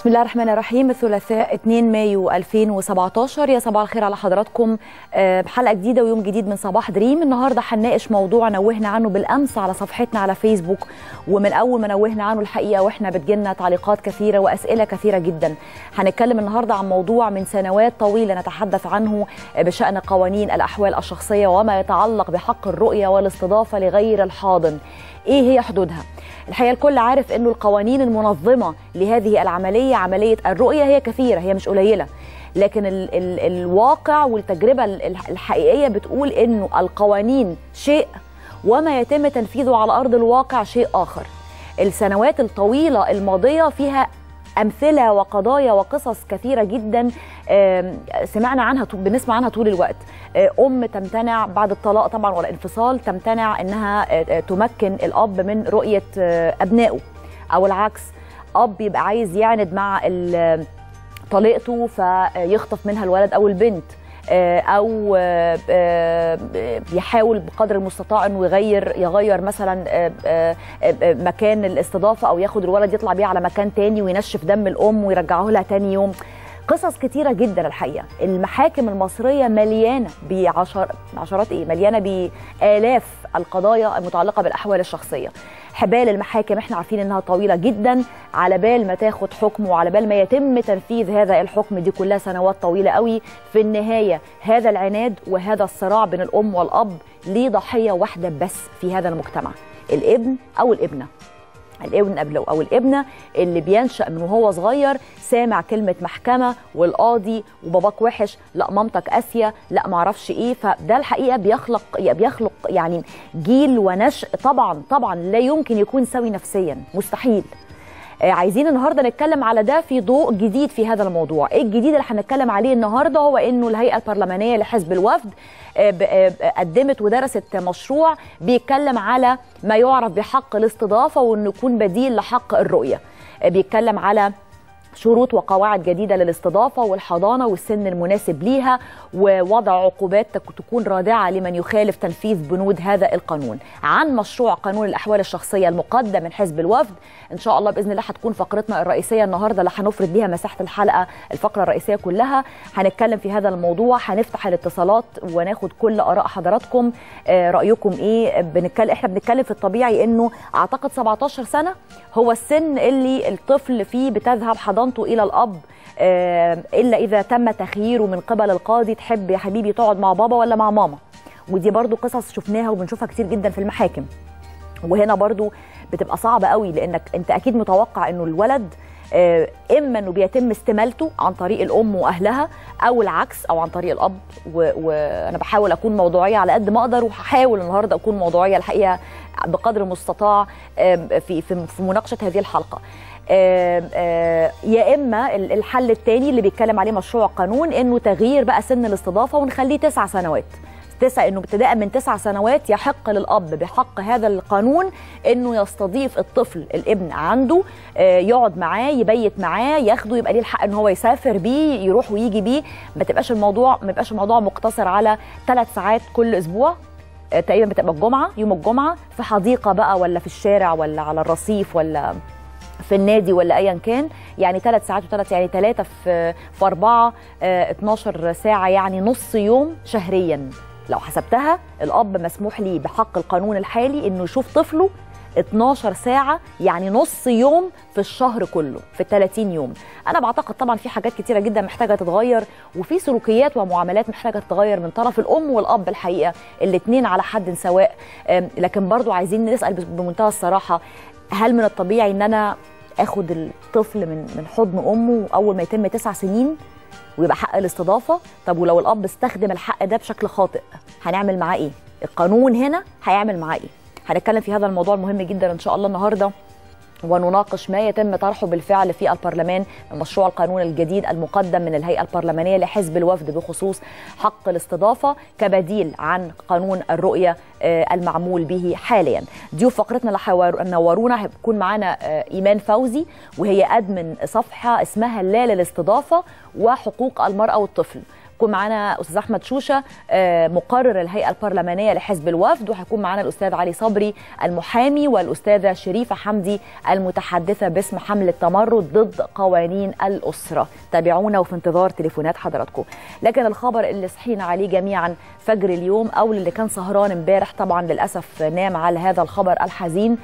بسم الله الرحمن الرحيم الثلاثاء 2 مايو 2017 يا صباح الخير على حضراتكم بحلقه جديده ويوم جديد من صباح دريم النهارده هنناقش موضوع نوهنا عنه بالامس على صفحتنا على فيسبوك ومن اول ما نوهنا عنه الحقيقه واحنا بتجيلنا تعليقات كثيره واسئله كثيره جدا هنتكلم النهارده عن موضوع من سنوات طويله نتحدث عنه بشان قوانين الاحوال الشخصيه وما يتعلق بحق الرؤيه والاستضافه لغير الحاضن ايه هي حدودها الحقيقه الكل عارف انه القوانين المنظمه لهذه العمليه عمليه الرؤيه هي كثيره هي مش قليله لكن ال ال الواقع والتجربه الحقيقيه بتقول انه القوانين شيء وما يتم تنفيذه على ارض الواقع شيء اخر السنوات الطويله الماضيه فيها امثله وقضايا وقصص كثيره جدا سمعنا عنها بنسمع عنها طول الوقت ام تمتنع بعد الطلاق طبعا ولا انفصال تمتنع انها تمكن الاب من رؤيه ابنائه او العكس اب يبقى عايز يعند مع طليقته فيخطف منها الولد او البنت او يحاول بقدر المستطاع انه يغير يغير مثلا مكان الاستضافه او ياخد الولد يطلع بيه على مكان تاني وينشف دم الام ويرجعه لها تاني يوم قصص كتيره جدا الحقيقه المحاكم المصريه مليانه بعشر عشرات ايه مليانه بالاف القضايا المتعلقه بالاحوال الشخصيه حبال المحاكم احنا عارفين انها طويله جدا على بال ما تاخد حكم وعلى بال ما يتم تنفيذ هذا الحكم دي كلها سنوات طويله قوي في النهايه هذا العناد وهذا الصراع بين الام والاب ليه ضحيه واحده بس في هذا المجتمع الابن او الابنه الابن قبله او الابنه اللي بينشا من وهو صغير سامع كلمه محكمه والقاضي وباباك وحش لا مامتك قاسيه لا معرفش ايه فده الحقيقه بيخلق بيخلق يعني جيل ونشء طبعا طبعا لا يمكن يكون سوي نفسيا مستحيل عايزين النهارده نتكلم على ده في ضوء جديد في هذا الموضوع، ايه الجديد اللي هنتكلم عليه النهارده هو انه الهيئه البرلمانيه لحزب الوفد قدمت ودرست مشروع بيتكلم على ما يعرف بحق الاستضافه وانه يكون بديل لحق الرؤيه. بيتكلم على شروط وقواعد جديدة للاستضافة والحضانة والسن المناسب ليها ووضع عقوبات تكون رادعة لمن يخالف تنفيذ بنود هذا القانون عن مشروع قانون الأحوال الشخصية المقدم من حزب الوفد إن شاء الله بإذن الله هتكون فقرتنا الرئيسية النهاردة اللي هنفرد بيها مساحة الحلقة الفقرة الرئيسية كلها هنتكلم في هذا الموضوع هنفتح الاتصالات وناخد كل آراء حضراتكم آه رأيكم إيه بنتكلم إحنا بنتكلم في الطبيعي إنه أعتقد 17 سنة هو السن اللي الطفل فيه بتذهب حضانة حضانته الى الاب الا اذا تم تخييره من قبل القاضي تحب يا حبيبي تقعد مع بابا ولا مع ماما ودي برضو قصص شفناها وبنشوفها كتير جدا في المحاكم وهنا برضو بتبقى صعبه قوي لانك انت اكيد متوقع انه الولد اما انه بيتم استمالته عن طريق الام واهلها او العكس او عن طريق الاب وانا بحاول اكون موضوعيه على قد ما اقدر وهحاول النهارده اكون موضوعيه الحقيقه بقدر المستطاع في في مناقشه هذه الحلقه آآ آآ يا اما الحل الثاني اللي بيتكلم عليه مشروع قانون انه تغيير بقى سن الاستضافه ونخليه تسع سنوات تسع انه ابتداء من تسع سنوات يحق للاب بحق هذا القانون انه يستضيف الطفل الابن عنده يقعد معاه يبيت معاه ياخده يبقى ليه الحق ان هو يسافر بيه يروح ويجي بيه ما تبقاش الموضوع ما يبقاش الموضوع مقتصر على ثلاث ساعات كل اسبوع تقريبا بتبقى الجمعه يوم الجمعه في حديقه بقى ولا في الشارع ولا على الرصيف ولا في النادي ولا ايا كان يعني ثلاث ساعات وثلاث يعني ثلاثه في في اربعه اه 12 ساعه يعني نص يوم شهريا لو حسبتها الاب مسموح ليه بحق القانون الحالي انه يشوف طفله 12 ساعة يعني نص يوم في الشهر كله في ال 30 يوم أنا بعتقد طبعا في حاجات كتيرة جدا محتاجة تتغير وفي سلوكيات ومعاملات محتاجة تتغير من طرف الأم والأب الحقيقة الاتنين على حد سواء لكن برضو عايزين نسأل بمنتهى الصراحة هل من الطبيعي ان انا اخد الطفل من من حضن امه اول ما يتم تسع سنين ويبقى حق الاستضافه طب ولو الاب استخدم الحق ده بشكل خاطئ هنعمل معاه ايه القانون هنا هيعمل معاه ايه هنتكلم في هذا الموضوع المهم جدا ان شاء الله النهارده ونناقش ما يتم طرحه بالفعل في البرلمان من مشروع القانون الجديد المقدم من الهيئة البرلمانية لحزب الوفد بخصوص حق الاستضافة كبديل عن قانون الرؤية المعمول به حاليا ضيوف فقرتنا اللي نورونا هيكون معانا إيمان فوزي وهي أدمن صفحة اسمها لا للاستضافة وحقوق المرأة والطفل يكون معانا استاذ احمد شوشه مقرر الهيئه البرلمانيه لحزب الوفد وهيكون معانا الاستاذ علي صبري المحامي والاستاذه شريفه حمدي المتحدثه باسم حمله تمرد ضد قوانين الاسره تابعونا وفي انتظار تليفونات حضراتكم لكن الخبر اللي صحينا عليه جميعا فجر اليوم او اللي كان سهران امبارح طبعا للاسف نام على هذا الخبر الحزين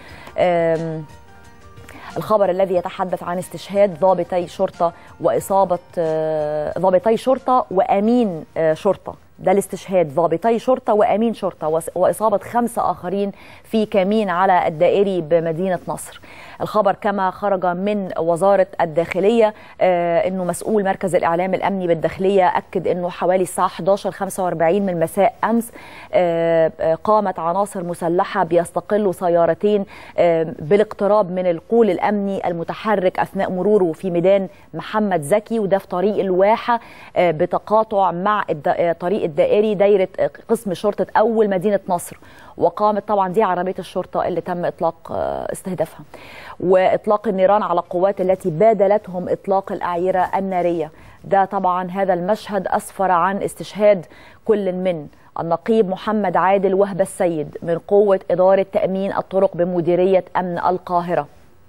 الخبر الذي يتحدث عن استشهاد ضابطي شرطه واصابه ضابطي شرطه وامين شرطه ده الاستشهاد ضابطي شرطة وأمين شرطة وإصابة خمسة آخرين في كمين على الدائري بمدينة نصر الخبر كما خرج من وزارة الداخلية آه أنه مسؤول مركز الإعلام الأمني بالداخلية أكد أنه حوالي الساعة 11:45 من مساء أمس آه آه قامت عناصر مسلحة بيستقلوا سيارتين آه بالاقتراب من القول الأمني المتحرك أثناء مروره في ميدان محمد زكي وده في طريق الواحة آه بتقاطع مع طريق الدائري دايرة قسم شرطة أول مدينة نصر وقامت طبعا دي عربية الشرطة اللي تم إطلاق استهدافها وإطلاق النيران على القوات التي بادلتهم إطلاق الأعيرة النارية ده طبعا هذا المشهد أسفر عن استشهاد كل من النقيب محمد عادل وهبة السيد من قوة إدارة تأمين الطرق بمديرية أمن القاهرة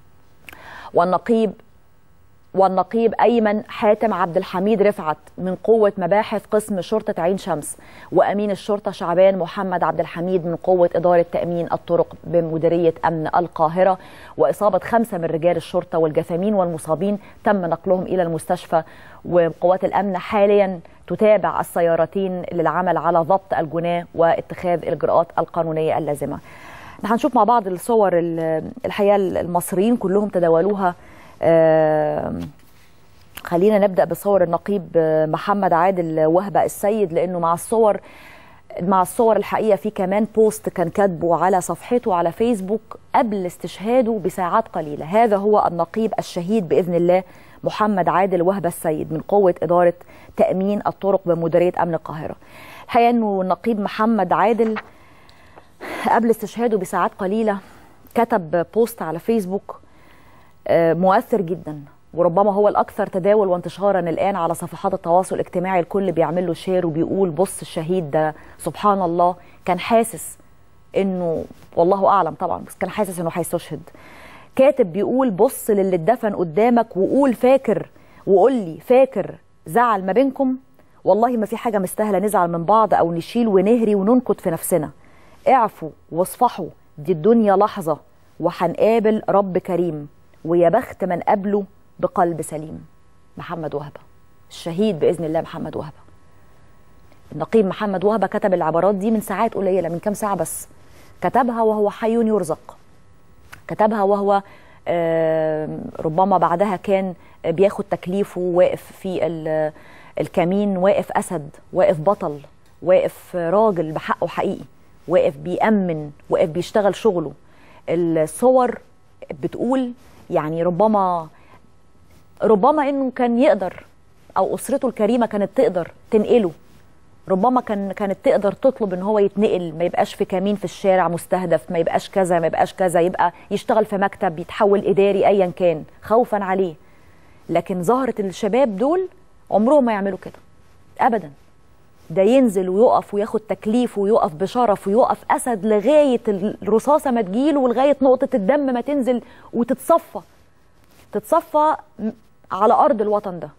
والنقيب والنقيب أيمن حاتم عبد الحميد رفعت من قوة مباحث قسم شرطة عين شمس وأمين الشرطة شعبان محمد عبد الحميد من قوة إدارة تأمين الطرق بمديرية أمن القاهرة وإصابة خمسة من رجال الشرطة والجثامين والمصابين تم نقلهم إلى المستشفى وقوات الأمن حاليا تتابع السيارتين للعمل على ضبط الجناه واتخاذ الإجراءات القانونية اللازمة هنشوف مع بعض الصور الحقيقة المصريين كلهم تداولوها آه خلينا نبدا بصور النقيب محمد عادل وهبه السيد لانه مع الصور مع الصور الحقيقه في كمان بوست كان كاتبه على صفحته على فيسبوك قبل استشهاده بساعات قليله هذا هو النقيب الشهيد باذن الله محمد عادل وهبه السيد من قوه اداره تامين الطرق بمديريه امن القاهره الحقيقه انه النقيب محمد عادل قبل استشهاده بساعات قليله كتب بوست على فيسبوك مؤثر جدا وربما هو الاكثر تداول وانتشارا الان على صفحات التواصل الاجتماعي الكل بيعمل له شير وبيقول بص الشهيد ده سبحان الله كان حاسس انه والله اعلم طبعا بس كان حاسس انه هيستشهد كاتب بيقول بص للي اتدفن قدامك وقول فاكر وقول لي فاكر زعل ما بينكم والله ما في حاجه مستاهله نزعل من بعض او نشيل ونهري وننكت في نفسنا اعفوا واصفحوا دي الدنيا لحظه وهنقابل رب كريم ويا بخت من قبله بقلب سليم محمد وهبه الشهيد باذن الله محمد وهبه النقيب محمد وهبه كتب العبارات دي من ساعات قليله من كام ساعه بس كتبها وهو حي يرزق كتبها وهو ربما بعدها كان بياخد تكليفه واقف في الكمين واقف اسد واقف بطل واقف راجل بحقه حقيقي واقف بيأمن واقف بيشتغل شغله الصور بتقول يعني ربما ربما انه كان يقدر او اسرته الكريمه كانت تقدر تنقله ربما كان كانت تقدر تطلب ان هو يتنقل ما يبقاش في كمين في الشارع مستهدف ما يبقاش كذا ما يبقاش كذا يبقى يشتغل في مكتب يتحول اداري ايا كان خوفا عليه لكن ظهرت الشباب دول عمرهم ما يعملوا كده ابدا ده ينزل ويقف وياخد تكليف ويقف بشرف ويقف اسد لغايه الرصاصه ما تجيله ولغايه نقطه الدم ما تنزل وتتصفى تتصفى على ارض الوطن ده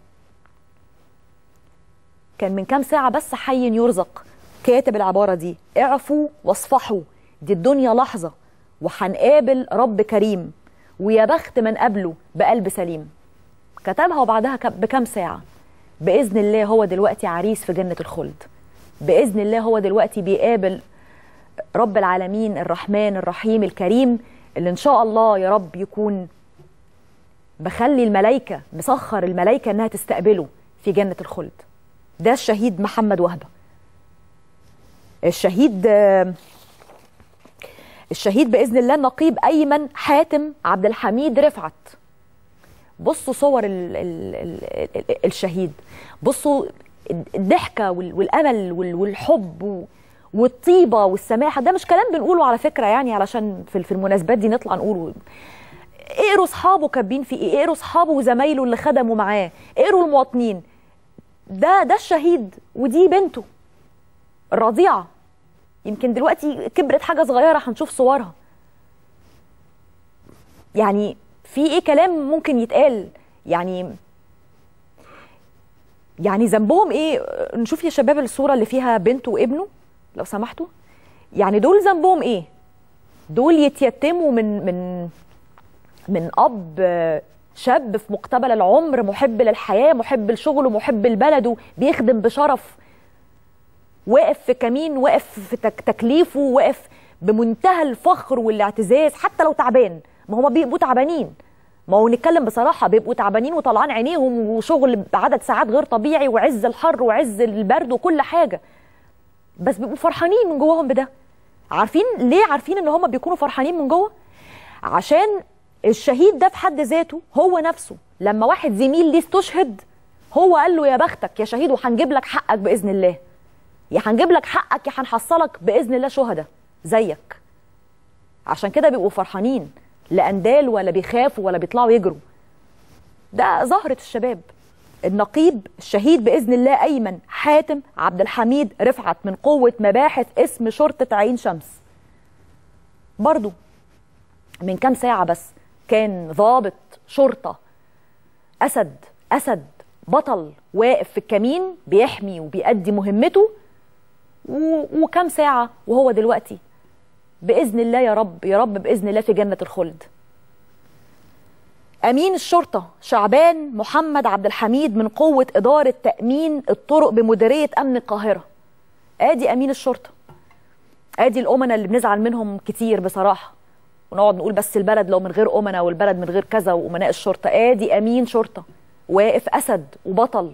كان من كام ساعه بس حي يرزق كاتب العباره دي اعفوا واصفحوا دي الدنيا لحظه وهنقابل رب كريم ويا بخت من قبله بقلب سليم كتبها وبعدها بكام ساعه باذن الله هو دلوقتي عريس في جنه الخلد باذن الله هو دلوقتي بيقابل رب العالمين الرحمن الرحيم الكريم اللي ان شاء الله يا رب يكون بخلي الملائكه مسخر الملائكه انها تستقبله في جنه الخلد ده الشهيد محمد وهبه الشهيد الشهيد باذن الله النقيب ايمن حاتم عبد الحميد رفعت بصوا صور ال ال ال الشهيد بصوا الضحكه والامل والحب والطيبه والسماحه ده مش كلام بنقوله على فكره يعني علشان في المناسبات دي نطلع نقوله اقروا اصحابه كاتبين في ايه اقروا اصحابه وزمايله اللي خدموا معاه اقروا المواطنين ده ده الشهيد ودي بنته الرضيعه يمكن دلوقتي كبرت حاجه صغيره هنشوف صورها يعني في ايه كلام ممكن يتقال يعني يعني ذنبهم ايه نشوف يا شباب الصوره اللي فيها بنته وابنه لو سمحتوا يعني دول ذنبهم ايه دول يتيتموا من من من اب شاب في مقتبل العمر محب للحياه محب لشغله محب لبلده بيخدم بشرف واقف في كمين واقف في تك تكليفه واقف بمنتهى الفخر والاعتزاز حتى لو تعبان ما هما بيبقوا تعبانين ما هو نتكلم بصراحة بيبقوا تعبانين وطلعان عينيهم وشغل بعدد ساعات غير طبيعي وعز الحر وعز البرد وكل حاجة بس بيبقوا فرحانين من جواهم بده عارفين ليه عارفين ان هم بيكونوا فرحانين من جوه عشان الشهيد ده في حد ذاته هو نفسه لما واحد زميل ليه استشهد هو قال له يا بختك يا شهيد وهنجيب لك حقك باذن الله يا هنجيب لك حقك يا هنحصلك باذن الله شهداء زيك عشان كده بيبقوا فرحانين لا اندال ولا بيخافوا ولا بيطلعوا يجروا ده زهرة الشباب النقيب الشهيد باذن الله ايمن حاتم عبد الحميد رفعت من قوه مباحث اسم شرطه عين شمس برضو من كام ساعه بس كان ضابط شرطه اسد اسد بطل واقف في الكمين بيحمي وبيأدي مهمته وكم ساعه وهو دلوقتي باذن الله يا رب يا رب باذن الله في جنه الخلد امين الشرطه شعبان محمد عبد الحميد من قوه اداره تامين الطرق بمديريه امن القاهره ادي امين الشرطه ادي الامنا اللي بنزعل منهم كتير بصراحه ونقعد نقول بس البلد لو من غير امنا والبلد من غير كذا وامناء الشرطه ادي امين شرطه واقف اسد وبطل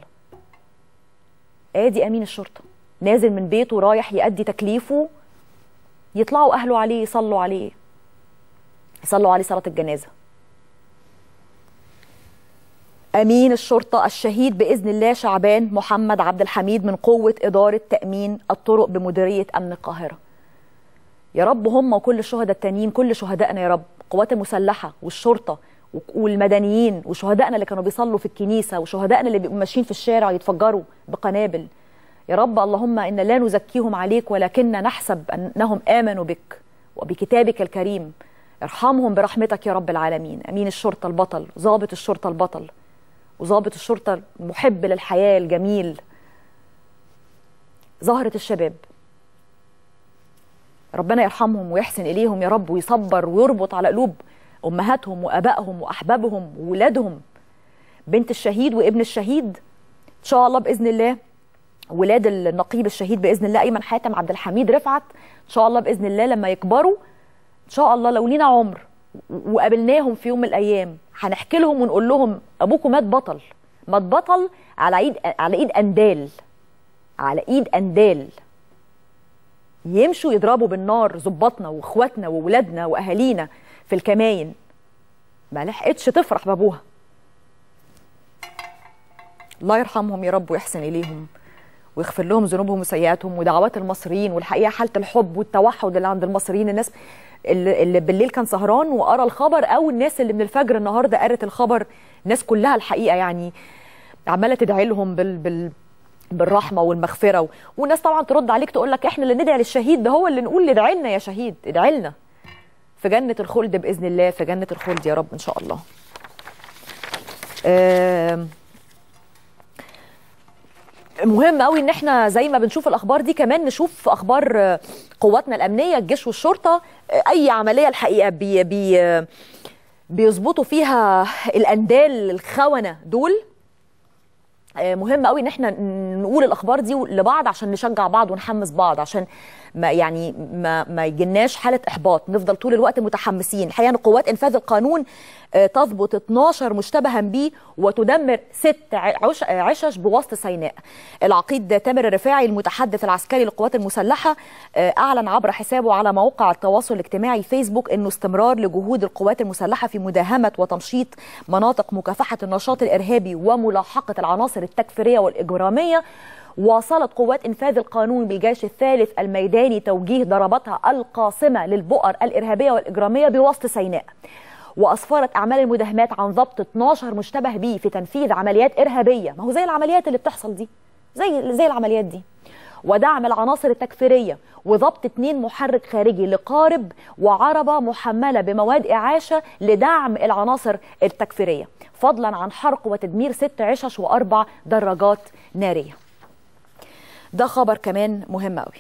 ادي امين الشرطه نازل من بيته رايح يأدي تكليفه يطلعوا اهله عليه يصلوا عليه يصلوا عليه صلاه الجنازه امين الشرطه الشهيد باذن الله شعبان محمد عبد الحميد من قوه اداره تامين الطرق بمديريه امن القاهره يا رب هم وكل الشهداء التانيين كل شهدائنا يا رب القوات المسلحه والشرطه والمدنيين وشهدائنا اللي كانوا بيصلوا في الكنيسه وشهدائنا اللي بيبقوا ماشيين في الشارع يتفجروا بقنابل يا رب اللهم إن لا نزكيهم عليك ولكن نحسب أنهم آمنوا بك وبكتابك الكريم ارحمهم برحمتك يا رب العالمين أمين الشرطة البطل ضابط الشرطة البطل وضابط الشرطة المحب للحياة الجميل زهرة الشباب ربنا يرحمهم ويحسن إليهم يا رب ويصبر ويربط على قلوب أمهاتهم وأبائهم وأحبابهم وولادهم بنت الشهيد وابن الشهيد إن شاء الله بإذن الله ولاد النقيب الشهيد باذن الله ايمن حاتم عبد الحميد رفعت ان شاء الله باذن الله لما يكبروا ان شاء الله لو لينا عمر وقابلناهم في يوم من الايام هنحكي لهم ونقول لهم ابوكم مات بطل مات بطل على ايد على ايد اندال على ايد اندال يمشوا يضربوا بالنار ظباطنا واخواتنا واولادنا واهالينا في الكماين ما لحقتش تفرح بابوها الله يرحمهم يا رب ويحسن اليهم ويغفر لهم ذنوبهم وسيئاتهم ودعوات المصريين والحقيقه حاله الحب والتوحد اللي عند المصريين الناس اللي, اللي بالليل كان سهران وقرا الخبر او الناس اللي من الفجر النهارده قرت الخبر الناس كلها الحقيقه يعني عماله تدعي لهم بال, بال بالرحمه والمغفره و... والناس طبعا ترد عليك تقول لك احنا اللي ندعي للشهيد ده هو اللي نقول ادعي لنا يا شهيد ادعي لنا في جنه الخلد باذن الله في جنه الخلد يا رب ان شاء الله آه مهم قوي ان احنا زي ما بنشوف الاخبار دي كمان نشوف اخبار قواتنا الامنيه الجيش والشرطه اي عمليه الحقيقه بي بي بيظبطوا فيها الاندال الخونه دول مهم قوي ان احنا نقول الاخبار دي لبعض عشان نشجع بعض ونحمس بعض عشان ما يعني ما ما يجيناش حاله احباط نفضل طول الوقت متحمسين الحقيقه ان قوات انفاذ القانون تضبط 12 مشتبها به وتدمر ست عش عشش بوسط سيناء العقيد تامر الرفاعي المتحدث العسكري للقوات المسلحه اعلن عبر حسابه على موقع التواصل الاجتماعي فيسبوك انه استمرار لجهود القوات المسلحه في مداهمه وتمشيط مناطق مكافحه النشاط الارهابي وملاحقه العناصر التكفيريه والاجراميه واصلت قوات انفاذ القانون بالجيش الثالث الميداني توجيه ضرباتها القاصمه للبؤر الارهابيه والاجراميه بوسط سيناء واسفرت اعمال المداهمات عن ضبط 12 مشتبه به في تنفيذ عمليات ارهابيه ما هو زي العمليات اللي بتحصل دي زي زي العمليات دي ودعم العناصر التكفيريه وضبط اثنين محرك خارجي لقارب وعربه محمله بمواد اعاشه لدعم العناصر التكفيريه فضلا عن حرق وتدمير ست عشش واربع دراجات ناريه ده خبر كمان مهم قوي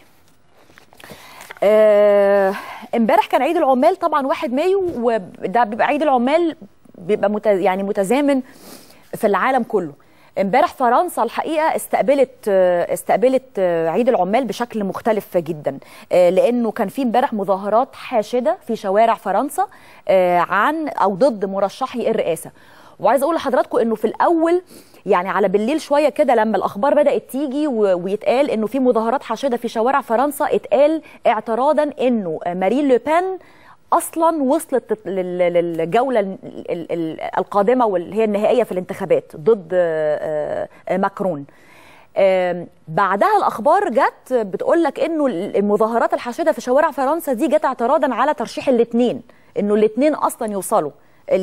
آه، امبارح كان عيد العمال طبعا 1 مايو وده بيبقى عيد العمال بيبقى مت يعني متزامن في العالم كله امبارح فرنسا الحقيقه استقبلت آه، استقبلت آه، عيد العمال بشكل مختلف جدا آه، لانه كان في امبارح مظاهرات حاشده في شوارع فرنسا آه، عن او ضد مرشحي الرئاسه وعايز اقول لحضراتكم انه في الاول يعني على بالليل شويه كده لما الاخبار بدات تيجي و- ويتقال انه في مظاهرات حاشده في شوارع فرنسا اتقال اعتراضا انه مارين لوبان اصلا وصلت لل- للجوله ال- ال- ال- القادمه واللي هي النهائيه في الانتخابات ضد آه، آه، ماكرون آم، بعدها الاخبار جت بتقول لك انه المظاهرات الحاشده في شوارع فرنسا دي جت اعتراضا على ترشيح الاثنين انه الاثنين اصلا يوصلوا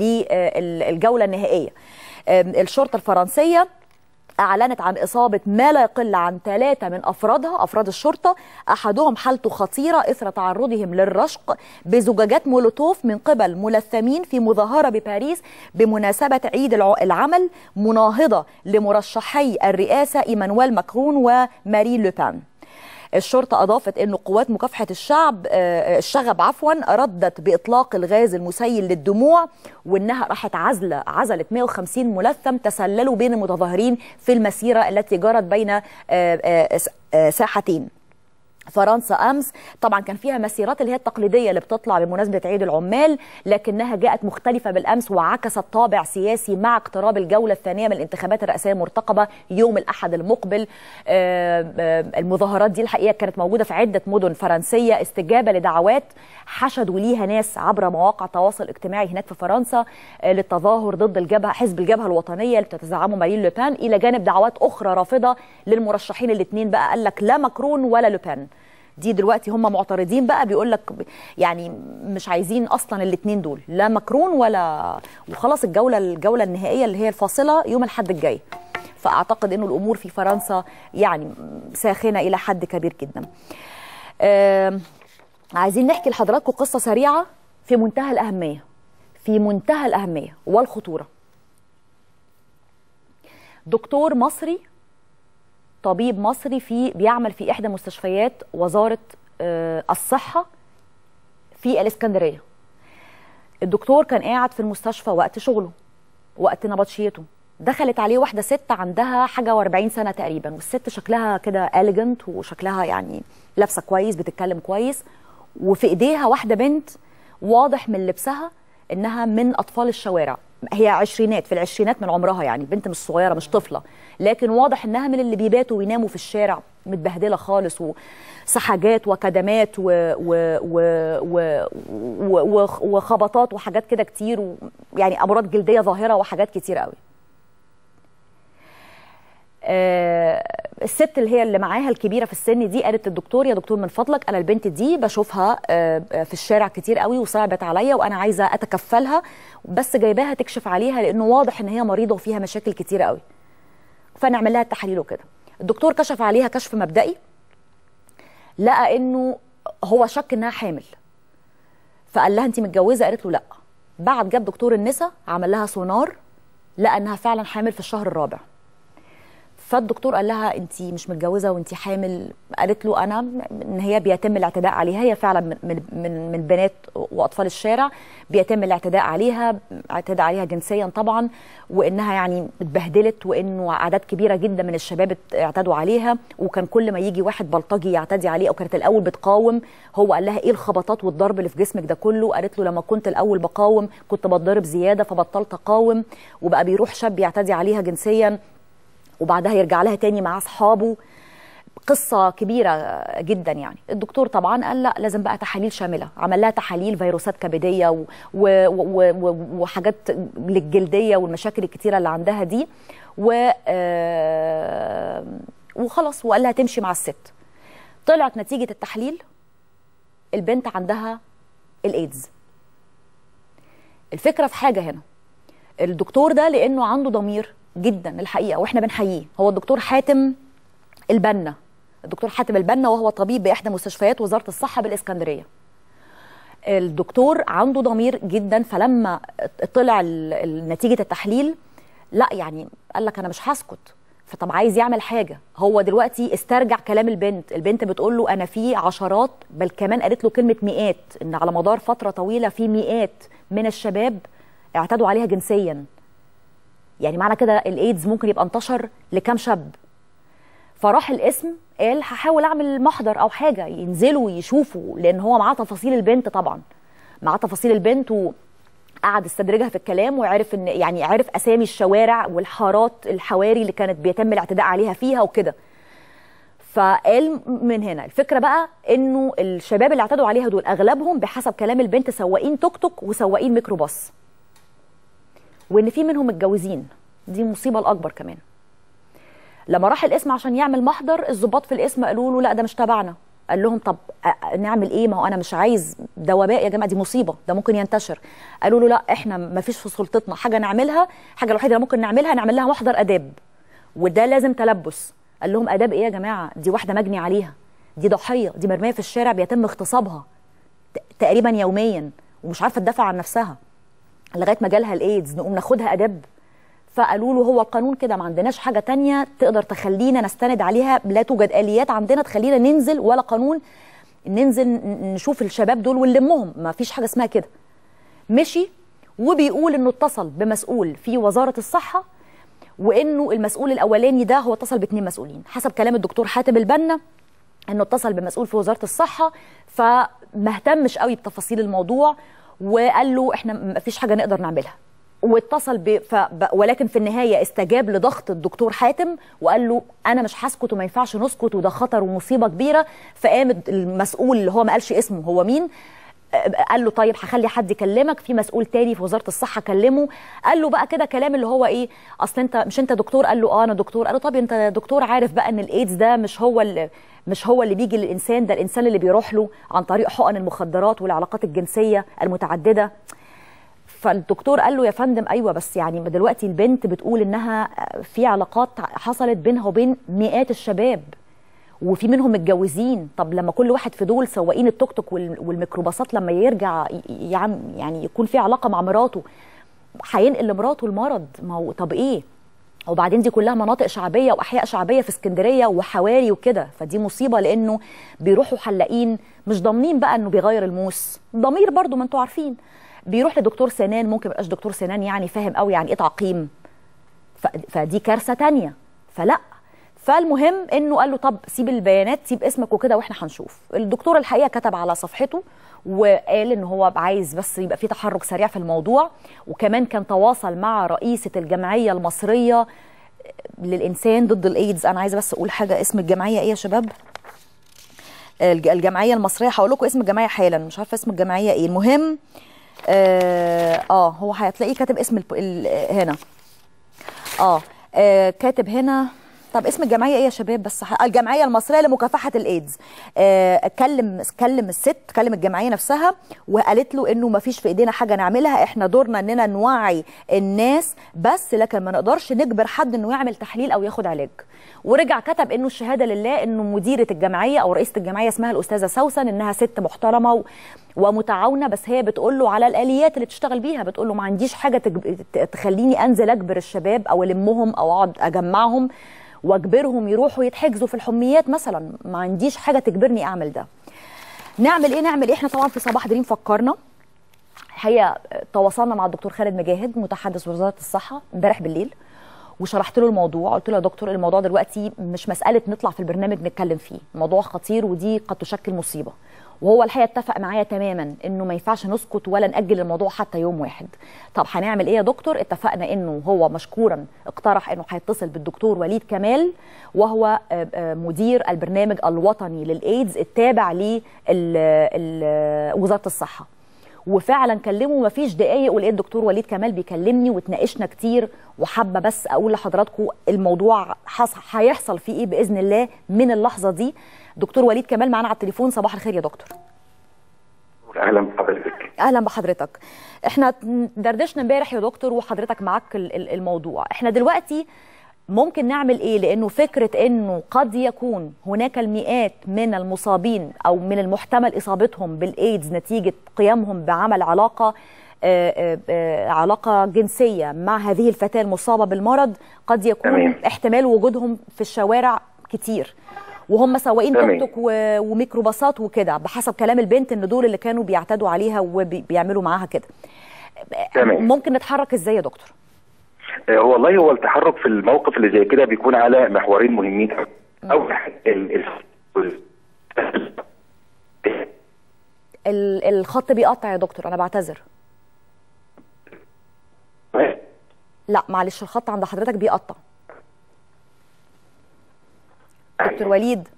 للجوله النهائيه آم، الشرطه الفرنسيه أعلنت عن إصابة ما لا يقل عن ثلاثة من أفرادها أفراد الشرطة أحدهم حالته خطيرة إثر تعرضهم للرشق بزجاجات مولوتوف من قبل ملثمين في مظاهرة بباريس بمناسبة عيد الع- العمل مناهضة لمرشحي الرئاسة إيمانويل ماكرون ومارين لوبان الشرطة أضافت أن قوات مكافحة الشعب آه، الشغب عفوا ردت بإطلاق الغاز المسيل للدموع وأنها راحت عزلة عزلت 150 ملثم تسللوا بين المتظاهرين في المسيرة التي جرت بين آه، آه، آه، ساحتين فرنسا امس طبعا كان فيها مسيرات اللي هي التقليديه اللي بتطلع بمناسبه عيد العمال لكنها جاءت مختلفه بالامس وعكست طابع سياسي مع اقتراب الجوله الثانيه من الانتخابات الرئاسيه المرتقبه يوم الاحد المقبل آه، آه، المظاهرات دي الحقيقه كانت موجوده في عده مدن فرنسيه استجابه لدعوات حشدوا ليها ناس عبر مواقع التواصل الاجتماعي هناك في فرنسا آه، للتظاهر ضد الجبهه حزب الجبهه الوطنيه اللي بتتزعمه مارين لوبان الى جانب دعوات اخرى رافضه للمرشحين الاثنين بقى قال لك لا ماكرون ولا لوبان دي دلوقتي هم معترضين بقى بيقول لك يعني مش عايزين اصلا الاثنين دول لا ماكرون ولا وخلاص الجوله الجوله النهائيه اللي هي الفاصله يوم الاحد الجاي فاعتقد انه الامور في فرنسا يعني ساخنه الى حد كبير جدا آم، عايزين نحكي لحضراتكم قصه سريعه في منتهى الاهميه في منتهى الاهميه والخطوره دكتور مصري طبيب مصري في بيعمل في احدى مستشفيات وزاره آه، الصحه في الاسكندريه الدكتور كان قاعد في المستشفى وقت شغله وقت نبطشيته دخلت عليه واحده ست عندها حاجه و40 سنه تقريبا والست شكلها كده اليجنت وشكلها يعني لابسه كويس بتتكلم كويس وفي ايديها واحده بنت واضح من لبسها انها من اطفال الشوارع هي عشرينات في العشرينات من عمرها يعني بنت مش صغيره مش طفله لكن واضح انها من اللي بيباتوا ويناموا في الشارع متبهدله خالص وسحاجات وكدمات و و و و و و وخبطات وحاجات كده كتير و يعني امراض جلديه ظاهره وحاجات كتير قوي آه، الست اللي هي اللي معاها الكبيره في السن دي قالت للدكتور يا دكتور من فضلك انا البنت دي بشوفها آه، آه، في الشارع كتير قوي وصعبت عليا وانا عايزه اتكفلها بس جايباها تكشف عليها لانه واضح ان هي مريضه وفيها مشاكل كتير قوي فنعمل لها التحاليل وكده الدكتور كشف عليها كشف مبدئي لقى انه هو شك انها حامل فقال لها انت متجوزه قالت له لا بعد جاب دكتور النساء عمل لها سونار لقى انها فعلا حامل في الشهر الرابع فالدكتور قال لها انت مش متجوزه وانت حامل قالت له انا ان هي بيتم الاعتداء عليها هي فعلا من من من, من بنات واطفال الشارع بيتم الاعتداء عليها اعتداء عليها جنسيا طبعا وانها يعني اتبهدلت وانه اعداد كبيره جدا من الشباب اعتدوا عليها وكان كل ما يجي واحد بلطجي يعتدي عليه او كانت الاول بتقاوم هو قال لها ايه الخبطات والضرب اللي في جسمك ده كله قالت له لما كنت الاول بقاوم كنت بتضرب زياده فبطلت اقاوم وبقى بيروح شاب يعتدي عليها جنسيا وبعدها يرجع لها تاني مع اصحابه قصة كبيرة جدا يعني الدكتور طبعا قال لا لازم بقى تحاليل شاملة عمل لها تحاليل فيروسات كبدية و و و و وحاجات للجلدية والمشاكل الكتيرة اللي عندها دي و آه وخلاص وقال لها تمشي مع الست طلعت نتيجة التحليل البنت عندها الايدز الفكره في حاجه هنا الدكتور ده لانه عنده ضمير جدا الحقيقه واحنا بنحييه هو الدكتور حاتم البنا الدكتور حاتم البنا وهو طبيب باحدى مستشفيات وزاره الصحه بالاسكندريه الدكتور عنده ضمير جدا فلما طلع نتيجه التحليل لا يعني قال لك انا مش هسكت فطب عايز يعمل حاجه هو دلوقتي استرجع كلام البنت البنت بتقول له انا في عشرات بل كمان قالت له كلمه مئات ان على مدار فتره طويله في مئات من الشباب اعتدوا عليها جنسيا يعني معنى كده الايدز ممكن يبقى انتشر لكام شاب فراح الاسم قال هحاول اعمل محضر او حاجه ينزلوا يشوفوا لان هو معاه تفاصيل البنت طبعا معاه تفاصيل البنت وقعد استدرجها في الكلام وعرف ان يعني عرف اسامي الشوارع والحارات الحواري اللي كانت بيتم الاعتداء عليها فيها وكده فقال من هنا الفكره بقى انه الشباب اللي اعتدوا عليها دول اغلبهم بحسب كلام البنت سواقين توك توك وسواقين ميكروباص وان في منهم متجوزين دي المصيبه الاكبر كمان لما راح القسم عشان يعمل محضر الضباط في القسم قالوا له لا ده مش تبعنا قال لهم طب نعمل ايه ما هو انا مش عايز ده وباء يا جماعه دي مصيبه ده ممكن ينتشر قالوا له لا احنا ما فيش في سلطتنا حاجه نعملها حاجه الوحيده اللي ممكن نعملها نعمل لها محضر اداب وده لازم تلبس قال لهم اداب ايه يا جماعه دي واحده مجني عليها دي ضحيه دي مرميه في الشارع بيتم اغتصابها تقريبا يوميا ومش عارفه تدافع عن نفسها لغايه ما جالها الايدز نقوم ناخدها اداب فقالوا له هو القانون كده ما عندناش حاجه تانية تقدر تخلينا نستند عليها لا توجد اليات عندنا تخلينا ننزل ولا قانون ننزل نشوف الشباب دول ونلمهم ما فيش حاجه اسمها كده مشي وبيقول انه اتصل بمسؤول في وزاره الصحه وانه المسؤول الاولاني ده هو اتصل باثنين مسؤولين حسب كلام الدكتور حاتم البنا انه اتصل بمسؤول في وزاره الصحه فما اهتمش قوي بتفاصيل الموضوع وقال له احنا ما فيش حاجه نقدر نعملها واتصل ب... ف... ولكن في النهايه استجاب لضغط الدكتور حاتم وقال له انا مش هسكت وما ينفعش نسكت وده خطر ومصيبه كبيره فقام المسؤول اللي هو ما قالش اسمه هو مين قال له طيب هخلي حد يكلمك في مسؤول تاني في وزاره الصحه كلمه قال له بقى كده كلام اللي هو ايه اصل انت مش انت دكتور قال له اه انا دكتور قال له طب انت دكتور عارف بقى ان الايدز ده مش هو اللي مش هو اللي بيجي للانسان ده الانسان اللي بيروح له عن طريق حقن المخدرات والعلاقات الجنسيه المتعدده فالدكتور قال له يا فندم ايوه بس يعني دلوقتي البنت بتقول انها في علاقات حصلت بينها وبين مئات الشباب وفي منهم متجوزين طب لما كل واحد في دول سواقين التوك توك والميكروباصات لما يرجع يعني يكون في علاقه مع مراته هينقل لمراته المرض ما هو طب ايه وبعدين دي كلها مناطق شعبيه واحياء شعبيه في اسكندريه وحواري وكده فدي مصيبه لانه بيروحوا حلاقين مش ضامنين بقى انه بيغير الموس ضمير برضو ما انتوا عارفين بيروح لدكتور سنان ممكن يبقاش دكتور سنان يعني فاهم قوي يعني ايه تعقيم فدي كارثه تانية فلا فالمهم انه قال له طب سيب البيانات سيب اسمك وكده واحنا هنشوف الدكتور الحقيقه كتب على صفحته وقال ان هو عايز بس يبقى في تحرك سريع في الموضوع وكمان كان تواصل مع رئيسه الجمعيه المصريه للانسان ضد الايدز انا عايزه بس اقول حاجه اسم الجمعيه ايه يا شباب الجمعيه المصريه هقول لكم اسم الجمعيه حالا مش عارفه اسم الجمعيه ايه المهم اه, آه هو هتلاقيه كاتب اسم الب... هنا آه, اه كاتب هنا طب اسم الجمعيه ايه يا شباب بس الجمعيه المصريه لمكافحه الايدز آه كلم كلم الست كلم الجمعيه نفسها وقالت له انه ما فيش في ايدينا حاجه نعملها احنا دورنا اننا نوعي الناس بس لكن ما نقدرش نجبر حد انه يعمل تحليل او ياخد علاج ورجع كتب انه الشهاده لله انه مديره الجمعيه او رئيسه الجمعيه اسمها الاستاذه سوسن انها ست محترمه و... ومتعاونه بس هي بتقول له على الاليات اللي تشتغل بيها بتقول له ما عنديش حاجه تجب... تخليني انزل اجبر الشباب او المهم او اقعد اجمعهم واجبرهم يروحوا يتحجزوا في الحميات مثلا ما عنديش حاجه تجبرني اعمل ده نعمل ايه نعمل ايه احنا طبعا في صباح دريم فكرنا الحقيقه تواصلنا مع الدكتور خالد مجاهد متحدث وزاره الصحه امبارح بالليل وشرحت له الموضوع قلت له يا دكتور الموضوع دلوقتي مش مساله نطلع في البرنامج نتكلم فيه الموضوع خطير ودي قد تشكل مصيبه وهو الحقيقه اتفق معايا تماما انه ما ينفعش نسكت ولا ناجل الموضوع حتى يوم واحد طب هنعمل ايه يا دكتور اتفقنا انه هو مشكورا اقترح انه هيتصل بالدكتور وليد كمال وهو مدير البرنامج الوطني للايدز التابع لوزاره الصحه وفعلا كلمه ما فيش دقايق ولقيت الدكتور وليد كمال بيكلمني واتناقشنا كتير وحابه بس اقول لحضراتكم الموضوع هيحصل فيه ايه باذن الله من اللحظه دي دكتور وليد كمال معانا على التليفون صباح الخير يا دكتور اهلا بحضرتك اهلا بحضرتك احنا دردشنا امبارح يا دكتور وحضرتك معاك الموضوع احنا دلوقتي ممكن نعمل ايه لانه فكره انه قد يكون هناك المئات من المصابين او من المحتمل اصابتهم بالايدز نتيجه قيامهم بعمل علاقه آآ آآ علاقه جنسيه مع هذه الفتاه المصابه بالمرض قد يكون تمام. احتمال وجودهم في الشوارع كتير وهم سواقين توك توك وميكروباصات وكده بحسب كلام البنت ان دول اللي كانوا بيعتدوا عليها وبيعملوا معاها كده تمام. ممكن نتحرك ازاي يا دكتور هو والله هو التحرك في الموقف اللي زي كده بيكون على محورين مهمين اول حاجه ال- ال- ال- الخط بيقطع يا دكتور انا بعتذر لا معلش الخط عند حضرتك بيقطع دكتور وليد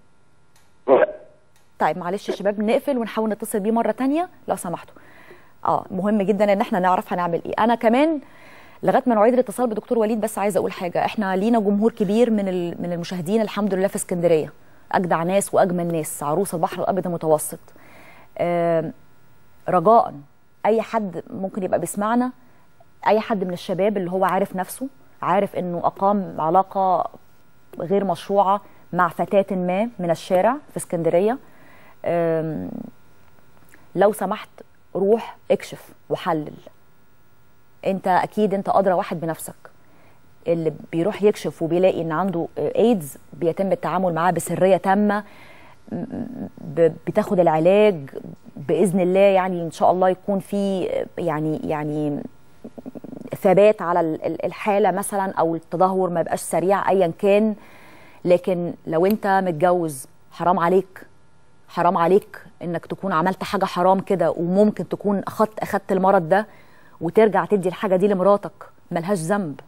طيب معلش يا شباب نقفل ونحاول نتصل بيه مره تانية لو سمحتوا اه مهم جدا ان احنا نعرف هنعمل ايه انا كمان لغايه ما نعيد الاتصال بدكتور وليد بس عايزه اقول حاجه احنا لينا جمهور كبير من ال- من المشاهدين الحمد لله في اسكندريه اجدع ناس واجمل ناس عروس البحر الابيض المتوسط آم، رجاء اي حد ممكن يبقى بيسمعنا اي حد من الشباب اللي هو عارف نفسه عارف انه اقام علاقه غير مشروعه مع فتاه ما من الشارع في اسكندريه آم، لو سمحت روح اكشف وحلل انت اكيد انت ادرى واحد بنفسك اللي بيروح يكشف وبيلاقي ان عنده ايدز بيتم التعامل معاه بسريه تامه م- ب- بتاخد العلاج باذن الله يعني ان شاء الله يكون في يعني يعني ثبات على ال- ال- الحاله مثلا او التدهور ما يبقاش سريع ايا كان لكن لو انت متجوز حرام عليك حرام عليك انك تكون عملت حاجه حرام كده وممكن تكون اخدت اخدت المرض ده وترجع تدي الحاجه دي لمراتك ملهاش ذنب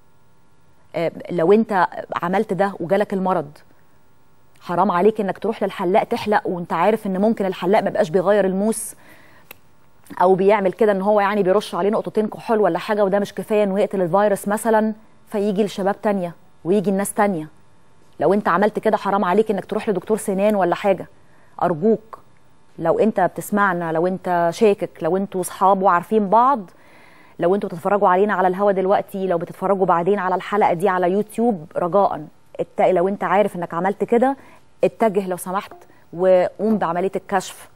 آه، لو انت عملت ده وجالك المرض حرام عليك انك تروح للحلاق تحلق وانت عارف ان ممكن الحلاق ما بقاش بيغير الموس او بيعمل كده ان هو يعني بيرش عليه نقطتين كحول ولا حاجه وده مش كفايه انه يقتل الفيروس مثلا فيجي لشباب تانية ويجي الناس تانية لو انت عملت كده حرام عليك انك تروح لدكتور سنان ولا حاجه ارجوك لو انت بتسمعنا لو انت شاكك لو انتوا اصحاب وعارفين بعض لو انتوا بتتفرجوا علينا على الهوا دلوقتي لو بتتفرجوا بعدين على الحلقه دي على يوتيوب رجاء ات... لو انت عارف انك عملت كده اتجه لو سمحت وقوم بعمليه الكشف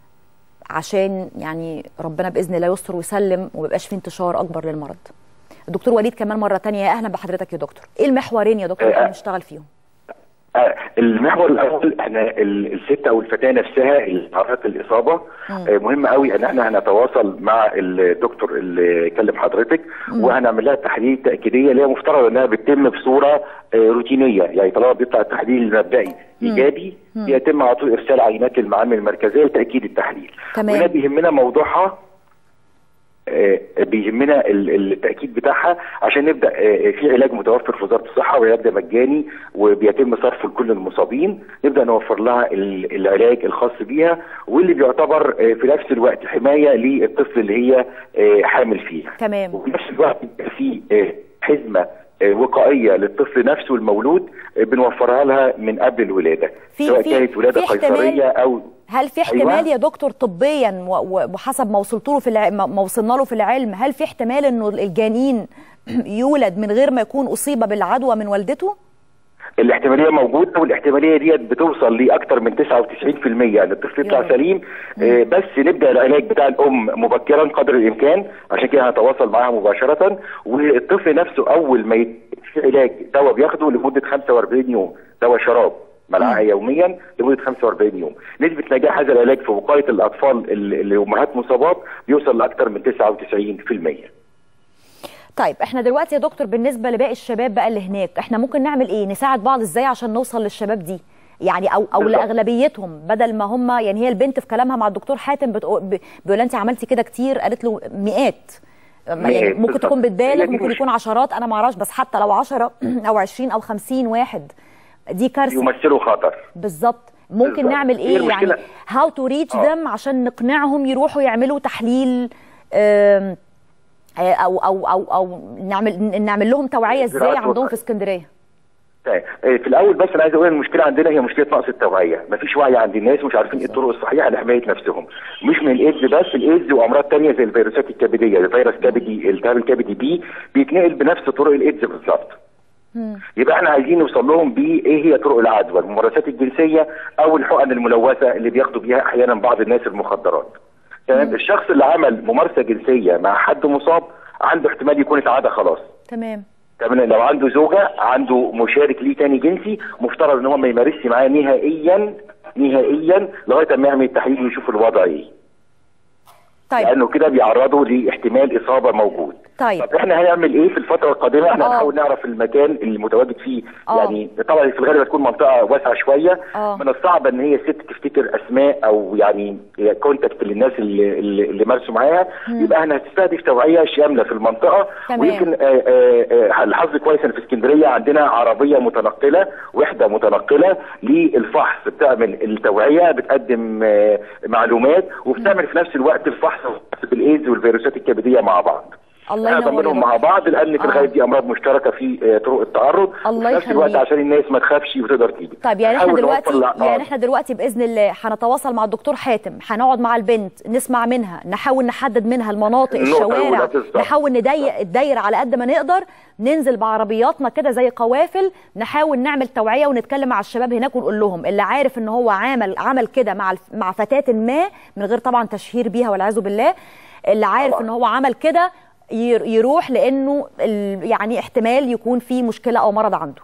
عشان يعني ربنا باذن الله يستر ويسلم وما يبقاش في انتشار اكبر للمرض. الدكتور وليد كمان مره تانية يا اهلا بحضرتك يا دكتور. ايه المحورين يا دكتور اللي هنشتغل فيهم؟ آه، المحور الاول احنا ال- الست او الفتاه نفسها اللي عرفت الاصابه آه، مهم قوي ان احنا هنتواصل مع الدكتور اللي كلم حضرتك وهنعمل لها تحاليل تاكيديه اللي هي مفترض انها بتتم بصوره آه، روتينيه يعني طالما بيطلع التحليل المبدئي ايجابي بيتم على طول ارسال عينات للمعامل المركزيه لتاكيد التحليل تمام. وهنا بيهمنا موضوعها آه، بيهمنا ال- التاكيد بتاعها عشان نبدا آه، في علاج متوفر في وزاره الصحه والعلاج ده مجاني وبيتم صرفه لكل المصابين نبدا نوفر لها ال- العلاج الخاص بيها واللي بيعتبر آه، في نفس الوقت حمايه للطفل اللي هي آه، حامل فيها تمام. وفي نفس الوقت يبقى في آه، حزمه آه، وقائيه للطفل نفسه المولود آه، بنوفرها لها من قبل الولاده في- سواء في- كانت ولاده في احتمال- قيصريه او هل في احتمال أيوة. يا دكتور طبيا و- و- وحسب ما وصلت له في الع... ما ما وصلنا له في العلم هل في احتمال انه الجنين يولد من غير ما يكون اصيب بالعدوى من والدته؟ الاحتماليه موجوده والاحتماليه ديت بتوصل لاكثر من 99% ان الطفل يا يطلع رب. سليم آه، بس نبدا العلاج بتاع الام مبكرا قدر الامكان عشان كده هنتواصل معاها مباشره والطفل نفسه اول ما يت- في علاج دواء بياخده لمده 45 يوم دواء شراب ملعقه يوميا لمده 45 يوم نسبه نجاح هذا العلاج في وقايه الاطفال اللي اللي امهات مصابات بيوصل لاكثر من 99% طيب احنا دلوقتي يا دكتور بالنسبه لباقي الشباب بقى اللي هناك احنا ممكن نعمل ايه؟ نساعد بعض ازاي عشان نوصل للشباب دي؟ يعني او او بالظبط. لاغلبيتهم بدل ما هم يعني هي البنت في كلامها مع الدكتور حاتم بتقول ب- بيقول لها انت عملتي كده كتير قالت له مئات يعني مئات، ممكن بالظبط. تكون هي بتبالغ دي ممكن مشكلة. يكون عشرات انا ما اعرفش بس حتى لو 10 او 20 او 50 واحد دي كارثه يمثلوا خطر بالظبط ممكن بالظبط. نعمل هي ايه يعني المشكلة- هاو تو ريتش آه. ذم عشان نقنعهم يروحوا يعملوا تحليل آم، آه، او او او او نعمل نعمل لهم توعيه ازاي زراعة عندهم وقاية. في اسكندريه طيب آه، في الاول بس انا عايز اقول إن المشكله عندنا هي مشكله نقص التوعيه، مفيش وعي عند الناس مش عارفين ايه الطرق الصحيحه لحمايه نفسهم، مش من الايدز بس الايدز وامراض تانية زي الفيروسات الكبديه، زي فيروس كبدي التهاب الكبدي بي بيتنقل بنفس طرق الايدز بالظبط. يبقى احنا عايزين نوصل لهم بايه هي طرق العدوى، الممارسات الجنسيه او الحقن الملوثه اللي بياخدوا بيها احيانا بعض الناس المخدرات. تمام الشخص اللي عمل ممارسه جنسيه مع حد مصاب عنده احتمال يكون اتعدى خلاص. تمام تمام لو عنده زوجه عنده مشارك ليه تاني جنسي مفترض ان هو ما يمارسش معاه نهائيا نهائيا لغايه ما يعمل التحليل ويشوف الوضع ايه طيب لانه كده بيعرضه لاحتمال اصابه موجود طيب طب احنا هنعمل ايه في الفتره القادمه احنا آه. هنحاول نعرف المكان اللي متواجد فيه آه. يعني طبعا في الغالب هتكون منطقه واسعه شويه آه. من الصعب ان هي الست تفتكر اسماء او يعني كونتاكت للناس اللي اللي, اللي مارسوا معاها يبقى احنا هتستهدف توعيه شامله في المنطقه تمام. ويمكن آه، آه، آه، الحظ كويس ان في اسكندريه عندنا عربيه متنقله وحده متنقله للفحص بتعمل التوعيه بتقدم آه، معلومات وبتعمل في نفس الوقت الفحص بالايدز والفيروسات الكبديه مع بعض الله احنا ينور ضمنهم يا مع دكتور. بعض لان في آه. الغالب دي امراض مشتركه في آه، طرق التعرض الله وفي نفس الوقت يخليك. عشان الناس ما تخافش وتقدر تيجي طيب يعني احنا نحاول دلوقتي نوفر لها- يعني آه. احنا دلوقتي باذن الله هنتواصل مع الدكتور حاتم هنقعد مع البنت نسمع منها نحاول نحدد منها المناطق النقطة الأولى الشوارع بالظبط. نحاول نضيق الدايره على قد ما نقدر ننزل بعربياتنا كده زي قوافل نحاول نعمل توعيه ونتكلم مع الشباب هناك ونقول لهم اللي عارف ان هو عمل عمل كده مع الف- مع فتاه ما من غير طبعا تشهير بيها والعياذ بالله اللي عارف طبعاً. ان هو عمل كده ير- يروح لانه ال- يعني احتمال يكون في مشكله او مرض عنده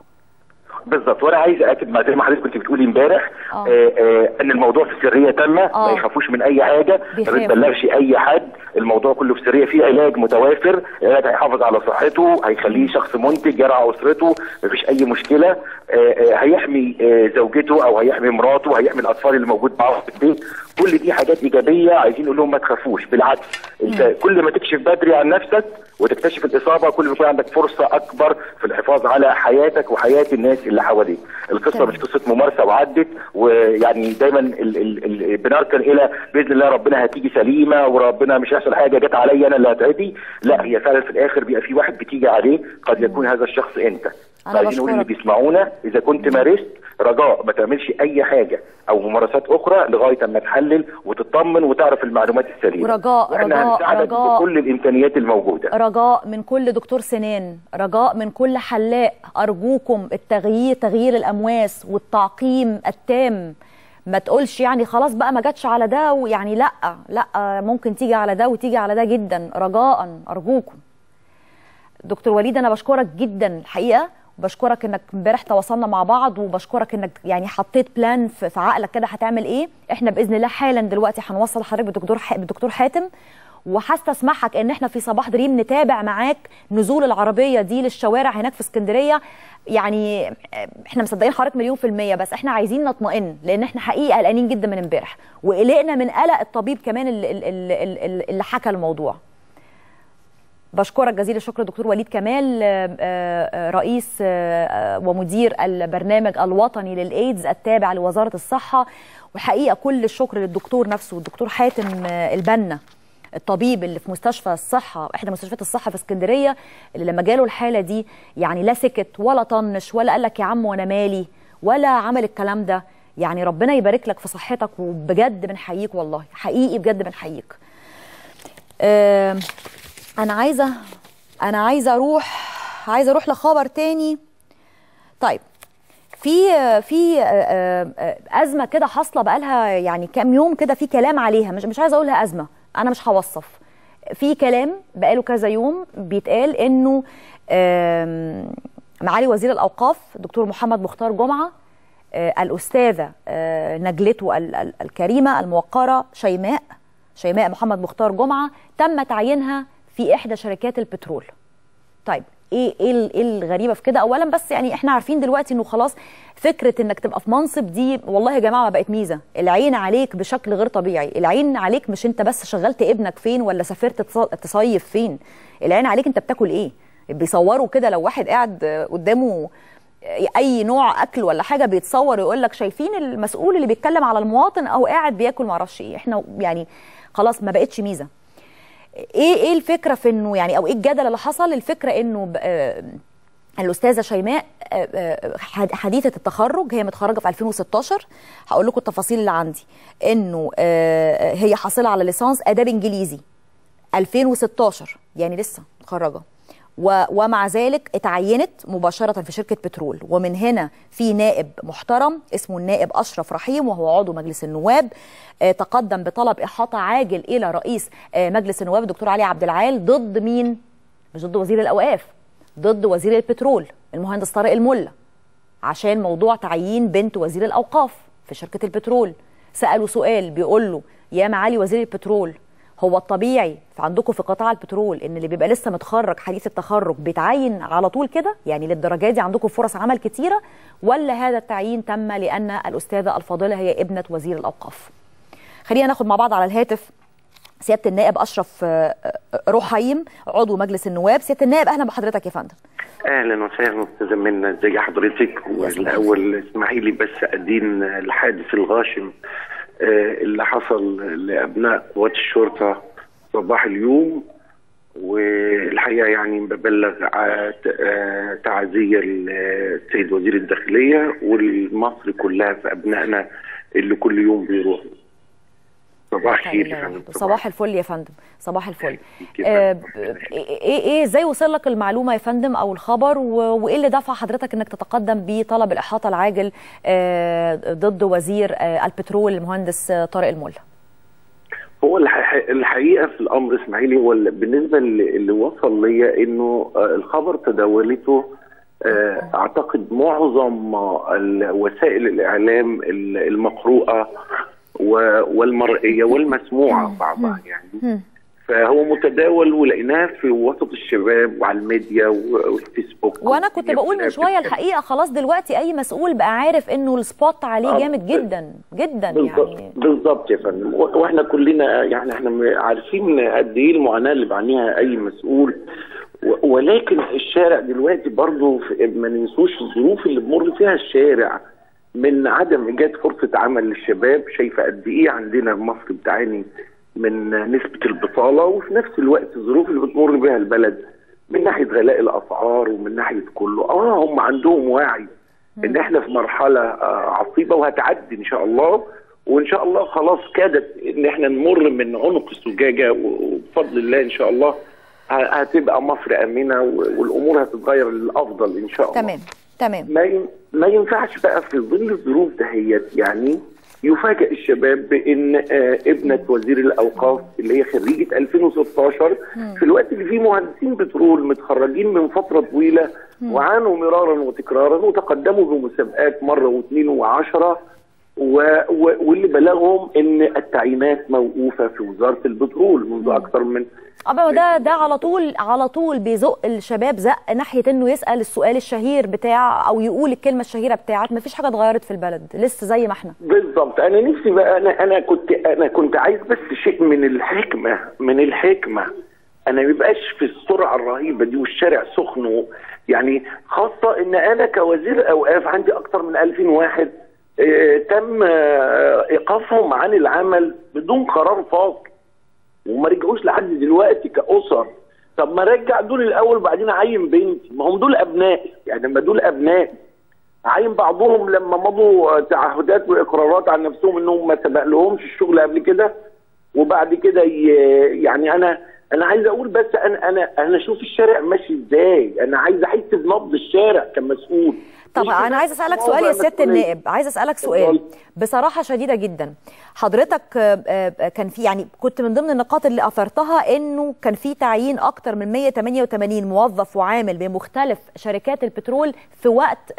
بالظبط وانا عايز اكد مع زي ما حضرتك كنت بتقولي امبارح آه. آه، آه، ان الموضوع في سريه تامه آه. ما يخافوش من اي حاجه ما بيخافوا. بتبلغش اي حد الموضوع كله في سريه في علاج متوافر علاج هيحافظ على صحته هيخليه شخص منتج يرعى اسرته مفيش اي مشكله آه، آه، هيحمي آه، زوجته او هيحمي مراته هيحمي الاطفال اللي موجود معاهم في البيت كل دي حاجات ايجابيه عايزين نقول لهم ما تخافوش بالعكس انت كل ما تكشف بدري عن نفسك وتكتشف الاصابه كل ما يكون عندك فرصه اكبر في الحفاظ على حياتك وحياه الناس اللي حواليك القصه تمام. مش قصه ممارسه وعدت ويعني دايما ال ال ال بنركن الى باذن الله ربنا هتيجي سليمه وربنا مش هيحصل حاجه جت عليا انا اللي هتعدي لا هي فعلا في الاخر بيبقى في واحد بتيجي عليه قد يكون هذا الشخص انت أنا عايزين نقول اللي بشكرك. بيسمعونا اذا كنت مارست رجاء ما تعملش اي حاجه او ممارسات اخرى لغايه اما تحلل وتطمن وتعرف المعلومات السليمه ورجاء- واحنا رجاء- هنساعدك رجاء. بكل الامكانيات الموجوده رجاء من كل دكتور سنان رجاء من كل حلاق أرجوكم التغيير تغيير الأمواس والتعقيم التام ما تقولش يعني خلاص بقى ما جاتش على ده ويعني لا لا ممكن تيجي على ده وتيجي على ده جدا رجاء أرجوكم دكتور وليد أنا بشكرك جدا الحقيقة وبشكرك انك امبارح تواصلنا مع بعض وبشكرك انك يعني حطيت بلان في في عقلك كده هتعمل ايه احنا باذن الله حالا دلوقتي هنوصل حضرتك بدكتور ح- بدكتور حاتم وهستسمحك ان احنا في صباح دريم نتابع معاك نزول العربيه دي للشوارع هناك في اسكندريه يعني احنا مصدقين حضرتك مليون في الميه بس احنا عايزين نطمئن لان احنا حقيقه قلقانين جدا من امبارح وقلقنا من قلق الطبيب كمان اللي, اللي, اللي حكى الموضوع بشكرك جزيل الشكر دكتور وليد كمال آه، آه، رئيس آه، ومدير البرنامج الوطني للايدز التابع لوزاره الصحه والحقيقه كل الشكر للدكتور نفسه الدكتور حاتم آه، البنا الطبيب اللي في مستشفى الصحه احدى مستشفيات الصحه في اسكندريه اللي لما جاله الحاله دي يعني لا سكت ولا طنش ولا قال لك يا عم وانا مالي ولا عمل الكلام ده يعني ربنا يبارك لك في صحتك وبجد بنحييك والله حقيقي بجد بنحييك آه، انا عايزه انا عايزه اروح عايزه اروح لخبر تاني طيب في في آه، آه، ازمه كده حاصله بقالها يعني كام يوم كده في كلام عليها مش مش عايزه اقولها ازمه انا مش هوصف في كلام بقاله كذا يوم بيتقال انه آم، معالي وزير الاوقاف دكتور محمد مختار جمعه آه، الاستاذه آه، نجلته ال- ال- الكريمه الموقره شيماء شيماء محمد مختار جمعه تم تعيينها في احدى شركات البترول طيب ايه ايه ال- ايه الغريبه في كده اولا بس يعني احنا عارفين دلوقتي انه خلاص فكره انك تبقى في منصب دي والله يا جماعه ما بقت ميزه العين عليك بشكل غير طبيعي العين عليك مش انت بس شغلت ابنك فين ولا سافرت تص- تصيف فين العين عليك انت بتاكل ايه بيصوروا كده لو واحد قاعد قدامه اي نوع اكل ولا حاجه بيتصور يقول لك شايفين المسؤول اللي بيتكلم على المواطن او قاعد بياكل معرفش ايه احنا يعني خلاص ما بقتش ميزه ايه ايه الفكره في انه يعني او ايه الجدل اللي حصل الفكره انه ب- آه، الاستاذه شيماء حديثه التخرج هي متخرجه في 2016 هقول لكم التفاصيل اللي عندي انه هي حاصله على ليسانس اداب انجليزي 2016 يعني لسه متخرجه ومع ذلك اتعينت مباشرة في شركة بترول ومن هنا في نائب محترم اسمه النائب أشرف رحيم وهو عضو مجلس النواب تقدم بطلب إحاطة عاجل إلى رئيس مجلس النواب الدكتور علي عبد العال ضد مين؟ مش ضد وزير الأوقاف ضد وزير البترول المهندس طارق الملا عشان موضوع تعيين بنت وزير الأوقاف في شركة البترول سألوا سؤال بيقول له يا معالي وزير البترول هو الطبيعي عندكم في قطاع البترول ان اللي بيبقى لسه متخرج حديث التخرج بيتعين على طول كده يعني للدرجه دي عندكم فرص عمل كتيره ولا هذا التعيين تم لان الاستاذه الفاضله هي ابنه وزير الاوقاف خلينا ناخد مع بعض على الهاتف سياده النائب اشرف رحيم عضو مجلس النواب سياده النائب اهلا بحضرتك يا فندم اهلا وسهلا استاذه منى ازي حضرتك والاول اسمحي لي بس ادين الحادث الغاشم اللي حصل لابناء قوات الشرطه صباح اليوم والحقيقه يعني ببلغ تعزيه للسيد وزير الداخليه والمصر كلها في ابنائنا اللي كل يوم بيروحوا صباح الخير يا فندم صباح الفل يا فندم صباح الفل آه ايه ايه ازاي وصل لك المعلومه يا فندم او الخبر وايه اللي دفع حضرتك انك تتقدم بطلب الاحاطه العاجل آه ضد وزير آه البترول المهندس طارق الملا هو الحقيقه في الامر اسماعيلي هو بالنسبه اللي وصل ليا انه الخبر تداولته اعتقد معظم وسائل الاعلام المقروءه والمرئيه والمسموعه بعضها يعني فهو متداول ولقيناه في وسط الشباب وعلى الميديا والفيسبوك وانا كنت بقول من شويه الحقيقه خلاص دلوقتي اي مسؤول بقى عارف انه السبوت عليه جامد جدا جدا بالزبط يعني بالظبط يا فندم واحنا كلنا يعني احنا عارفين قد ايه المعاناه اللي بيعانيها اي مسؤول ولكن الشارع دلوقتي برضه ما ننسوش الظروف اللي بمر فيها الشارع من عدم ايجاد فرصه عمل للشباب شايفه قد ايه عندنا مصر بتعاني من نسبه البطاله وفي نفس الوقت الظروف اللي بتمر بها البلد من ناحيه غلاء الاسعار ومن ناحيه كله اه هم عندهم وعي ان احنا في مرحله آه عصيبه وهتعدي ان شاء الله وان شاء الله خلاص كادت ان احنا نمر من عنق الزجاجه وبفضل الله ان شاء الله هتبقى مصر امنه والامور هتتغير للافضل ان شاء الله تمام تمام ما ما ينفعش بقى في ظل الظروف دهيت يعني يفاجئ الشباب بان آه ابنه وزير الاوقاف اللي هي خريجه 2016 م. في الوقت اللي فيه مهندسين بترول متخرجين من فتره طويله م. وعانوا مرارا وتكرارا وتقدموا بمسابقات مره واثنين وعشره و... و... واللي بلغهم ان التعيينات موقوفه في وزاره البترول منذ م. اكثر من اه ده ده على طول على طول بيزق الشباب زق ناحيه انه يسال السؤال الشهير بتاع او يقول الكلمه الشهيره بتاعت ما فيش حاجه اتغيرت في البلد لسه زي ما احنا بالظبط انا نفسي بقى انا انا كنت انا كنت عايز بس شيء من الحكمه من الحكمه انا ما يبقاش في السرعه الرهيبه دي والشارع سخن يعني خاصه ان انا كوزير اوقاف عندي اكثر من 2000 واحد اه تم اه ايقافهم عن العمل بدون قرار فاصل وما رجعوش لحد دلوقتي كاسر طب ما رجع دول الاول وبعدين اعين بنتي ما هم دول ابنائي يعني لما دول ابنائي عين بعضهم لما مضوا تعهدات واقرارات عن نفسهم انهم ما سبق لهمش الشغل قبل كده وبعد كده يعني انا انا عايز اقول بس انا انا انا اشوف الشارع ماشي ازاي انا عايز احس بنبض الشارع كمسؤول طب انا عايز اسالك سؤال يا سياده النائب عايز اسالك سؤال بصراحه شديده جدا حضرتك كان في يعني كنت من ضمن النقاط اللي اثرتها انه كان في تعيين اكتر من 188 موظف وعامل بمختلف شركات البترول في وقت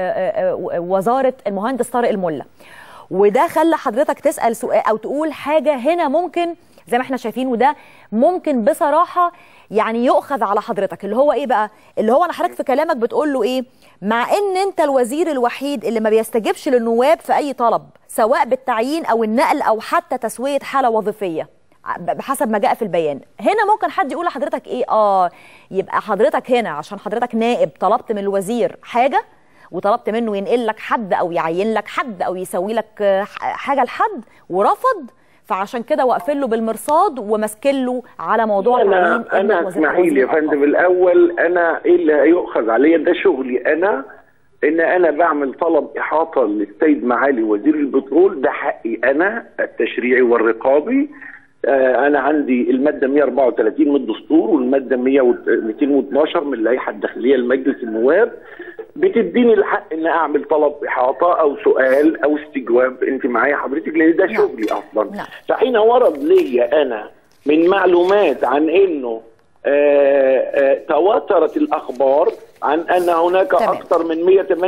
وزاره المهندس طارق الملا وده خلى حضرتك تسال سؤال او تقول حاجه هنا ممكن زي ما احنا شايفين وده ممكن بصراحه يعني يؤخذ على حضرتك اللي هو ايه بقى اللي هو انا حضرتك في كلامك بتقول له ايه مع ان انت الوزير الوحيد اللي ما بيستجيبش للنواب في اي طلب سواء بالتعيين او النقل او حتى تسويه حاله وظيفيه بحسب ما جاء في البيان هنا ممكن حد يقول لحضرتك ايه اه يبقى حضرتك هنا عشان حضرتك نائب طلبت من الوزير حاجه وطلبت منه ينقل لك حد او يعين لك حد او يسوي لك حاجه لحد ورفض فعشان كده واقفين له بالمرصاد وماسكين له على موضوع تعيين انا ابن انا وزير- اسمحي لي يا وزير فندم الاول انا ايه اللي هيؤخذ عليا ده شغلي انا ان انا بعمل طلب احاطه للسيد معالي وزير البترول ده حقي انا التشريعي والرقابي آه انا عندي الماده 134 من الدستور والماده 100 و 212 من اللائحه الداخليه لمجلس النواب بتديني الحق ان اعمل طلب احاطه او سؤال او استجواب انت معايا حضرتك لان ده نعم. شغلي اصلا نعم. فحين ورد لي انا من معلومات عن انه آه، آه، تواترت الاخبار عن ان هناك تمام. اكثر من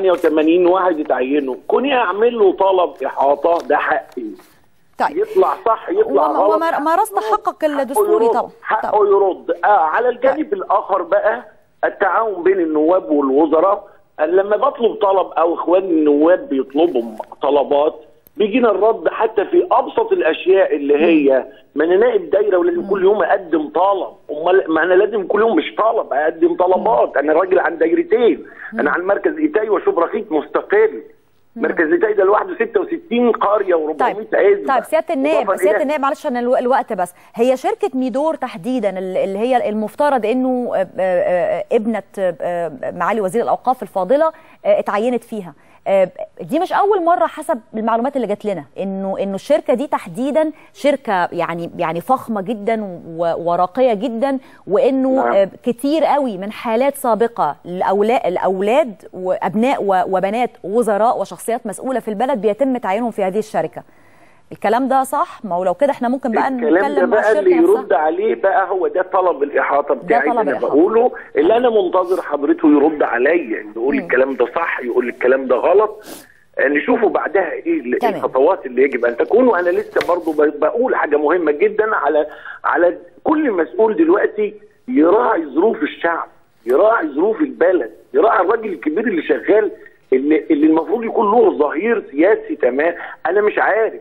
188 واحد يتعينوا كوني اعمل له طلب احاطه ده حقي طيب يطلع صح يطلع هو- هو غلط مار- مارست حقك حقه الدستوري يرد. طبعا حقه طبعا. يرد آه على الجانب الاخر بقى التعاون بين النواب والوزراء لما بطلب طلب او اخواني النواب بيطلبوا طلبات بيجينا الرد حتى في ابسط الاشياء اللي هي ما انا نائب دايره ولازم كل يوم اقدم طلب امال ما انا لازم كل يوم مش طلب اقدم طلبات انا راجل عن دايرتين انا عن مركز ايتاي وشبرخيت مستقل مركز ايتاي ده لوحده 66 قريه و400 طيب عزبه طيب سياده النائب إضافة سياده إلى- النائب معلش عشان الو- الوقت بس هي شركه ميدور تحديدا اللي هي المفترض انه آه، آه، ابنه آه، معالي وزير الاوقاف الفاضله آه، اتعينت فيها آه، دي مش اول مره حسب المعلومات اللي جات لنا انه انه الشركه دي تحديدا شركه يعني يعني فخمه جدا و- وراقيه جدا وانه نعم. آه، كتير قوي من حالات سابقه لاولاد الاولاد وابناء و- وبنات وزراء وشخصيات مسؤوله في البلد بيتم تعيينهم في هذه الشركه الكلام ده صح ما هو لو كده احنا ممكن بقى الكلام ده نتكلم مع بقى اللي الشركه يرد نفسها عليه بقى هو ده طلب الاحاطه بتاعي طلب اللي انا الإحاطة. بقوله اللي انا منتظر حضرته يرد عليا يقول الكلام ده صح يقول الكلام ده غلط آه، نشوفه بعدها ايه ال- تمام. الخطوات اللي يجب ان تكون وانا لسه برضو ب- بقول حاجه مهمه جدا على على كل مسؤول دلوقتي يراعي ظروف الشعب يراعي ظروف البلد يراعي الراجل الكبير اللي شغال اللي, اللي المفروض يكون له ظهير سياسي تمام انا مش عارف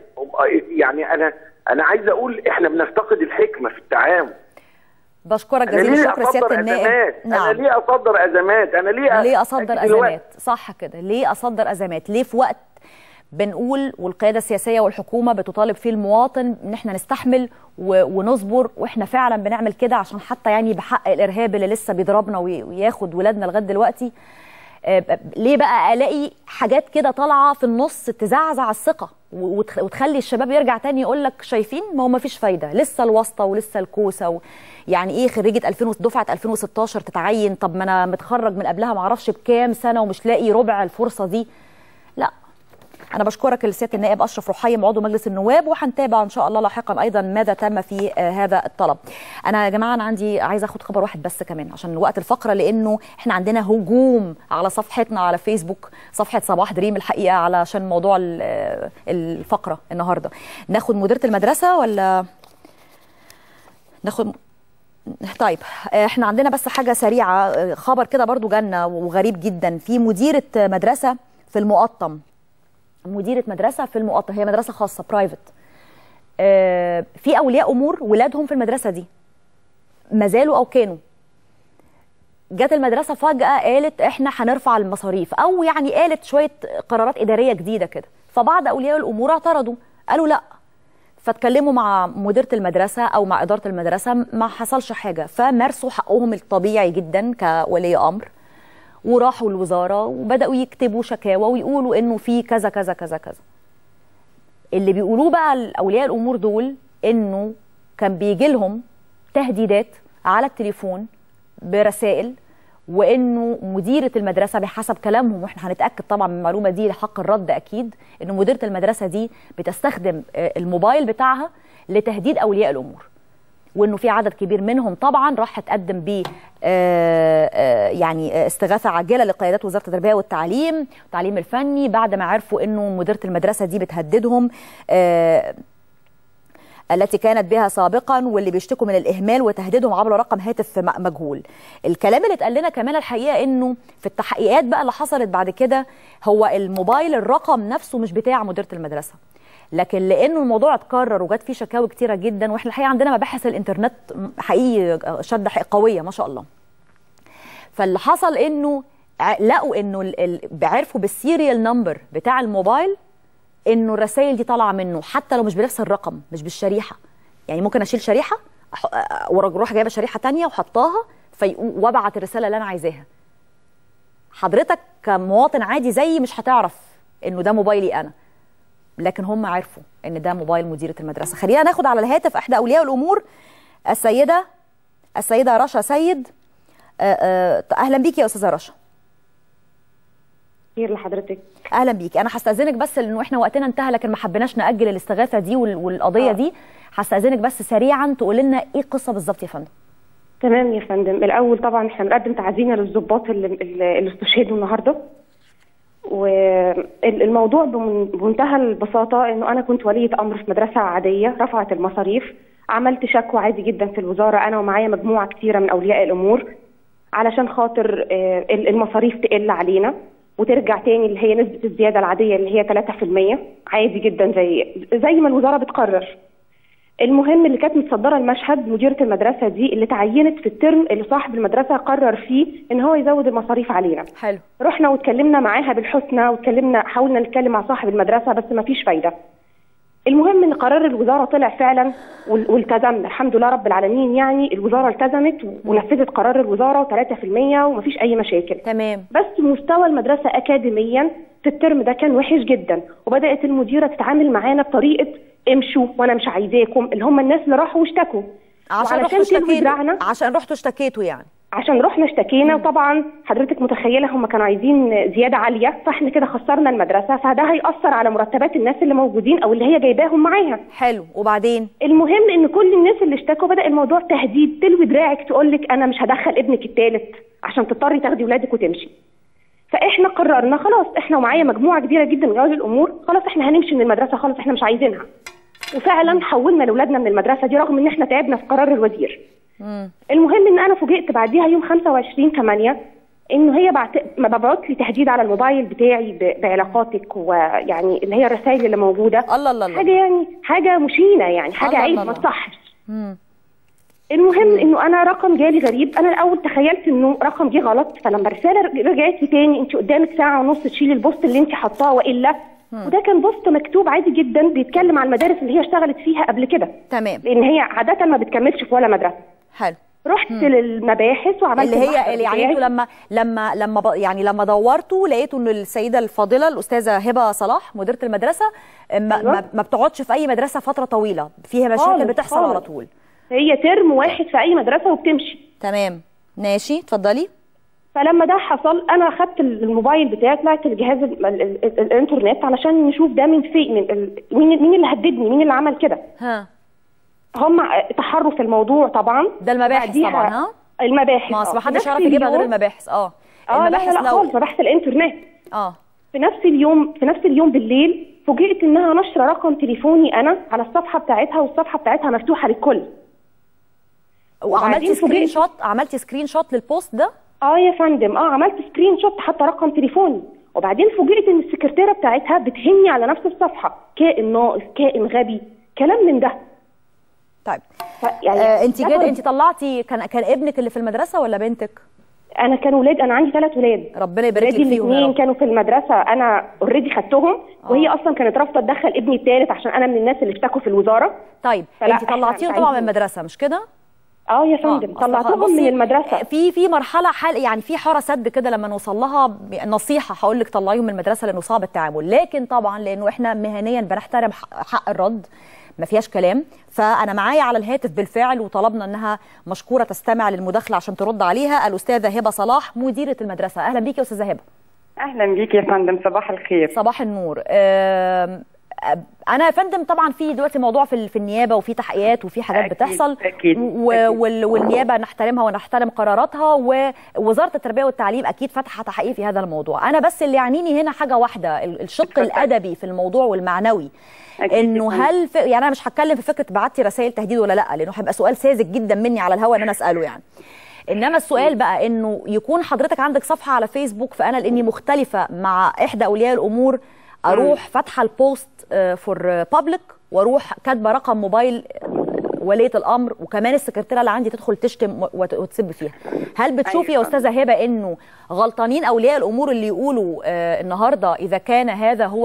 يعني انا انا عايز اقول احنا بنفتقد الحكمه في التعامل بشكرك انا جزيل ليه الشكر سياده اصدر النائب ازمات انا ليه اصدر ازمات انا ليه ليه اصدر أجي دلوقتي- ازمات صح كده ليه اصدر ازمات ليه في وقت بنقول والقياده السياسيه والحكومه بتطالب فيه المواطن ان احنا نستحمل و- ونصبر واحنا فعلا بنعمل كده عشان حتى يعني بحق الارهاب اللي لسه بيضربنا وي- وياخد ولادنا لغايه دلوقتي آه، ب- ليه بقى الاقي حاجات كده طالعه في النص تزعزع الثقه و- وتخ- وتخلي الشباب يرجع تاني يقول لك شايفين ما هو ما فيش فايده لسه الواسطه ولسه الكوسه و... يعني ايه خريجه 2000 و- دفعه 2016 تتعين طب ما انا متخرج من قبلها ما اعرفش بكام سنه ومش لاقي ربع الفرصه دي لا انا بشكرك لسياده النائب اشرف رحيم عضو مجلس النواب وهنتابع ان شاء الله لاحقا ايضا ماذا تم في آه، هذا الطلب انا يا جماعه انا عندي عايزه اخد خبر واحد بس كمان عشان وقت الفقره لانه احنا عندنا هجوم على صفحتنا على فيسبوك صفحه صباح دريم الحقيقه علشان موضوع ال- آه، الفقره النهارده ناخد مديره المدرسه ولا ناخد طيب احنا عندنا بس حاجه سريعه آه، خبر كده برضو جالنا وغريب جدا في مديره مدرسه في المقطم مديره مدرسه في المقطم هي مدرسه خاصه برايفت آه، في اولياء امور ولادهم في المدرسه دي ما زالوا او كانوا جت المدرسه فجاه قالت احنا هنرفع المصاريف او يعني قالت شويه قرارات اداريه جديده كده فبعض اولياء الامور اعترضوا قالوا لا فاتكلموا مع مديره المدرسه او مع اداره المدرسه ما حصلش حاجه فمارسوا حقهم الطبيعي جدا كولي امر وراحوا الوزاره وبداوا يكتبوا شكاوى ويقولوا انه في كذا كذا كذا كذا اللي بيقولوه بقى اولياء الامور دول انه كان بيجي لهم تهديدات على التليفون برسائل وانه مديره المدرسه بحسب كلامهم واحنا هنتاكد طبعا من المعلومه دي لحق الرد اكيد انه مديره المدرسه دي بتستخدم آه، الموبايل بتاعها لتهديد اولياء الامور وانه في عدد كبير منهم طبعا راح تقدم ب يعني آه، استغاثه عاجله لقيادات وزاره التربيه والتعليم التعليم الفني بعد ما عرفوا انه مديره المدرسه دي بتهددهم آه، التي كانت بها سابقا واللي بيشتكوا من الاهمال وتهديدهم عبر رقم هاتف م- مجهول الكلام اللي اتقال لنا كمان الحقيقه انه في التحقيقات بقى اللي حصلت بعد كده هو الموبايل الرقم نفسه مش بتاع مديره المدرسه لكن لانه الموضوع اتكرر وجات فيه شكاوي كتيره جدا واحنا الحقيقه عندنا مباحث الانترنت حقيقي شد حق- قويه ما شاء الله فاللي حصل انه ع- لقوا انه ال- ال- عرفوا بالسيريال نمبر بتاع الموبايل انه الرسائل دي طالعه منه حتى لو مش بنفس الرقم مش بالشريحه يعني ممكن اشيل شريحه أح- واروح جايبه شريحه تانية وحطاها في وابعت الرساله اللي انا عايزاها حضرتك كمواطن عادي زيي مش هتعرف انه ده موبايلي انا لكن هم عرفوا ان ده موبايل مديره المدرسه خلينا ناخد على الهاتف احدى اولياء الامور السيده السيده رشا سيد آه، آه، اهلا بيكي يا استاذه رشا خير لحضرتك اهلا بيكي انا هستاذنك بس لانه احنا وقتنا انتهى لكن ما حبيناش ناجل الاستغاثه دي وال- والقضيه آه. دي هستاذنك بس سريعا تقول لنا ايه القصه بالظبط يا فندم تمام يا فندم الاول طبعا احنا بنقدم تعزينا للضباط اللي, اللي اللي استشهدوا النهارده والموضوع بمن- بمنتهى البساطه انه انا كنت وليه امر في مدرسه عاديه رفعت المصاريف عملت شكوى عادي جدا في الوزاره انا ومعايا مجموعه كثيره من اولياء الامور علشان خاطر آه، المصاريف تقل علينا وترجع تاني اللي هي نسبه الزياده العاديه اللي هي 3% عادي جدا زي زي ما الوزاره بتقرر المهم اللي كانت متصدره المشهد مديره المدرسه دي اللي تعينت في الترم اللي صاحب المدرسه قرر فيه ان هو يزود المصاريف علينا حلو رحنا واتكلمنا معاها بالحسنى واتكلمنا حاولنا نتكلم مع صاحب المدرسه بس ما فيش فايده المهم ان قرار الوزاره طلع فعلا وال- والتزمنا الحمد لله رب العالمين يعني الوزاره التزمت ونفذت قرار الوزاره 3% ومفيش اي مشاكل تمام بس مستوى المدرسة أكاديميا في الترم ده كان وحش جدا وبدأت المديرة تتعامل معانا بطريقة امشوا وأنا مش عايزاكم اللي هم الناس اللي راحوا واشتكوا عشان وعلشان رحتوا تلوي دراعنا اشتكيتوا عشان رحتوا اشتكيتوا يعني عشان رحنا اشتكينا وطبعا حضرتك متخيله هم كانوا عايزين زياده عاليه فاحنا كده خسرنا المدرسه فده هيأثر على مرتبات الناس اللي موجودين او اللي هي جايباهم معاها حلو وبعدين المهم ان كل الناس اللي اشتكوا بدا الموضوع تهديد تلوي دراعك تقول لك انا مش هدخل ابنك الثالث عشان تضطري تاخدي ولادك وتمشي فاحنا قررنا خلاص احنا ومعايا مجموعه كبيره جدا من اولياء الامور خلاص احنا هنمشي من المدرسه خلاص احنا مش عايزينها وفعلا حولنا لاولادنا من المدرسه دي رغم ان احنا تعبنا في قرار الوزير مم. المهم ان انا فوجئت بعديها يوم 25 8 انه هي بعت ما ببعت لي تهديد على الموبايل بتاعي ب... بعلاقاتك ويعني اللي هي الرسائل اللي موجوده الله الله الله حاجه يعني حاجه مشينه يعني حاجه الله عيب الله ما الله. تصحش مم. المهم انه انا رقم جالي غريب انا الاول تخيلت انه رقم جه غلط فلما الرساله رجعت لي تاني انت قدامك ساعه ونص تشيلي البوست اللي انت حطاه والا وده كان بوست مكتوب عادي جدا بيتكلم عن المدارس اللي هي اشتغلت فيها قبل كده تمام لان هي عاده ما بتكملش في ولا مدرسه حلو رحت للمباحث وعملت اللي المحضر هي اللي يعني بتاعي. انتوا لما لما لما ب... يعني لما دورتوا لقيتوا ان السيده الفاضله الاستاذه هبه صلاح مديره المدرسه ما, أيوة. ما, ما بتقعدش في اي مدرسه فتره طويله فيها مشاكل خالص، بتحصل خالص. على طول هي ترم واحد في اي مدرسه وبتمشي تمام ماشي اتفضلي فلما ده حصل انا اخدت الموبايل بتاعي طلعت الجهاز ال ال ال الانترنت علشان نشوف ده من فين من ال- مين مين اللي هددني مين اللي عمل كده ها هم تحروا في الموضوع طبعا ده المباحث بعديها- طبعا ها المباحث ما آه. اصل في محدش نفس يعرف يجيبها غير اليوم- المباحث اه اه لا المباحث لا, لا لو خالص مباحث الانترنت اه في نفس اليوم في نفس اليوم بالليل فوجئت انها نشره رقم تليفوني انا على الصفحه بتاعتها والصفحه بتاعتها مفتوحه للكل وعملتي وبعدين سكرين فوجئت- شوت عملتي سكرين شوت للبوست ده اه يا فندم اه عملت سكرين شوت حتى رقم تليفوني وبعدين فوجئت ان السكرتيره بتاعتها بتهني على نفس الصفحه كائن ناقص كائن غبي كلام من ده طيب ف- يعني آه انت ده جد كان- انت طلعتي كان كان ابنك اللي في المدرسه ولا بنتك انا كان ولاد انا عندي ثلاث ولاد ربنا يبارك ولادي لك فيهم يا الاثنين رب كانوا في المدرسه انا اوريدي خدتهم وهي اصلا كانت رافضه تدخل ابني الثالث عشان انا من الناس اللي اشتكوا في الوزاره طيب فلا، انت طلعتيهم إحنا طبعا من عايزين- المدرسه مش كده اه يا آه، فندم أصل طلعتهم بصي، من المدرسه في في مرحله حال يعني في حاره سد كده لما نوصل لها ب- نصيحه هقول لك طلعيهم من المدرسه لانه صعب التعامل لكن طبعا لانه احنا مهنيا بنحترم حق- حق الرد ما فيهاش كلام فانا معايا على الهاتف بالفعل وطلبنا انها مشكوره تستمع للمداخله عشان ترد عليها الاستاذه هبه صلاح مديره المدرسه اهلا بيكي يا استاذه هبه اهلا بيك يا فندم صباح الخير صباح النور آم، انا يا فندم طبعا في دلوقتي موضوع في ال- في النيابه وفي تحقيقات وفي حاجات أكيد، بتحصل أكيد، و- أكيد. وال- والنيابه نحترمها ونحترم قراراتها ووزاره التربيه والتعليم اكيد فاتحه تحقيق في هذا الموضوع انا بس اللي يعنيني هنا حاجه واحده ال- الشق اتفضل. الادبي في الموضوع والمعنوي أكيد انه يا فندم. هل في يعني انا مش هتكلم في فكره بعتي رسائل تهديد ولا لا لانه هيبقى سؤال ساذج جدا مني على الهوا ان انا اساله يعني انما السؤال بقى انه يكون حضرتك عندك صفحه على فيسبوك فانا لاني مختلفه مع احدى اولياء الامور اروح فاتحه البوست فور بابليك واروح كاتبه رقم موبايل وليه الامر وكمان السكرتيره اللي عندي تدخل تشتم وت- وتسب فيها هل بتشوفي يا أيوة. استاذه هبه انه غلطانين اولياء الامور اللي يقولوا آه النهارده اذا كان هذا هو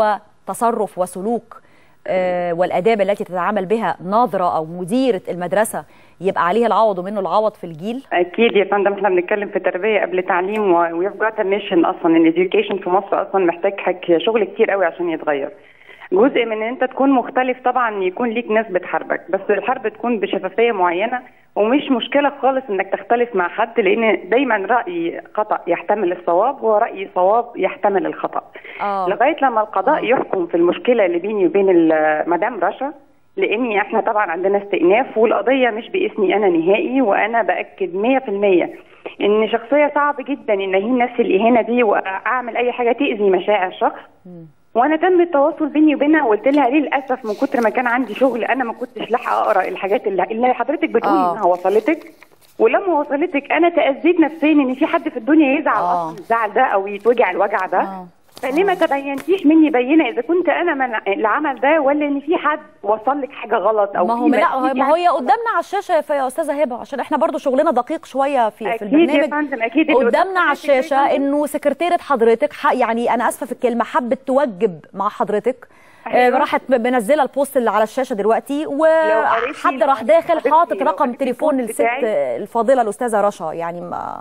تصرف وسلوك آه، والاداب التي تتعامل بها ناظره او مديره المدرسه يبقى عليها العوض ومنه العوض في الجيل اكيد يا فندم احنا بنتكلم في تربيه قبل تعليم ويف جوت ميشن اصلا ان الاديوكيشن في مصر اصلا محتاج حك شغل كتير قوي عشان يتغير جزء من ان انت تكون مختلف طبعا يكون ليك ناس بتحاربك بس الحرب تكون بشفافيه معينه ومش مشكله خالص انك تختلف مع حد لان دايما راي خطا يحتمل الصواب وراي صواب يحتمل الخطا آه. لغايه لما القضاء يحكم في المشكله اللي بيني وبين ال- مدام رشا لاني احنا طبعا عندنا استئناف والقضيه مش باسمي انا نهائي وانا باكد 100% ان شخصيه صعب جدا ان اهين نفسي الاهانه دي واعمل اي حاجه تاذي مشاعر شخص وانا تم التواصل بيني وبينها وقلت لها للاسف من كتر ما كان عندي شغل انا ما كنتش لاحقه اقرا الحاجات اللي, اللي حضرتك بتقولي آه. انها وصلتك ولما وصلتك انا تاذيت نفسيا ان في حد في الدنيا يزعل آه. اصلا الزعل ده او يتوجع الوجع ده آه. فليه ما تبينتيش مني بينه اذا كنت انا من اللي عمل ده ولا ان في حد وصل لك حاجه غلط او ما في هو لا هو- في ما حد- هي قدامنا على الشاشه يا- يا استاذه هبه عشان احنا برضو شغلنا دقيق شويه في في أكيد يا البرنامج فندم، أكيد اللي قدام قدامنا على حضرتك يا الشاشه فندم. انه سكرتيره حضرتك ح- يعني انا اسفه في الكلمه حبت توجب مع حضرتك آه، أيوة. راحت ب- منزله البوست اللي على الشاشه دلوقتي قريتي- وحد راح لو داخل حضرتك- حاطط لو رقم قريتي تليفون البوست الست بتاعي. الفاضله الاستاذه رشا يعني ما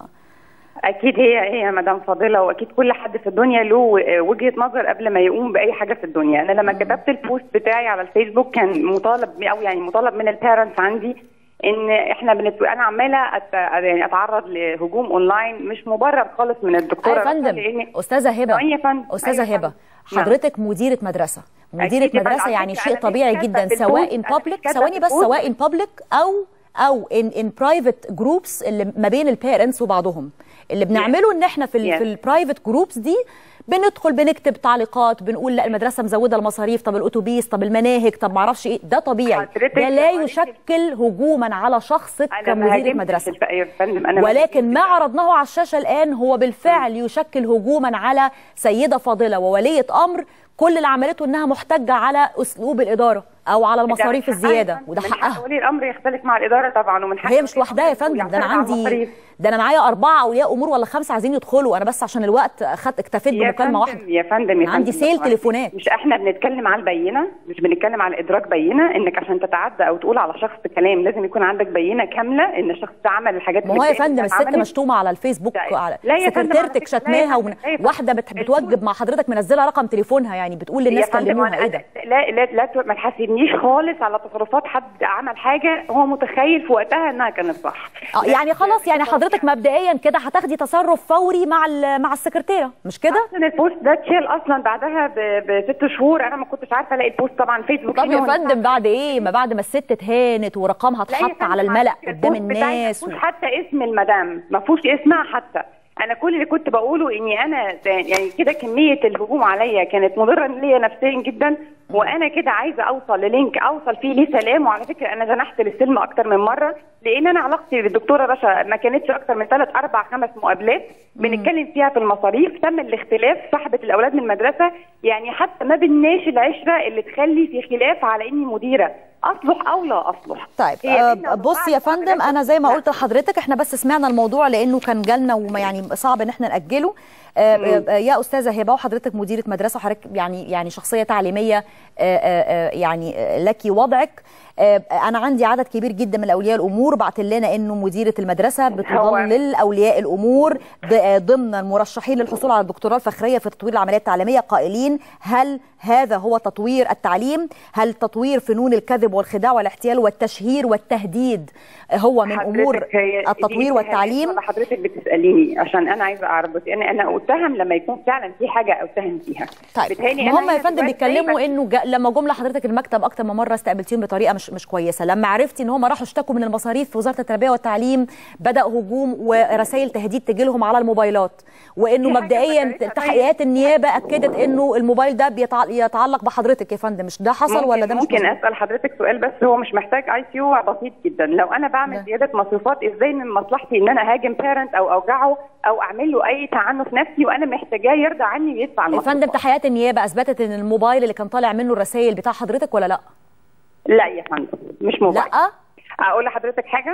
اكيد هي هي مدام فاضله واكيد كل حد في الدنيا له وجهه نظر قبل ما يقوم باي حاجه في الدنيا انا لما كتبت البوست بتاعي على الفيسبوك كان مطالب او يعني مطالب من البيرنتس عندي ان احنا بنت... انا عماله أت... يعني اتعرض لهجوم اونلاين مش مبرر خالص من الدكتوره يا رشا، فندم لأن- استاذه هبه ثواني يا فندم. استاذه أيوة يا هبه فندم. نعم. حضرتك مديره مدرسه مديره أكيد يا فندم. مدرسه على يعني فكرة شيء أنا طبيعي كاتبة جدا في سواء البوست- ان أنا بابليك كاتبة ثواني في بس البوست. سواء ان بابليك او او ان ان برايفت جروبس اللي ما بين البيرنتس وبعضهم اللي بنعمله ان احنا في ال Yes. في البرايفت جروبس دي بندخل بنكتب تعليقات بنقول لا المدرسه مزوده المصاريف طب الاتوبيس طب المناهج طب ما اعرفش ايه ده طبيعي حضرتك ده لا لو قريتي- يشكل هجوما على شخصك أنا كمدير ما هاجمتش مدرسه الف- يا فندم انا ما ولكن ما عرضناه على الشاشة الآن هو بالفعل يشكل هجوما على سيدة فاضلة وولية أمر كل اللي عملته إنها محتجة على أسلوب الإدارة أو على المصاريف ده من حقها يا الزيادة فندم. وده من حق حقها ولي الامر يختلف مع الاداره طبعا ومن حق هي مش ولي لوحدها يا الأمر فندم ده أنا يعترض على عندي المصاريف. ده أنا معايا أربعة أولياء أمور ولا خمسة عايزين يدخلوا أنا بس عشان الوقت أخدت اكتفيت يا بمكالمة فندم- واحدة يا فندم يا عندي فندم، سيل لو تليفونات. مش احنا بنتكلم على البينه مش بنتكلم على ادراك بينه انك عشان تتعدى او تقول على شخص كلام لازم يكون عندك بينه كامله ان الشخص ده عمل الحاجات ما هو يا اللي فندم الست عملت. مشتومة على الفيسبوك لا- على لا يا فندم، على سكرتيرتك فكرة، لا يا شتماها فندم، ومن... لا يا فندم. واحدة بت... بتوجب مع حضرتك منزلة رقم تليفونها يعني بتقول يا للناس فندم، كلموها أنا- ايه ده لا لا لا ت- ما تحاسبنيش خالص على تصرفات حد عمل حاجه هو متخيل في وقتها انها كانت صح اه يعني خلاص يعني حضرتك مبدئيا كده هتاخدي تصرف فوري مع ال- مع السكرتيره مش كده؟ اصلا البوست ده اتشال اصلا بعدها ب- بست شهور انا ما كنتش عارفه الاقي البوست طبعا فيسبوك طب يا هنا فندم بعد ايه؟ ما بعد ما الست اتهانت ورقمها لا يا اتحط فندم، على الملأ فكرة قدام البوست بتاعي الناس ما و... فيهوش حتى اسم المدام ما فيهوش اسمها حتى انا كل اللي كنت بقوله اني انا يعني كده كميه الهجوم عليا كانت مضره ليا نفسيا جدا وانا كده عايزه اوصل للينك اوصل فيه ليه سلام وعلى فكره انا جنحت للسلم اكتر من مره لان انا علاقتي بالدكتوره رشا ما كانتش اكتر من ثلاث اربع خمس مقابلات بنتكلم فيها في المصاريف تم الاختلاف سحبت الاولاد من المدرسه يعني حتى ما بناش العشره اللي تخلي في خلاف على اني مديره اصلح او لا اصلح طيب هي آه، بينا بصي يا وبين بعض فندم حاجات انا زي ما لا. قلت لحضرتك احنا بس سمعنا الموضوع لانه كان جالنا وما يعني صعب ان احنا ناجله آه، آه، يا استاذه هبه وحضرتك مديره مدرسه وحضرتك يعني يعني شخصيه تعليميه آه، آه، آه، يعني آه، لك وضعك آه، انا عندي عدد كبير جدا من اولياء الامور بعت لنا انه مديره المدرسه بتضلل اولياء الامور ض- ضمن المرشحين للحصول على الدكتوراه الفخريه في تطوير العمليات التعليميه قائلين هل هذا هو تطوير التعليم هل تطوير فنون الكذب والخداع والاحتيال والتشهير والتهديد هو من امور حضرتك هي- دي التطوير والتعليم اتهامات حضرتك بتساليني عشان انا عايزه اعرف بس انا انا اتهم لما يكون فعلا في حاجه اتهم فيها طيب بيتهيألي ما أنا هم يا هنا فندم دلوقتي بيتكلموا دايماً- انه جا لما جم لحضرتك المكتب اكتر من مره استقبلتيهم بطريقه مش مش كويسه لما عرفتي ان هم راحوا اشتكوا من المصاريف في وزاره التربيه والتعليم بدا هجوم ورسائل تهديد تجيلهم على الموبايلات وانه دي حاجة مبدئيا بشرية تحقيقات النيابه اكدت انه الموبايل ده بيتع- يتعلق بحضرتك يا فندم مش ده حصل ممكن ولا ده مش ممكن مظبوط؟ اسال حضرتك سؤال بس هو مش محتاج اي سي يو بسيط جدا لو انا بعمل زياده مصروفات ازاي من مصلحتي ان انا هاجم بيرنت او اوجعه او اعمل له اي تعنف نفسي وانا محتاجاه يرضى عني ويدفع يا المصروفات فندم تحقيقات النيابه اثبتت ان الموبايل اللي كان طالع منه الرسائل بتاع حضرتك ولا لا؟ لا يا فندم مش موبايل لا اقول لحضرتك حاجه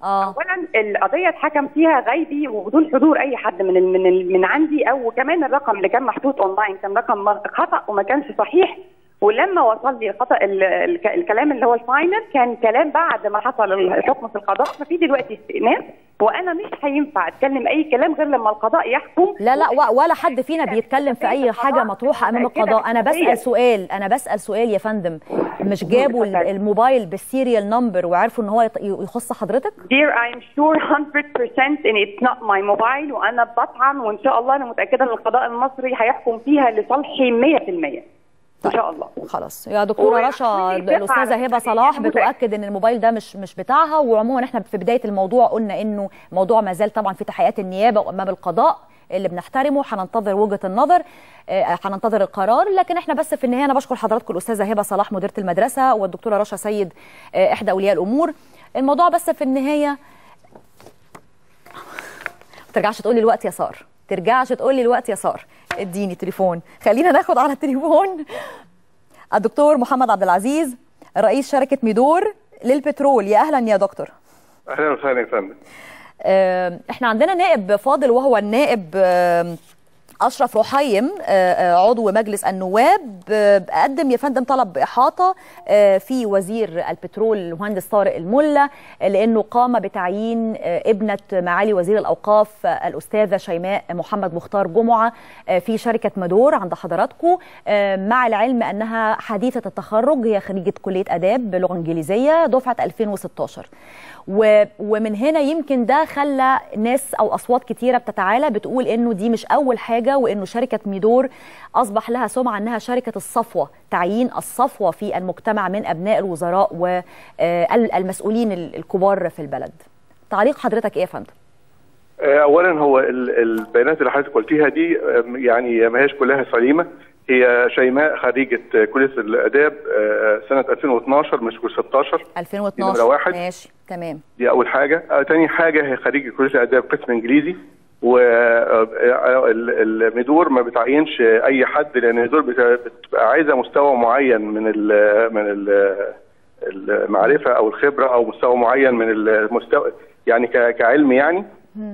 اه اولا القضيه اتحكم فيها غيبي وبدون حضور اي حد من ال من ال من عندي او كمان الرقم اللي كان محطوط اونلاين كان رقم خطا وما كانش صحيح ولما وصل لي الخطا ال- ال- الكلام اللي هو الفاينل كان كلام بعد ما حصل الحكم في القضاء ففي دلوقتي استئناف وانا مش هينفع اتكلم اي كلام غير لما القضاء يحكم لا لا و- ولا حد فينا بيتكلم في اي حاجه مطروحه امام القضاء انا بسال سؤال انا بسال سؤال يا فندم مش جابوا ال- الموبايل بالسيريال نمبر وعرفوا ان هو يط- يخص حضرتك Dear I'm sure 100% and it's not my mobile وانا بطعن وان شاء الله انا متاكده ان القضاء المصري هيحكم فيها لصالحي 100% ان شاء الله خلاص يا دكتوره هو رشا يحكمني الثقة الاستاذه على هبه نفسي. صلاح أنا بتؤكد ان الموبايل ده مش مش بتاعها وعموما احنا في بدايه الموضوع قلنا انه الموضوع ما زال طبعا في تحقيقات النيابه وامام القضاء اللي بنحترمه هننتظر وجهه النظر آه، هننتظر القرار لكن احنا بس في النهايه انا بشكر حضراتكم الاستاذه هبه صلاح مديره المدرسه والدكتوره رشا سيد آه، احدى اولياء الامور الموضوع بس في النهايه ترجعش تقول لي الوقت يا سار ترجعش تقول لي الوقت يا سار اديني تليفون خلينا ناخد على التليفون الدكتور محمد عبد العزيز رئيس شركه ميدور للبترول يا اهلا يا دكتور اهلا وسهلا يا فندم آه، احنا عندنا نائب فاضل وهو النائب آه، اشرف رحيم آه، آه، عضو مجلس النواب آه، قدم يا فندم طلب باحاطه آه، في وزير البترول المهندس طارق الملا آه، لانه قام بتعيين آه، ابنه معالي وزير الاوقاف آه، الاستاذه شيماء محمد مختار جمعه آه، في شركه مدور عند حضراتكم آه، مع العلم انها حديثه التخرج هي خريجه كليه اداب بلغه انجليزيه دفعه 2016 و- ومن هنا يمكن ده خلى ناس او اصوات كتيره بتتعالى بتقول انه دي مش اول حاجه وانه شركه ميدور اصبح لها سمعه انها شركه الصفوه تعيين الصفوه في المجتمع من ابناء الوزراء والمسؤولين الكبار في البلد تعليق حضرتك ايه يا فندم آه، اولا هو ال- البيانات اللي حضرتك قلتيها دي آم، يعني ما هيش كلها سليمه هي شيماء خريجه آه، كليه الاداب آه، سنه 2012 مش 16 نمرة 2012 واحد. ماشي تمام دي اول حاجه آه، تاني حاجه هي خريجه كليه الاداب قسم انجليزي والمدور ما بتعينش اي حد لان المدور بت- بتبقى عايزه مستوى معين من ال من ال المعرفه او الخبره او مستوى معين من المستوى يعني ك- كعلم يعني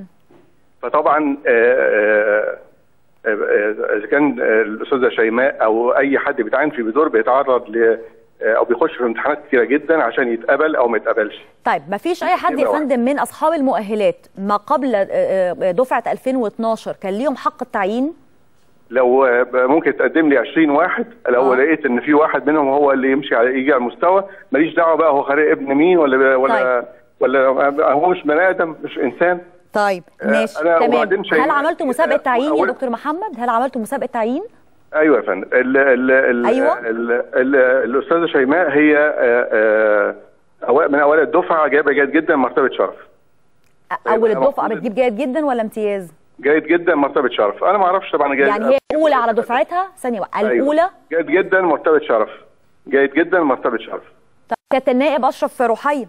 فطبعا آه، آه، آه، اذا كان آه، الاستاذه شيماء او اي حد بيتعين في بدور بيتعرض ل آه، او بيخش في امتحانات كتيره جدا عشان يتقبل او ما يتقبلش طيب ما فيش اي حد يا نمرة واحد. فندم من اصحاب المؤهلات ما قبل آه، آه، دفعه 2012 كان ليهم حق التعيين لو آه، ممكن تقدم لي 20 واحد لو آه. لقيت ان في واحد منهم هو اللي يمشي على يجي على المستوى ماليش دعوه بقى هو خريج ابن مين ولا ولا طيب. ولا هو مش بني ادم مش انسان طيب آه، ماشي أنا تمام وبعدين شيء- هل عملتوا مسابقه آه، تعيين يا أول- دكتور محمد هل عملتوا مسابقه تعيين ايوه يا فندم ال ال ال أيوة. ال ال الاستاذه شيماء هي آه، آه، أوائل- من اوائل الدفعه جايبه جيد جدا مرتبه شرف اول أنا الدفعه المفروض- بتجيب جيد جدا ولا امتياز جيد جدا مرتبه شرف انا ما اعرفش طبعا جيد يعني هي الاولى على دفعتها ثانيه واحدة. أيوة. الاولى جيد جدا مرتبه شرف جيد جدا مرتبه شرف طب كانت النائب اشرف رحيم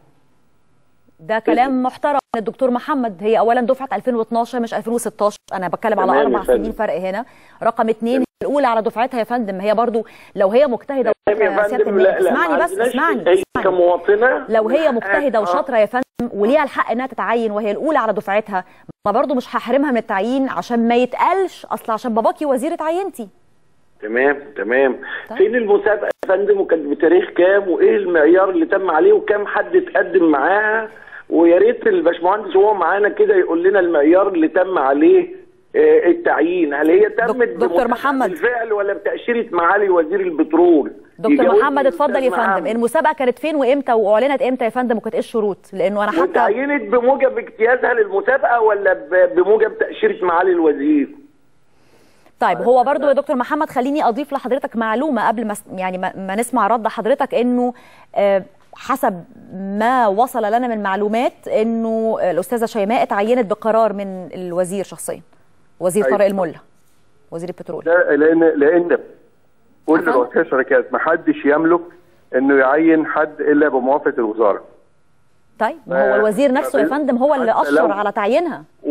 ده كلام محترم من الدكتور محمد هي اولا دفعه 2012 مش 2016 انا بتكلم على تمام يا اربع فندم. سنين فرق هنا رقم اثنين الاولى على دفعتها يا فندم هي برضو لو هي مجتهده طيب يا وشاطرة يا سيادة فندم النائب، لا لا اسمعني ما بس عندناش اسمعني, أي اسمعني. كمواطنه لو هي مجتهده آه. وشاطره يا فندم وليها الحق انها تتعين وهي الاولى على دفعتها ما برضو مش هحرمها من التعيين عشان ما يتقالش اصل عشان باباكي وزير اتعينتي تمام تمام طيب. فين المسابقه يا فندم وكانت بتاريخ كام وايه المعيار اللي تم عليه وكام حد اتقدم معاها ويا ريت الباشمهندس وهو معانا كده يقول لنا المعيار اللي تم عليه آه، التعيين هل هي تمت دك- دكتور بمسابقة محمد. بالفعل ولا بتاشيره معالي وزير البترول دكتور يجاوبني محمد اتفضل يا الأستاذ فندم محمد. المسابقه كانت فين وامتى واعلنت امتى يا فندم وكانت ايه الشروط لانه انا حتى وتعينت بموجب اجتيازها للمسابقه ولا ب- بموجب تاشيره معالي الوزير طيب هو برضو يا دكتور محمد خليني اضيف لحضرتك معلومه قبل ما س- يعني ما ما نسمع رد حضرتك انه آه، حسب ما وصل لنا من معلومات انه الاستاذه شيماء اتعينت بقرار من الوزير شخصيا وزير أيوة. طارق الملا وزير البترول ده لان لان كل أها. رؤساء الشركات ما حدش يملك انه يعين حد الا بموافقه الوزاره طيب ما هو آه، الوزير نفسه يا حتى فندم هو اللي لو- اشر على تعيينها و-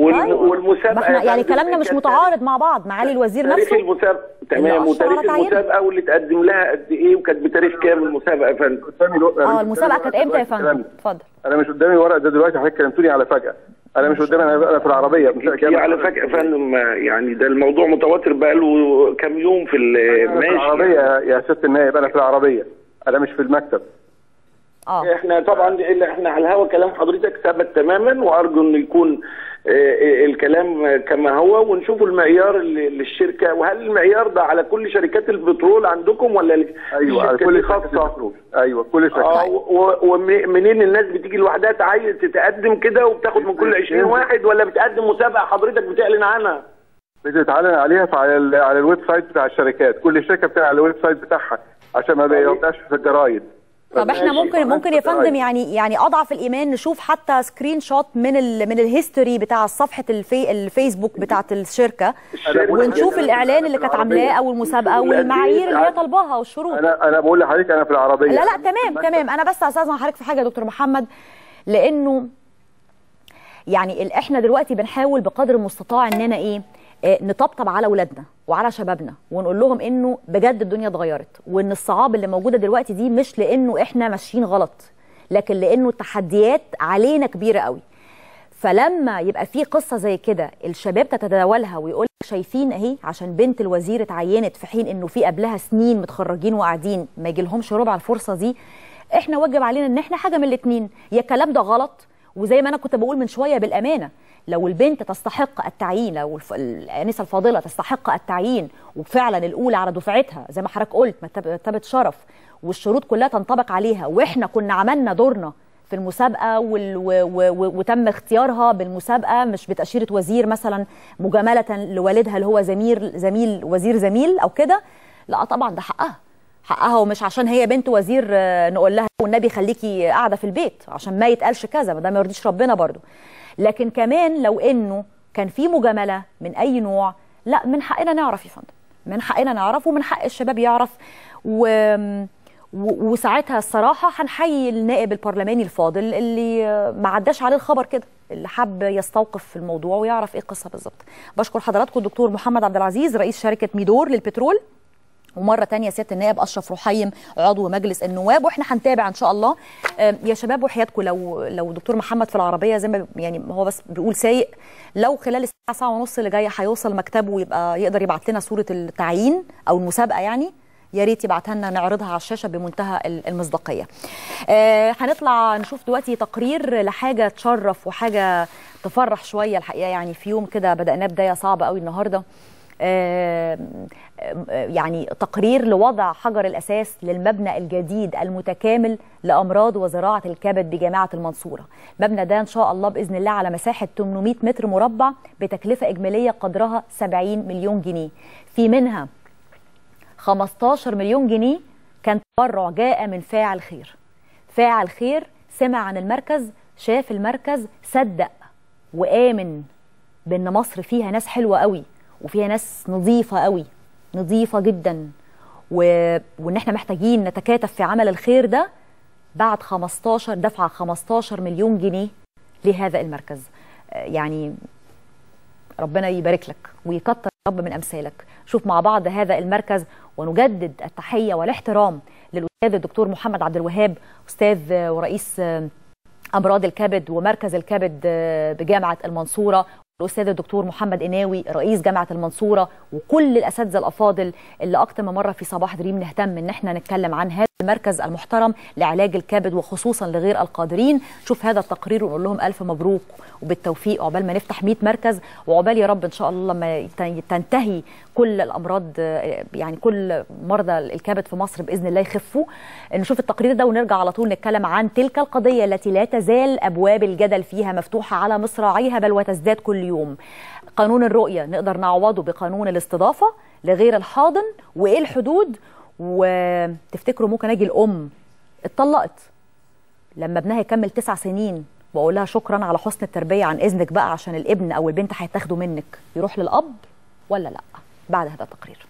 والم- أيوة. والمسابقه ما احنا يا يعني فندم كلامنا مش كان متعارض مع بعض معالي الوزير تاريخ نفسه المسابقه اللي تمام أشرف وتاريخ على تعيينها. المسابقه واللي تقدم لها قد ايه وكانت بتاريخ كام المسابقه يا فندم قدامي الو- أنا اه مش المسابقه قدامي كانت امتى يا الورق فندم دلوقتي. اتفضل انا مش قدامي الورق ده دلوقتي حضرتك كلمتوني على فجاه انا مش قدامي انا أنا في العربيه مش هي على فكره يا فندم يعني ده الموضوع متواتر بقاله كام يوم في ال- أنا في ماشي العربيه يا- يا ست النائب انا في العربيه انا مش في المكتب اه احنا طبعا اللي احنا على الهوا كلام حضرتك ثبت تماما وارجو انه يكون آه، آه، الكلام كما هو ونشوفوا المعيار اللي- للشركه وهل المعيار ده على كل شركات البترول عندكم ولا ايوه على الشركة كل دي شركة خاصه؟ البترول. ايوه كل اه شركه ومنين الناس بتيجي لوحدها تعايز تتقدم كده وبتاخد من كل 20 واحد ولا بتقدم مسابقه حضرتك بتعلن عنها؟ بتتعلن عليها في على, ال- على الويب سايت بتاع الشركات كل شركه بتاع على الويب سايت بتاعها عشان ما بيبقاش في الجرايد طب احنا ماشي. ممكن ممكن يا فندم يعني يعني اضعف الايمان نشوف حتى سكرين شوت من ال من الهيستوري بتاع صفحه الفي الفيسبوك بتاعت الشركه الشركة. ونشوف الاعلان اللي كانت عاملاه او المسابقه والمعايير اللي هي طالباها والشروط انا انا بقول لحضرتك انا في العربيه لا لا تمام تمام انا بس استاذن حضرتك في حاجه يا دكتور محمد لانه يعني ال- احنا دلوقتي بنحاول بقدر المستطاع اننا ايه آه، نطبطب على اولادنا وعلى شبابنا ونقول لهم انه بجد الدنيا اتغيرت وان الصعاب اللي موجوده دلوقتي دي مش لانه احنا ماشيين غلط لكن لانه التحديات علينا كبيره قوي فلما يبقى في قصه زي كده الشباب تتداولها ويقول شايفين اهي عشان بنت الوزير اتعينت في حين انه في قبلها سنين متخرجين وقاعدين ما يجيلهمش ربع الفرصه دي احنا واجب علينا ان احنا حاجه من الاثنين يا الكلام ده غلط وزي ما انا كنت بقول من شويه بالامانه لو البنت تستحق التعيين لو الف- الانسه الفاضله تستحق التعيين وفعلا الاولى على دفعتها زي ما حضرتك قلت مرتبه مرتبة شرف والشروط كلها تنطبق عليها واحنا كنا عملنا دورنا في المسابقه وال... و... و... و... وتم اختيارها بالمسابقه مش بتاشيره وزير مثلا مجامله لوالدها اللي هو زميل زميل وزير زميل او كده لا طبعا ده حقها حقها ومش عشان هي بنت وزير آه، نقول لها والنبي خليكي قاعده في البيت عشان ما يتقالش كذا ما ده ما يرضيش ربنا برضو لكن كمان لو انه كان في مجامله من اي نوع لا من حقنا نعرف يا فندم من حقنا نعرف ومن حق الشباب يعرف و... و... وساعتها الصراحه هنحيي النائب البرلماني الفاضل اللي آه، ما عداش عليه الخبر كده اللي حب يستوقف في الموضوع ويعرف ايه القصه بالظبط بشكر حضراتكم الدكتور محمد عبد العزيز رئيس شركه ميدور للبترول ومره تانية سياده النائب اشرف رحيم عضو مجلس النواب واحنا هنتابع ان شاء الله آم، يا شباب وحياتكم لو لو دكتور محمد في العربيه زي ما يعني هو بس بيقول سايق لو خلال الساعه ساعه ونص اللي جايه هيوصل مكتبه ويبقى يقدر يبعت لنا صوره التعيين او المسابقه يعني يا ريت يبعتها لنا نعرضها على الشاشه بمنتهى ال- المصداقيه. آه هنطلع نشوف دلوقتي تقرير لحاجه تشرف وحاجه تفرح شويه الحقيقه يعني في يوم كده بدأناه بدايه صعبه قوي النهارده. آه، آه، يعني تقرير لوضع حجر الاساس للمبنى الجديد المتكامل لامراض وزراعه الكبد بجامعه المنصوره. المبنى ده ان شاء الله باذن الله على مساحه 800 متر مربع بتكلفه اجماليه قدرها 70 مليون جنيه. في منها 15 مليون جنيه كان تبرع جاء من فاعل خير. فاعل خير سمع عن المركز شاف المركز صدق وآمن بأن مصر فيها ناس حلوة قوي وفيها ناس نظيفة قوي نظيفة جدا و... وان احنا محتاجين نتكاتف في عمل الخير ده بعد 15 دفع 15 مليون جنيه لهذا المركز آه، يعني ربنا يبارك لك ويكتر يا رب من امثالك شوف مع بعض هذا المركز ونجدد التحيه والاحترام للاستاذ الدكتور محمد عبد الوهاب استاذ آه، ورئيس آه، امراض الكبد ومركز الكبد آه، بجامعه المنصوره الاستاذ الدكتور محمد قناوي رئيس جامعه المنصوره وكل الاساتذه الافاضل اللي اكتر من مره في صباح دريم نهتم ان احنا نتكلم عن هذا المركز المحترم لعلاج الكبد وخصوصا لغير القادرين شوف هذا التقرير ونقول لهم الف مبروك وبالتوفيق عقبال ما نفتح 100 مركز وعقبال يا رب ان شاء الله لما يت- تنتهي كل الامراض آه، يعني كل مرضى الكبد في مصر باذن الله يخفوا نشوف التقرير ده ونرجع على طول نتكلم عن تلك القضيه التي لا تزال ابواب الجدل فيها مفتوحه على مصراعيها بل وتزداد كل يوم قانون الرؤيه نقدر نعوضه بقانون الاستضافه لغير الحاضن وايه الحدود وتفتكروا ممكن اجي الام اتطلقت لما ابنها يكمل تسع سنين واقول لها شكرا على حسن التربيه عن اذنك بقى عشان الابن او البنت هيتاخدوا منك يروح للاب ولا لا بعد هذا التقرير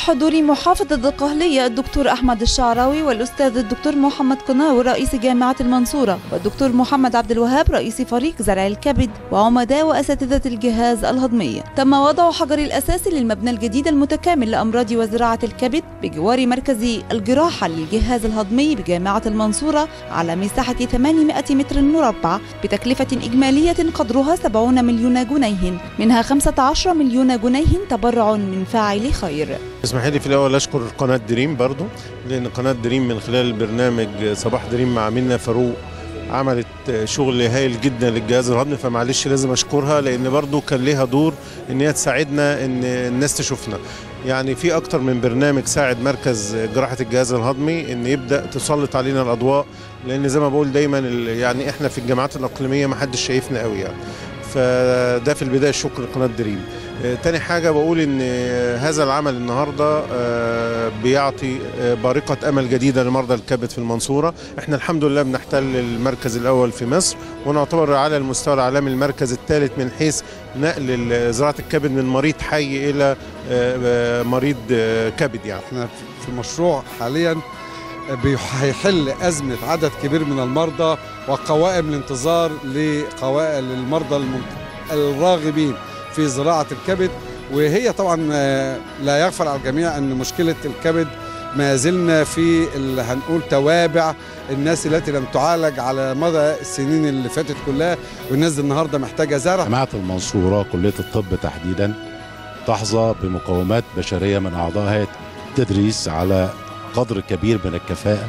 حضور محافظ الدقهلية الدكتور أحمد الشعراوي والأستاذ الدكتور محمد قناوي رئيس جامعة المنصورة والدكتور محمد عبد الوهاب رئيس فريق زرع الكبد وعمداء وأساتذة الجهاز الهضمي تم وضع حجر الأساس للمبنى الجديد المتكامل لأمراض وزراعة الكبد بجوار مركز الجراحة للجهاز الهضمي بجامعة المنصورة على مساحة 800 متر مربع بتكلفة إجمالية قدرها 70 مليون جنيه منها 15 مليون جنيه تبرع من فاعلي خير اسمح لي في الاول اشكر قناه دريم برضو لان قناه دريم من خلال البرنامج صباح دريم مع منى فاروق عملت شغل هايل جدا للجهاز الهضمي فمعلش لازم اشكرها لان برضو كان ليها دور ان هي تساعدنا ان الناس تشوفنا يعني في اكتر من برنامج ساعد مركز جراحه الجهاز الهضمي ان يبدا تسلط علينا الاضواء لان زي ما بقول دايما يعني احنا في الجامعات الاقليميه ما حدش شايفنا قوي يعني فده في البدايه شكر لقناه دريم تاني حاجة بقول إن هذا العمل النهاردة بيعطي بارقة أمل جديدة لمرضى الكبد في المنصورة إحنا الحمد لله بنحتل المركز الأول في مصر ونعتبر على المستوى العالمي المركز الثالث من حيث نقل زراعة الكبد من مريض حي إلى مريض كبد يعني إحنا في المشروع حاليا هيحل أزمة عدد كبير من المرضى وقوائم الانتظار لقوائم المرضى الراغبين في زراعة الكبد وهي طبعا لا يغفل على الجميع أن مشكلة الكبد ما زلنا في اللي هنقول توابع الناس التي لم تعالج على مدى السنين اللي فاتت كلها والناس دي النهارده محتاجه زرع جامعه المنصوره كليه الطب تحديدا تحظى بمقومات بشريه من اعضاء هيئه التدريس على قدر كبير من الكفاءه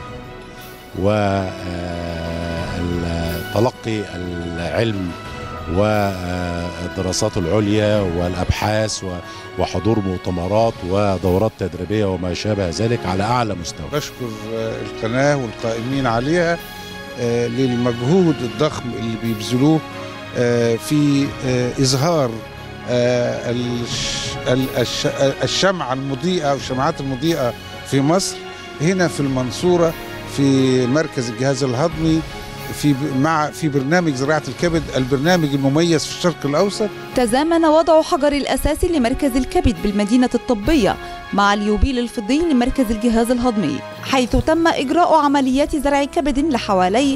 وتلقي العلم والدراسات العليا والابحاث وحضور مؤتمرات ودورات تدريبيه وما شابه ذلك على اعلى مستوى. بشكر القناه والقائمين عليها للمجهود الضخم اللي بيبذلوه في اظهار الشمعة المضيئة أو الشمعات المضيئة في مصر هنا في المنصورة في مركز الجهاز الهضمي في مع في برنامج زراعة الكبد البرنامج المميز في الشرق الأوسط تزامن وضع حجر الأساس لمركز الكبد بالمدينة الطبية مع اليوبيل الفضي لمركز الجهاز الهضمي حيث تم إجراء عمليات زرع كبد لحوالي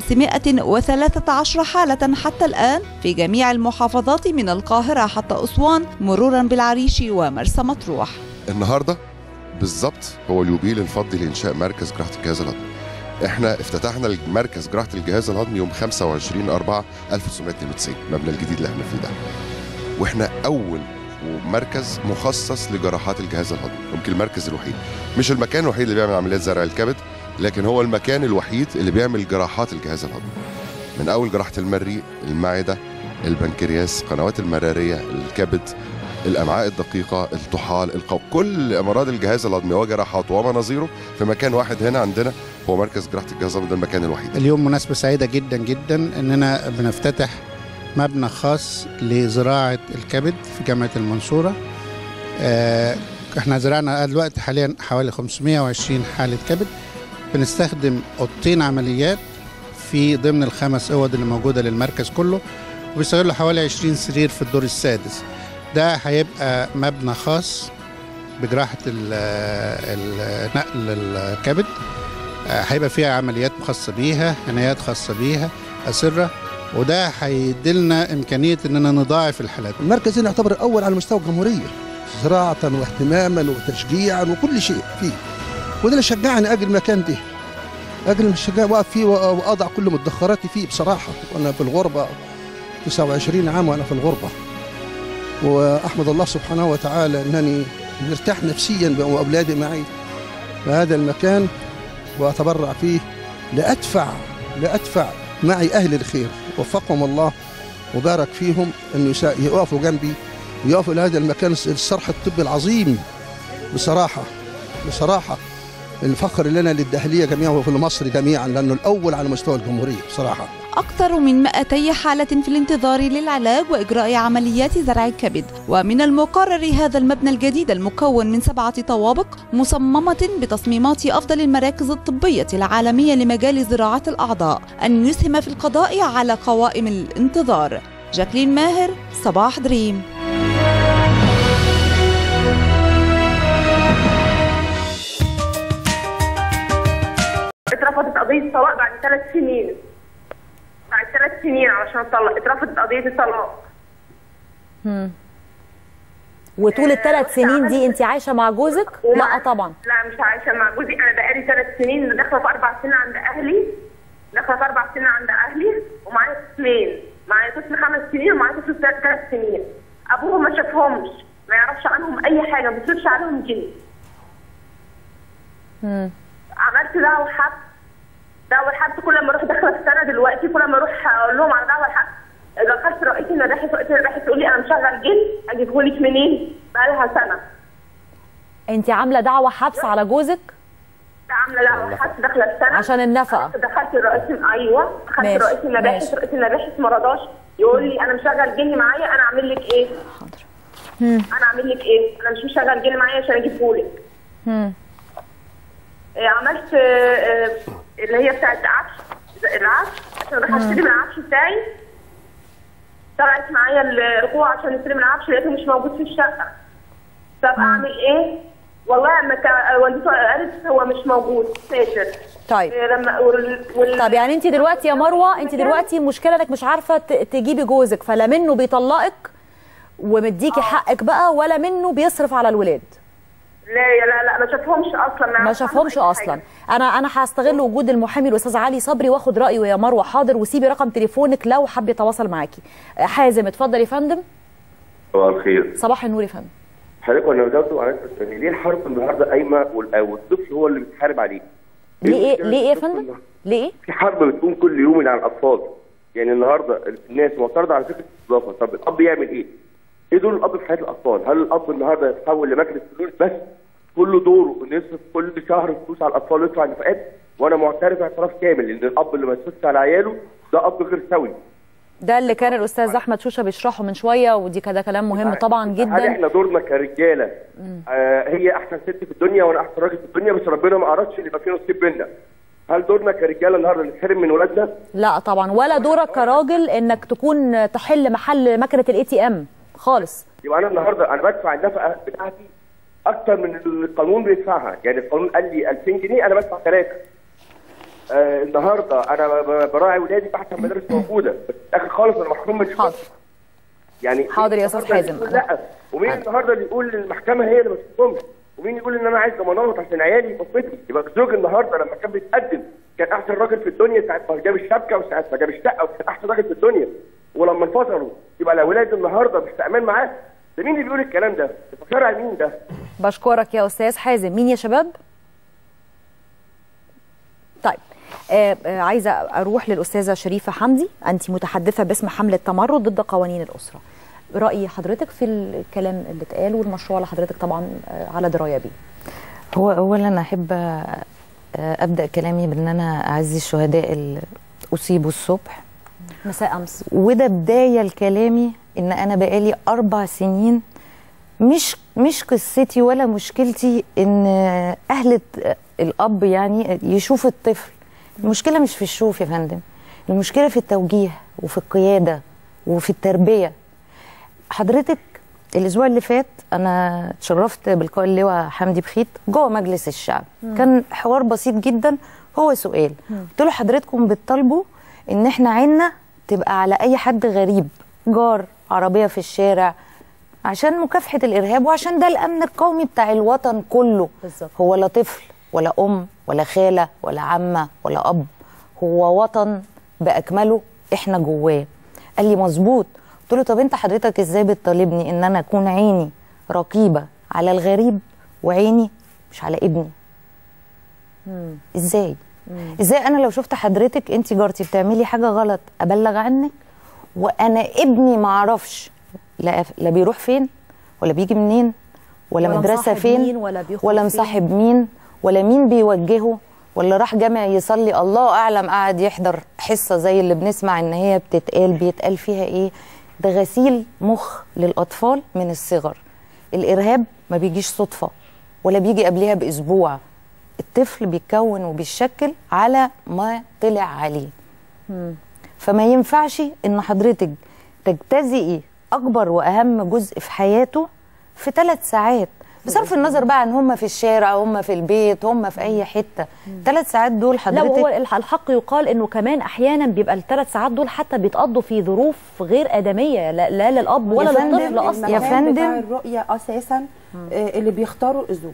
513 حالة حتى الآن في جميع المحافظات من القاهرة حتى أسوان مرورا بالعريش ومرسى مطروح النهارده بالظبط هو اليوبيل الفضي لإنشاء مركز جراحة الجهاز الهضمي احنا افتتحنا المركز جراحه الجهاز الهضمي يوم 25 4 1992 المبنى الجديد اللي احنا فيه ده واحنا اول مركز مخصص لجراحات الجهاز الهضمي يمكن المركز الوحيد مش المكان الوحيد اللي بيعمل عمليات زرع الكبد لكن هو المكان الوحيد اللي بيعمل جراحات الجهاز الهضمي من اول جراحه المريء المعده البنكرياس القنوات المراريه الكبد الامعاء الدقيقه الطحال القو كل امراض الجهاز الهضمي وجراحات ومناظيره في مكان واحد هنا عندنا هو مركز جراحه الجهاز الهضمي ده المكان الوحيد اليوم مناسبه سعيده جدا جدا اننا بنفتتح مبنى خاص لزراعه الكبد في جامعه المنصوره آه احنا زرعنا دلوقتي حاليا حوالي 520 حاله كبد بنستخدم اوضتين عمليات في ضمن الخمس اوض اللي موجوده للمركز كله وبيستغلوا حوالي 20 سرير في الدور السادس ده هيبقى مبنى خاص بجراحة نقل الكبد هيبقى فيها عمليات خاصة بيها عنايات خاصة بيها أسرة وده هيديلنا إمكانية إننا نضاعف الحالات المركز هنا يعتبر الأول على مستوى الجمهورية زراعة واهتماما وتشجيعا وكل شيء فيه وده اللي شجعني أجل المكان ده أجل الشجاع واقف فيه وأضع كل مدخراتي فيه بصراحة وأنا في الغربة 29 عام وأنا في الغربة واحمد الله سبحانه وتعالى انني مرتاح نفسيا واولادي معي في هذا المكان واتبرع فيه لادفع لادفع معي اهل الخير وفقهم الله وبارك فيهم ان يقفوا جنبي ويقفوا الى هذا المكان الصرح الطبي العظيم بصراحه بصراحه الفخر لنا للدهليه جميعا وفي مصر جميعا لانه الاول على مستوى الجمهوريه بصراحه أكثر من 200 حالة في الانتظار للعلاج وإجراء عمليات زرع الكبد ومن المقرر هذا المبنى الجديد المكون من سبعة طوابق مصممة بتصميمات أفضل المراكز الطبية العالمية لمجال زراعة الأعضاء أن يسهم في القضاء على قوائم الانتظار جاكلين ماهر صباح دريم اترفضت قضيه الطلاق بعد ثلاث سنين بعد ثلاث سنين علشان اتطلق اترفضت قضيه الطلاق مم. وطول الثلاث سنين دي انت عايشه مع جوزك لا طبعا لا مش عايشه مع جوزي انا بقالي ثلاث سنين داخله في اربع سنين عند اهلي داخله في اربع سنين عند اهلي ومعايا طفلين معايا طفل خمس سنين ومعايا طفل ثلاث ثلاث سنين ابوهم ما شافهمش ما يعرفش عنهم اي حاجه ما بيصرفش عليهم جنيه مم. عملت دعوه حبس دعوه حبس كل ما اروح داخله في سنه دلوقتي كل ما اروح اقول لهم على دعوه حبس دخلت رئيس المباحث رئيس المباحث يقول لي انا مشغل جن اجيبه لك منين؟ بقالها سنه انت عامله دعوه حبس على جوزك عامله دعوه حبس داخله في سنه عشان النفقه دخلت الرئيس ايوه دخلت ماشي، رئيس المباحث ماشي. رئيس المباحث ما رضاش يقول لي انا مشغل جني معايا انا اعمل لك ايه؟ مم. انا اعمل لك ايه؟ انا مش مشغل جني معايا عشان اجيبه لك مم. إيه، عملت آه، آه، اللي هي بتاعت عفش العفش عشان راح اشتري من العفش بتاعي طلعت معايا الرجوع عشان اشتري من العفش لقيته مش موجود في الشقه طب اعمل ايه؟ والله لما كا- والدته قالت هو مش موجود سافر طيب إيه، لما وال... وال... طب يعني انت دلوقتي يا مروه انت دلوقتي المشكله انك مش عارفه ت- تجيبي جوزك فلا منه بيطلقك ومديكي حقك بقى ولا منه بيصرف على الولاد لا يا لا لا ما شافهمش اصلا ما يعرفش شافهمش عنهم أي اصلا حاجة. انا انا هستغل وجود المحامي الاستاذ علي صبري واخد رايه يا مروه حاضر وسيبي رقم تليفونك لو حب يتواصل معاكي حازم اتفضل يا فندم صباح الخير صباح النور يا فندم حضرتك وانا بجاوب على السؤال ليه الحرب النهارده قايمه وال- والطفل هو اللي بيتحارب عليه؟ ليه ايه ليه ايه يا فندم ليه ايه في حرب بتقوم كل يوم على الاطفال يعني النهارده الناس معترضه على فكره الاستضافه طب الاب يعمل ايه؟ ايه دور الاب في حياه الاطفال؟ هل الاب النهارده يتحول لمجلس فلوس بس كل دوره انه يصرف كل شهر فلوس على الاطفال ويدفع النفقات وانا معترف اعتراف كامل ان الاب اللي ما يصرفش على عياله ده اب غير سوي ده اللي كان الاستاذ احمد شوشه بيشرحه من شويه ودي كده كلام مهم طبعا هل جدا احنا دورنا كرجاله آه هي احسن ست في الدنيا وانا احسن راجل في الدنيا بس ربنا ما ارادش ان يبقى في نصيب بينا هل دورنا كرجاله النهارده نتحرم من ولادنا؟ لا طبعا ولا دورك كراجل انك تكون تحل محل مكنه الاي تي ام خالص يبقى انا النهارده انا بدفع النفقه بتاعتي اكتر من اللي القانون بيدفعها يعني القانون قال لي 2000 جنيه انا بدفع ثلاثه آه النهارده انا ب- ب- براعي ولادي تحت المدارس موجوده بس في الاخر خالص انا محروم من حاضر يعني حاضر يا أستاذ النهاردة حازم. اللي يقول لا ومين النهارده اللي يقول المحكمه هي اللي ما تحكمش ومين يقول ان انا عايز ضمانات عشان عيالي يبقى في بيتي يبقى الزوج النهارده لما كان بيتقدم كان احسن راجل في الدنيا ساعه ما جاب الشبكه وساعه ما جاب الشقه وكان احسن راجل في الدنيا ولما انفصلوا يبقى الاولاد النهارده مش في امان معاه ده مين اللي بيقول الكلام ده؟ ده شرع مين ده؟ بشكرك يا استاذ حازم مين يا شباب طيب آه آه عايزه اروح للاستاذه شريفه حمدي انت متحدثه باسم حمله تمرد ضد قوانين الاسره راي حضرتك في الكلام اللي اتقال والمشروع اللي حضرتك طبعا آه على درايه بيه هو اولا احب آه، ابدا كلامي بان انا اعزي الشهداء اللي اصيبوا الصبح مساء امس وده بدايه لكلامي ان انا بقالي اربع سنين مش مش قصتي ولا مشكلتي ان اهل الاب يعني يشوف الطفل المشكله مش في الشوف يا فندم المشكله في التوجيه وفي القياده وفي التربيه حضرتك الاسبوع اللي فات انا اتشرفت بلقاء اللواء حمدي بخيت جوه مجلس الشعب مم. كان حوار بسيط جدا هو سؤال مم. قلت له حضرتكم بتطالبوا ان احنا عيننا تبقى على اي حد غريب جار عربيه في الشارع عشان مكافحه الارهاب وعشان ده الامن القومي بتاع الوطن كله بالظبط. هو لا طفل ولا ام ولا خاله ولا عمه ولا اب هو وطن باكمله احنا جواه قال لي مظبوط قلت له طب انت حضرتك ازاي بتطالبني ان انا اكون عيني رقيبه على الغريب وعيني مش على ابني ازاي ازاي انا لو شفت حضرتك انت جارتي بتعملي حاجه غلط ابلغ عنك وانا ابني ما اعرفش لا لا بيروح فين ولا بيجي منين ولا, ولا مدرسه مصاحب فين مين ولا بيخرج ولا فين. مصاحب مين ولا مين بيوجهه ولا راح جامع يصلي الله اعلم قاعد يحضر حصه زي اللي بنسمع ان هي بتتقال بيتقال فيها ايه ده غسيل مخ للاطفال من الصغر الارهاب ما بيجيش صدفه ولا بيجي قبلها باسبوع الطفل بيتكون وبيتشكل على ما طلع عليه فما ينفعش ان حضرتك تجتزئي اكبر واهم جزء في حياته في ثلاث ساعات بصرف النظر بقى عن هم في الشارع هم في البيت هم في اي حته ثلاث ساعات دول لا حضرتك وهو الح- الحق يقال انه كمان احيانا بيبقى الثلاث ساعات دول حتى بيتقضوا في ظروف غير ادميه لا, لا للاب ولا يا فندم، للطفل اصلا يا المكان بتاع فندم. الرؤيه اساسا آه، اللي بيختاروا الزوج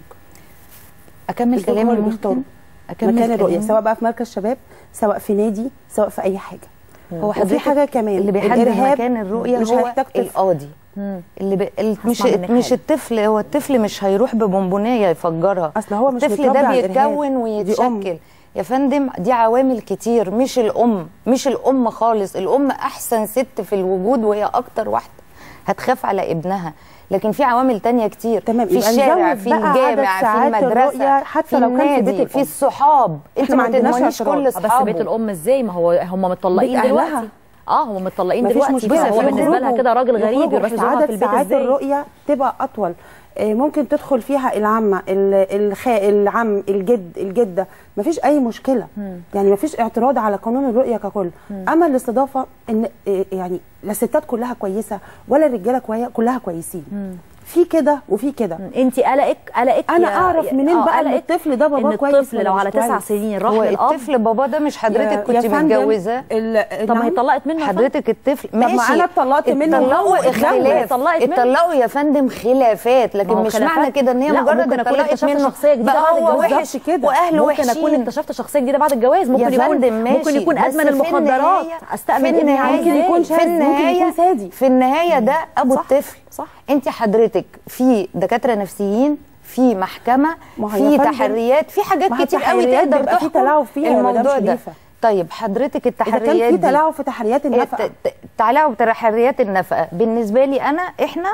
اكمل الزوج هو كلامي اللي ممكن؟ بيختاره أكمل مكان الرؤيه كلامي؟ سواء بقى في مركز شباب سواء في نادي سواء في اي حاجه هو وفي حضرتك حاجه كمان اللي بيحدد الإرهاب مكان الرؤيه مش هو هيحتاج طفل. القاضي اللي ب... ال- مش هسمع منك مش حاجة. الطفل هو الطفل مش هيروح ببونبونيه يفجرها اصل هو مش الطفل متربي ده على الإرهاب. بيتكون دي أم. ويتشكل يا فندم دي عوامل كتير مش الام مش الام خالص الام احسن ست في الوجود وهي اكتر واحده هتخاف على ابنها لكن في عوامل تانية كتير تمام، في يبقى الشارع نزود في بقى عدد الجامع في ساعات المدرسه الرؤية حتى في لو كان في النادي بيت في الأم. الصحاب انت إحنا ما ما عندناش تضمنيش اعتراض. كل آه، بس اصحابه بيت الام ازاي ما هو هم مطلقين بيت أهلها. دلوقتي اه هم مطلقين مفيش دلوقتي مشكله فهو بالنسبه لها كده راجل غريب يخرجوا، يروح بس يزورها عدد في البيت ساعات ازاي الرؤيه تبقى اطول آه، ممكن تدخل فيها العمه ال- الخا العم الجد الجده مفيش اي مشكله يعني مفيش اعتراض على قانون الرؤيه ككل اما الاستضافه ان آه، يعني لا الستات كلها كويسه ولا الرجاله كوي- كلها كويسين في كده وفي كده انت قلقك قلقك انا يا- اعرف منين آه، بقى ان قلقك الطفل ده باباه ان كويس الطفل ولا لو مش على تسع كويس؟ سنين راح هو للاب الطفل بابا ده مش حضرتك يا- كنت يا فندم، متجوزاه ال- طب ما هي نعم. طلقت منه يا فندم. حضرتك الطفل ما ماشي أنا اتطلقت منه وهو اتطلقوا اتجوز. خلاف اتطلقت منه. اتطلقوا يا فندم خلافات لكن ما هو مش خلافات. معنى كده ان هي لا، مجرد ممكن أكون اتطلقت اكتشفت منه شخصية جديدة بقى بعد هو الجواز. وحش كده. واهله ممكن وحشين اكون اكتشفت شخصيه جديده بعد الجواز ممكن يا يكون فندم ماشي ممكن يكون بس ادمن في المخدرات النهاية- استأمن في ابني النهاية ممكن يكون في شاذ، ممكن النهاية يكون سادي. في النهاية ده ابو صح. الطفل صح. انت حضرتك في دكاترة نفسيين في محكمة ما هو في يا فندم، تحريات في حاجات ما هي كتير قوي التحريات تقدر بيبقى في تحكم تلاعب فيها يا مدام الموضوع ده شريفة. طيب حضرتك اذا كان التحريات في دي تلاعب في تحريات النفقه ت- ت- تلاعب تحريات النفقه بالنسبه لي انا احنا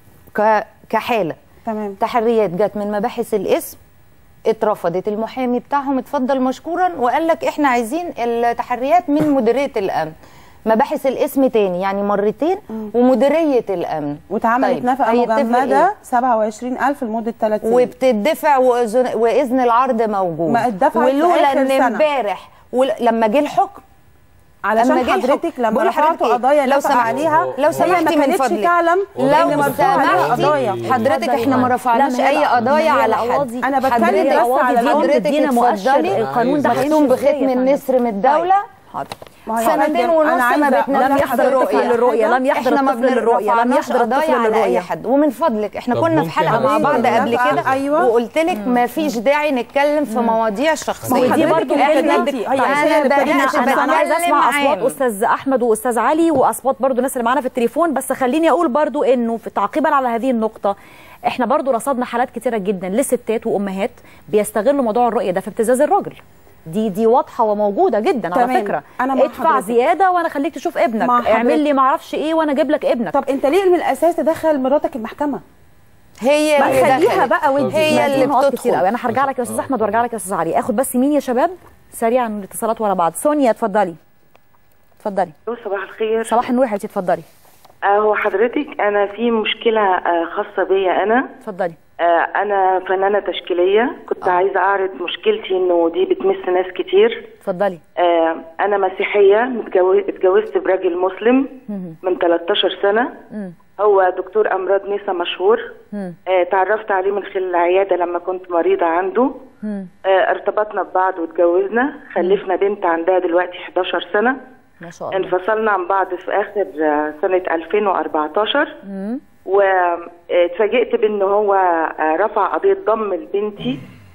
ك كحاله تمام تحريات جت من مباحث الاسم اترفضت المحامي بتاعهم اتفضل مشكورا وقال لك احنا عايزين التحريات من مديريه الامن مباحث الاسم تاني يعني مرتين ومديريه الامن واتعملت طيب، نفقه هيتفق مجمده إيه؟ 27000 لمده 3 سنين وبتدفع وإذن, واذن العرض موجود ما اتدفعت في ولولا آخر ان سنة. امبارح ول- لما جه الحكم علشان لما جه الحكم- حضرتك لما بقول رفعتوا لحضرتك إيه؟ قضايا لو نفقه سمحتي- عليها لو هي سمحتي ما من كانتش فضلك تعلم ان لو مرفوع عليها سمحتي قضايا حضرتك احنا ما رفعناش لا، ما هي اي الق- قضايا ما هي على حد القواضي- أنا بتكلم حضرتك بس القواضي على دي الأمر. حضرتك بتدينا مؤشر اتفضلي القانون ده مختوم هيمشي بختم إزاي يا فندم؟ النسر من الدوله حاضر ما هي سنتين فندم، ونص أنا ما عايزة بتنفذ لم يحضر الطفل للرؤية، لم يحضر احنا ما الطفل للرؤية، لم بنرفعناش يحضر الطفل قضايا على للرؤية. اي حد ومن فضلك احنا طب كنا في ممكن حلقه مع أعمل بعض إيه؟ قبل كده أيوة. وقلت لك ما فيش داعي نتكلم في مواضيع شخصيه ما هي دي حضرتك برضه اللي احنا ابتديتي. هي انا الإنسانة اللي بدات ابتديتي. انا انا عايزه اسمع بتكلم اصوات عام. استاذ احمد واستاذ علي واصوات برضو الناس اللي معانا في التليفون بس خليني اقول برضو انه في تعقيبا على هذه النقطه احنا برضو رصدنا حالات كتيره جدا لستات وامهات بيستغلوا موضوع الرؤيه ده في ابتزاز الراجل دي دي واضحه وموجوده جدا على تمام. فكره أنا مع ادفع حضرتك. زياده وانا خليك تشوف ابنك مع اعمل لي حضرتك. ما اعرفش ايه وانا اجيب لك ابنك طب انت ليه من الاساس تدخل مراتك المحكمه هي ما اللي خليها دخلت. بقى وانت هي ما اللي في نقاط كتير بتدخل قوي انا هرجع لك يا استاذ احمد وارجع لك يا استاذ علي اخد بس مين يا شباب سريعا الاتصالات ورا بعض سونيا اتفضلي اتفضلي صباح الخير صباح النور يا حبيبتي اتفضلي آه هو حضرتك انا في مشكله آه خاصه بيا انا اتفضلي آه انا فنانه تشكيليه كنت آه. عايزه اعرض مشكلتي انه دي بتمس ناس كتير اتفضلي آه انا مسيحيه متجوز اتجوزت براجل مسلم من 13 سنه مم. هو دكتور امراض نسا مشهور مم. آه تعرفت عليه من خلال العياده لما كنت مريضه عنده مم. آه ارتبطنا ببعض واتجوزنا خلفنا بنت عندها دلوقتي 11 سنه ما شاء الله انفصلنا عن بعض في اخر آه، سنه 2014 مم. واتفاجئت بان هو آه، رفع قضيه ضم لبنتي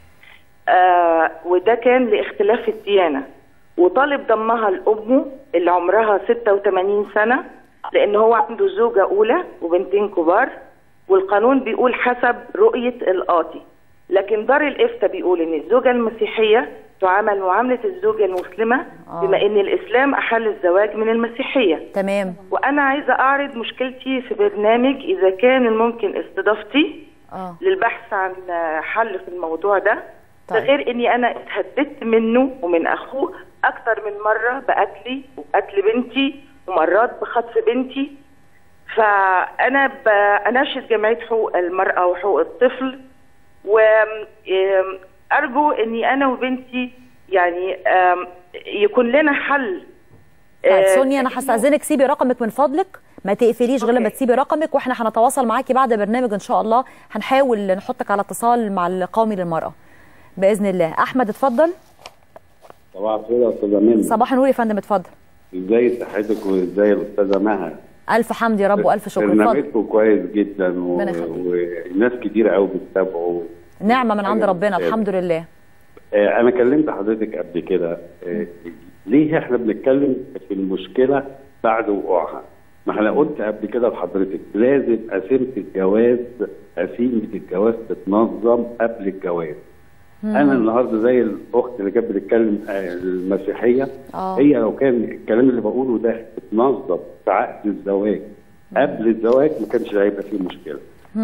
آه، وده كان لاختلاف الديانه وطالب ضمها لامه اللي عمرها 86 سنه لان هو عنده زوجه اولى وبنتين كبار والقانون بيقول حسب رؤيه القاضي لكن دار الافتاء بيقول ان الزوجه المسيحيه تعامل معامله الزوجه المسلمه آه. بما ان الاسلام احل الزواج من المسيحيه تمام وانا عايزه اعرض مشكلتي في برنامج اذا كان الممكن استضافتي اه للبحث عن آه، حل في الموضوع ده طيب. ده غير اني انا اتهددت منه ومن اخوه اكتر من مره بقتلي وقتل بنتي ومرات بخطف بنتي فانا بناشد جمعيه حقوق المراه وحقوق الطفل وارجو اني انا وبنتي يعني آم، يكون لنا حل طيب آه، سونيا انا هستاذنك سيبي رقمك من فضلك ما تقفليش غير لما تسيبي رقمك واحنا هنتواصل معاكي بعد برنامج ان شاء الله هنحاول نحطك على اتصال مع القومي للمراه باذن الله احمد اتفضل صباح الخير يا استاذه منى صباح النور يا فندم اتفضل ازاي صحتك وازاي الاستاذه مها الف حمد يا رب والف شكر اتفضل برنامجكم كويس جدا و... ربنا يخليك. وناس كتير قوي بتتابعوا نعمه من عند ربنا الحمد لله آه، انا كلمت حضرتك قبل كده آه، ليه احنا بنتكلم في المشكله بعد وقوعها ما انا قلت قبل كده لحضرتك لازم قسيمه الجواز قسيمه الجواز تتنظم قبل الجواز انا النهارده زي الاخت اللي كانت بتتكلم آه، المسيحيه آه. هي لو كان الكلام اللي بقوله ده اتنظم في عقد الزواج قبل الزواج ما كانش هيبقى فيه مشكله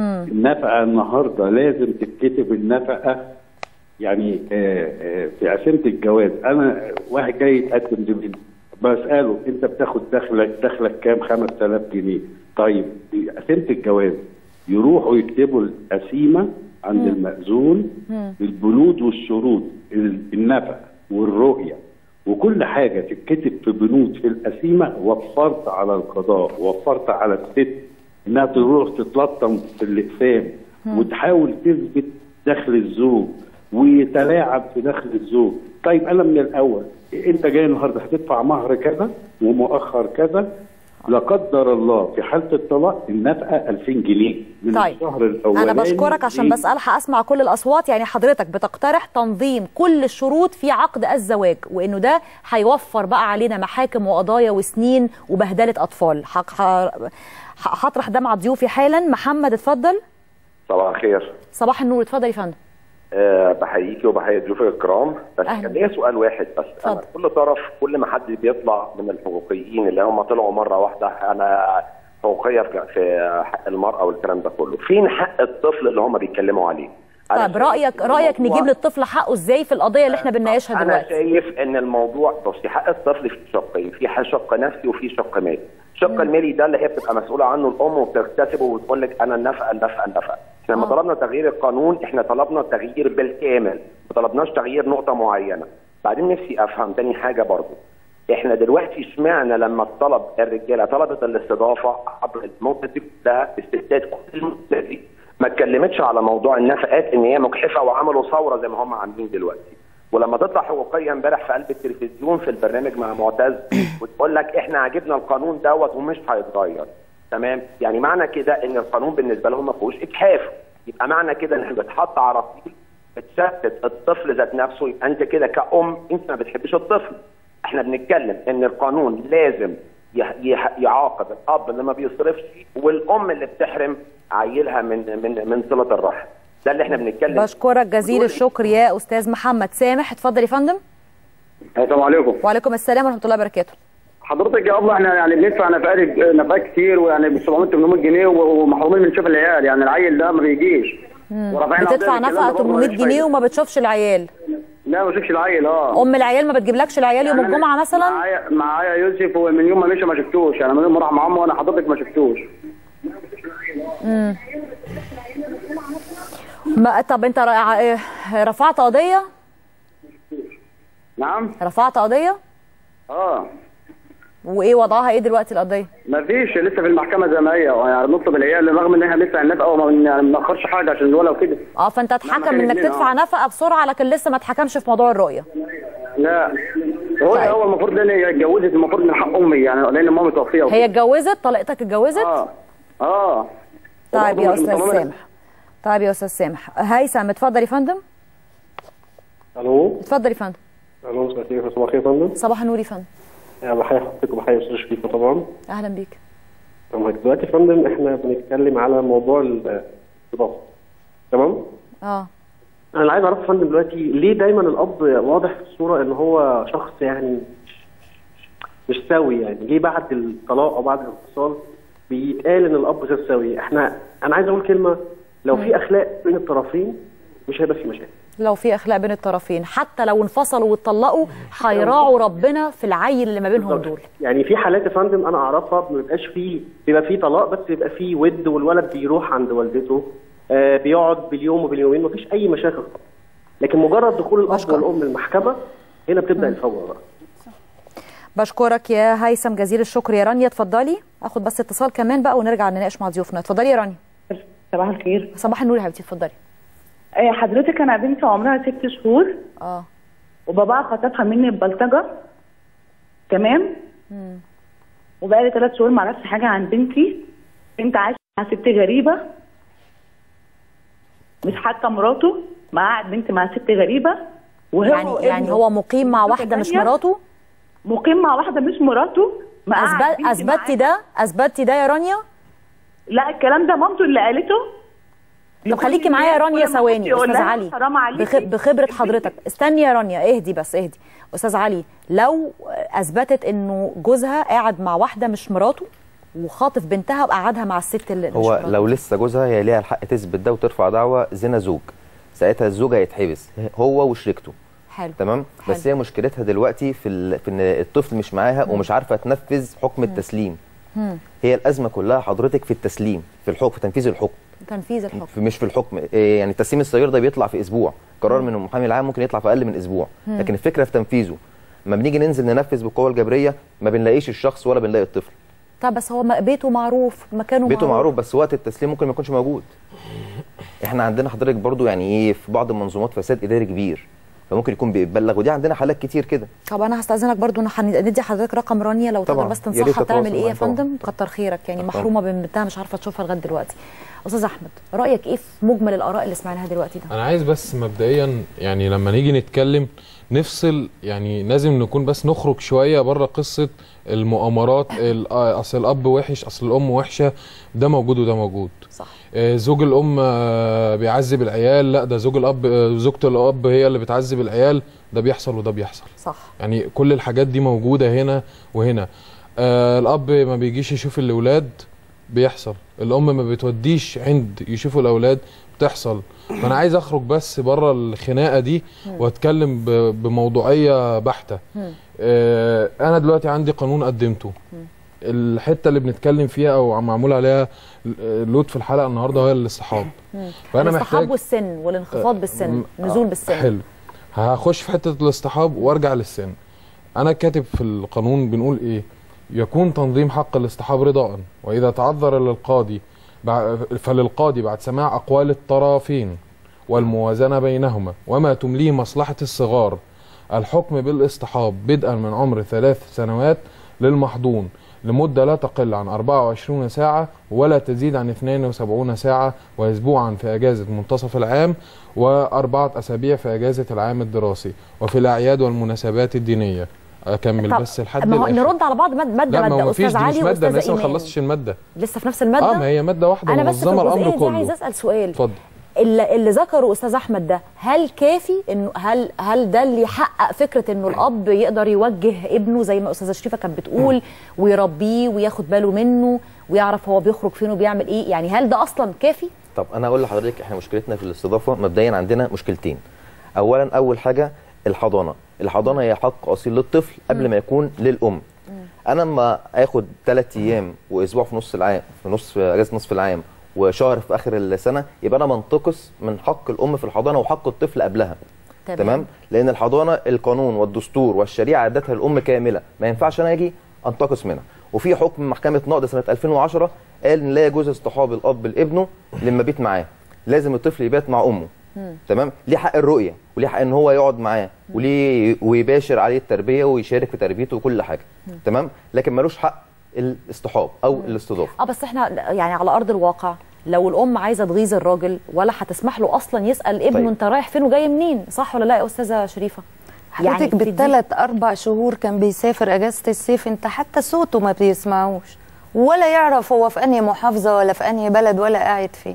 النفقه النهارده لازم تتكتب النفقه يعني آه، آه، في قسيمه الجواز انا واحد جاي يتقدم لبنتي بساله انت بتاخد دخلك دخلك كام 5000 جنيه طيب في قسيمه الجواز يروحوا يكتبوا القسيمه عند المأذون البنود والشروط ال- النفقه والرؤيه وكل حاجه تتكتب في بنود في القسيمه وفرت على القضاء وفرت على الست انها تروح تتلطم في الاقسام وتحاول تثبت دخل الزوج ويتلاعب في دخل الزوج طيب انا من الاول انت جاي النهارده هتدفع مهر كذا ومؤخر كذا لا قدر الله في حاله الطلاق النفقه 2000 جنيه من طيب. الشهر الاولاني انا بشكرك عشان ليه- بس الحق اسمع كل الاصوات يعني حضرتك بتقترح تنظيم كل الشروط في عقد الزواج وانه ده هيوفر بقى علينا محاكم وقضايا وسنين وبهدله اطفال حق- ح- ح- هطرح ده مع ضيوفي حالا محمد اتفضل صباح الخير صباح النور اتفضل يا فندم أه بحييكي وبحيي ضيوفك الكرام بس أهلا. كان ليا سؤال واحد بس أنا كل طرف كل ما حد بيطلع من الحقوقيين اللي هم طلعوا مره واحده انا حقوقيه في في حق المراه والكلام ده كله فين حق الطفل اللي هم بيتكلموا عليه أنا طيب رايك رايك نجيب للطفل حقه ازاي في القضيه اللي احنا بنناقشها انا دلوقتي شايف ان الموضوع بصي حق الطفل في شقين في ح- شق نفسي وفي شق مالي الشق المالي ده اللي هي بتبقى مسؤوله عنه الام وبتكتسبه وتقول لك انا النفقه النفقه النفقه احنا لما طلبنا تغيير القانون احنا طلبنا تغيير بالكامل ما طلبناش تغيير نقطه معينه بعدين نفسي افهم تاني حاجه برضو احنا دلوقتي اشمعنى لما طلب الرجاله طلبت الاستضافه عبر المده دي كلها الستات كل المده دي ما اتكلمتش على موضوع النفقات ان هي مجحفه وعملوا ثوره زي ما هم عاملين دلوقتي ولما تطلع حقوقيه امبارح في قلب التلفزيون في البرنامج مع معتز وتقول لك احنا عاجبنا القانون دوت ومش هيتغير تمام يعني معنى كده ان القانون بالنسبه لهم ما فيهوش اجحاف يبقى معنى كده ان بتحط على رصيد بتشتت الطفل ذات نفسه يبقى انت كده كأم انت ما بتحبش الطفل احنا بنتكلم ان القانون لازم يح- يح- يعاقب الاب اللي ما بيصرفش والام اللي بتحرم عيلها من من من صله الرحم ده اللي احنا بنتكلم بشكرك جزيل الشكر يا استاذ محمد سامح اتفضل يا فندم السلام عليكم وعليكم السلام ورحمه الله وبركاته حضرتك يا الله احنا يعني بندفع نفقات نفقات كتير ويعني ب 700 800 جنيه ومحرومين من شوف العيال يعني العيل ده ما بيجيش مم. ورافعين بتدفع قضية نفقه بالكلام ده برضه 800 مفيش جنيه فايدة. وما بتشوفش العيال لا ما بشوفش العيل اه ام العيال ما بتجيبلكش العيال يوم يعني الجمعه مثلا معايا معايا يوسف ومن يوم ما مشي ما شفتوش يعني من يوم ما راح مع امه وانا حضرتك ما شفتوش مم. ما طب انت ر- رفعت قضيه نعم رفعت قضيه اه وايه وضعها ايه دلوقتي القضيه ما فيش لسه في المحكمه زي ما هي يعني نطلب العيال رغم ان احنا لسه النفقه وما يعني ما ناخرش حاجه عشان الولا وكده اه فانت اتحكم كان انك اتنين، تدفع آه. نفقه بسرعه لكن لسه ما اتحكمش في موضوع الرؤيه لا هو هو المفروض ان هي اتجوزت المفروض من حق امي يعني لان ماما متوفيه هي اتجوزت طليقتك اتجوزت اه اه طيب يا وبرضه مش استاذ مطمنة. سامح طيب يا استاذ سامح هيثم اتفضل يا فندم الو اتفضل يا فندم الو مساء الخير صباح الخير يا فندم صباح النور يا فندم يعني بحيي حضرتك وبحيي استاذ شريفه طبعا اهلا بيك تمام دلوقتي يا فندم احنا بنتكلم على موضوع الاستضافه تمام اه انا اللي عايز اعرفه يا فندم دلوقتي ليه دايما الاب واضح في الصوره ان هو شخص يعني مش سوي يعني ليه بعد الطلاق او بعد الانفصال بيتقال ان الاب غير سوي احنا انا عايز اقول كلمه لو في اخلاق بين الطرفين مش هيبقى في مشاكل لو في اخلاق بين الطرفين حتى لو انفصلوا واتطلقوا هيراعوا ربنا في العيل اللي ما بينهم دول يعني في حالات يا فندم انا اعرفها ما بيبقاش فيه بيبقى فيه طلاق بس بيبقى فيه ود والولد بيروح عند والدته آه بيقعد باليوم وباليومين مفيش اي مشاكل خالص لكن مجرد دخول الاب والام المحكمه هنا بتبدا الفوضى بقى بشكرك يا هيثم جزيل الشكر يا رانيا اتفضلي اخد بس اتصال كمان بقى ونرجع نناقش مع ضيوفنا اتفضلي يا رانيا صباح الخير صباح النور يا حبيبتي اتفضلي آه، حضرتك انا بنتي عمرها ست شهور اه وباباها خطفها مني ببلطجه تمام مم. وبقالي ثلاث شهور ما اعرفش حاجه عن بنتي بنت عايشه مع ست غريبه مش حتى مراته مقعد بنتي مع ست غريبه وهو يعني يعني وابنه. هو مقيم مع واحده مش تانية. مراته مقيم مع واحده مش مراته مقعد أثبت بنتي اثبتي معاه. ده اثبتي ده يا رانيا لا الكلام ده مامته اللي قالته طب خليكي معايا يا رانيا ولما ثواني كنت يقول استاذ لها علي حرام عليكي. بخ... بخبره حضرتك استني يا رانيا اهدي بس اهدي استاذ علي لو اثبتت انه جوزها قاعد مع واحده مش مراته وخاطف بنتها وقعدها مع الست اللي مش هو مراته. لو لسه جوزها هي ليها الحق تثبت ده وترفع دعوى زنا زوج ساعتها الزوج هيتحبس هو وشريكته حلو تمام بس هي مشكلتها دلوقتي في ال... في ان الطفل مش معاها ومش عارفه تنفذ حكم التسليم مم. هي الازمه كلها حضرتك في التسليم في الحكم في تنفيذ الحكم تنفيذ الحكم في مش في الحكم إيه يعني تسليم الصغير ده بيطلع في اسبوع قرار من المحامي العام ممكن يطلع في اقل من اسبوع مم. لكن الفكره في تنفيذه لما بنيجي ننزل ننفذ بالقوه الجبريه ما بنلاقيش الشخص ولا بنلاقي الطفل طب بس هو م- بيته معروف مكانه بيته معروف بس وقت التسليم ممكن ما يكونش موجود احنا عندنا حضرتك برضو يعني ايه في بعض المنظومات فساد اداري كبير فممكن يكون بيتبلغ ودي عندنا حالات كتير كده طب انا هستاذنك برضو ان هن- ندي حضرتك رقم رانيا لو تقدر طبعاً. بس يا ريت تنصحها تتواصل تعمل ايه يا معايا طبعاً. فندم كتر خيرك يعني طبعاً. محرومه من بنتها مش عارفه تشوفها لغايه دلوقتي استاذ احمد رايك ايه في مجمل الاراء اللي سمعناها دلوقتي ده انا عايز بس مبدئيا يعني لما نيجي نتكلم نفصل يعني لازم نكون بس نخرج شويه بره قصه المؤامرات ال- آه، اصل الاب وحش اصل الام وحشه ده موجود وده موجود صح آه، زوج الام آه، بيعذب العيال لا ده زوج الاب آه، زوجة الاب هي اللي بتعذب العيال ده بيحصل وده بيحصل صح يعني كل الحاجات دي موجوده هنا وهنا آه الاب ما بيجيش يشوف الاولاد بيحصل الام ما بتوديش عند يشوفوا الاولاد بتحصل فانا عايز اخرج بس بره الخناقه دي مم. واتكلم ب- بموضوعيه بحته آه انا دلوقتي عندي قانون قدمته الحته اللي بنتكلم فيها او معمول عليها لود في الحلقه النهارده هي الاصطحاب فأنا الاصطحاب محتاج- والسن والانخفاض بالسن م- نزول بالسن حلو هخش في حته الاصطحاب وارجع للسن انا كاتب في القانون بنقول ايه يكون تنظيم حق الاصطحاب رضاء واذا تعذر للقاضي بع- فللقاضي بعد سماع اقوال الطرفين والموازنه بينهما وما تمليه مصلحه الصغار الحكم بالاصطحاب بدءا من عمر ثلاث سنوات للمحضون لمدة لا تقل عن 24 ساعة ولا تزيد عن 72 ساعة وأسبوعا في أجازة منتصف العام وأربعة أسابيع في أجازة العام الدراسي وفي الأعياد والمناسبات الدينية أكمل طب بس لحد ما هو الآخر. نرد على بعض مد- ماده لا ما هو ماده مفيش استاذ دي مش علي مادة واستاذ أنا لسه ما ايمان خلصتش المادة لسه في نفس الماده اه ما هي مادة واحدة انا بس في منظمة الأمر الجزئيه دي كله عايز اسال سؤال اتفضل اللي, اللي ذكره استاذ احمد ده هل كافي انه هل هل ده اللي يحقق فكره انه الاب يقدر يوجه ابنه زي ما استاذه شريفه كانت بتقول ويربيه وياخد باله منه ويعرف هو بيخرج فين وبيعمل ايه يعني هل ده اصلا كافي طب انا اقول لحضرتك احنا مشكلتنا في الاستضافه مبدئيا عندنا مشكلتين اولا اول حاجه الحضانه الحضانه هي حق اصيل للطفل قبل ما يكون للام انا لما اخد ثلاث ايام واسبوع في نص العام في نص في اجازه نصف العام وشهر في اخر السنه يبقى انا منتقص من حق الام في الحضانه وحق الطفل قبلها تمام. تمام لان الحضانه القانون والدستور والشريعه ادتها الام كامله ما ينفعش انا اجي انتقص منها وفي حكم محكمه نقض سنه 2010 قال ان لا يجوز اصطحاب الاب لابنه لما بيت معاه لازم الطفل يبات مع امه تمام ليه حق الرؤيه وليه حق ان هو يقعد معاه وليه ويباشر عليه التربيه ويشارك في تربيته وكل حاجه تمام لكن ملوش حق الاصطحاب او الاستضافه اه بس احنا يعني على ارض الواقع لو الام عايزه تغيظ الراجل ولا هتسمح له اصلا يسال ابنه طيب. انت رايح فين وجاي منين صح ولا لا يا استاذه شريفه حضرتك بتدي- بالثلاث اربع شهور كان بيسافر اجازه الصيف انت حتى صوته ما بيسمعوش ولا يعرف هو في انهي محافظه ولا في انهي بلد ولا قاعد فين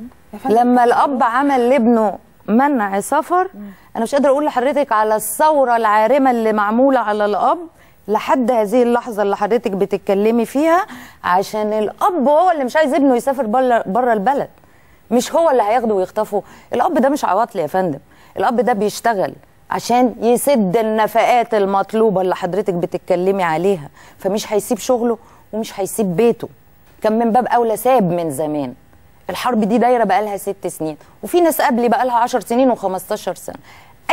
لما الاب عمل لابنه منع سفر انا مش قادره اقول لحضرتك على الثوره العارمه اللي معموله على الاب لحد هذه اللحظه اللي حضرتك بتتكلمي فيها عشان الاب هو اللي مش عايز ابنه يسافر بره بره البلد مش هو اللي هياخده ويخطفه الاب ده مش عواطل يا فندم الاب ده بيشتغل عشان يسد النفقات المطلوبه اللي حضرتك بتتكلمي عليها فمش هيسيب شغله ومش هيسيب بيته كان من باب اولى ساب من زمان الحرب دي دايره بقالها ست سنين وفي ناس قبلي بقالها 10 سنين و15 سنه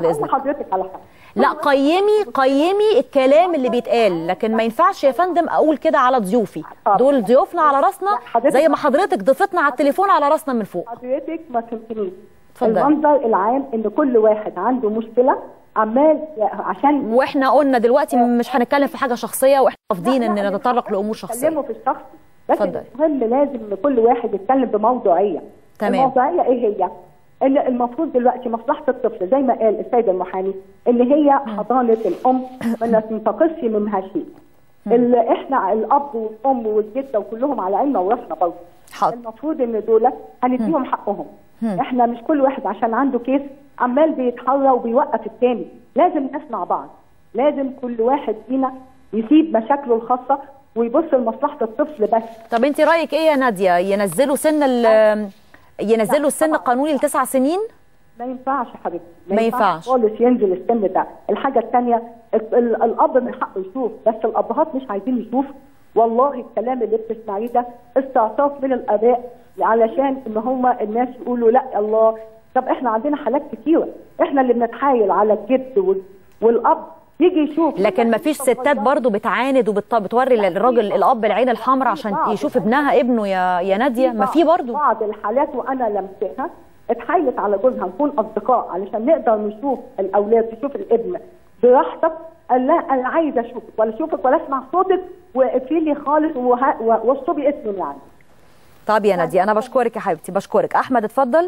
بعد أقول اذنك لحضرتك على حاجه لا قيمي قيمي الكلام اللي بيتقال لكن ما ينفعش يا فندم اقول كده على ضيوفي دول ضيوفنا على راسنا زي ما حضرتك ضيفتنا على التليفون على راسنا من فوق حضرتك ما فهمتنيش اتفضلي. المنظر العام ان كل واحد عنده مشكله عمال ي- عشان واحنا قلنا دلوقتي مش هنتكلم في حاجه شخصيه واحنا رافضين ان نتطرق لامور شخصيه يتكلموا في الشخص لكن اتفضلي. المهم لازم ان كل واحد يتكلم بموضوعيه تمام. الموضوعيه ايه هي؟ ان المفروض دلوقتي مصلحه الطفل زي ما قال السيد المحامي ان هي حضانه الام ما ننتقصش منها شيء ال- احنا الاب والام والجده وكلهم على عيننا وراسنا برضه حاضر. المفروض ان دول هنديهم حقهم مم. احنا مش كل واحد عشان عنده كيس عمال بيتحرى وبيوقف التاني لازم نسمع بعض لازم كل واحد فينا يسيب مشاكله الخاصه ويبص لمصلحه الطفل بس طب انت رايك ايه يا ناديه ينزلوا سن ال ينزلوا السن القانوني لتسع سنين ما ينفعش يا حبيبتي ما ينفعش. خالص ينزل السن ده الحاجه الثانيه الاب من حقه يشوف بس الابهات مش عايزين يشوفوا والله الكلام اللي بتسمعيه ده استعطاف من الاباء علشان ان هم الناس يقولوا لا الله طب احنا عندنا حالات كتيره احنا اللي بنتحايل على الجد وال- والاب يجي يشوف لكن ما فيش ستات برضو بتعاند وبتوري للراجل الاب العين الحمراء عشان يشوف ابنها ابنه يا يا ناديه ما في برضو بعض الحالات وانا لمستها اتحايلت على جوزها نكون اصدقاء علشان نقدر نشوف الاولاد نشوف الابن براحتك قال لا انا عايزه اشوفك ولا اشوفك ولا اسمع صوتك واقفلي لي خالص وه- و- واشطبي اسمي يعني طب يا ناديه انا بشكرك يا حبيبتي بشكرك احمد اتفضل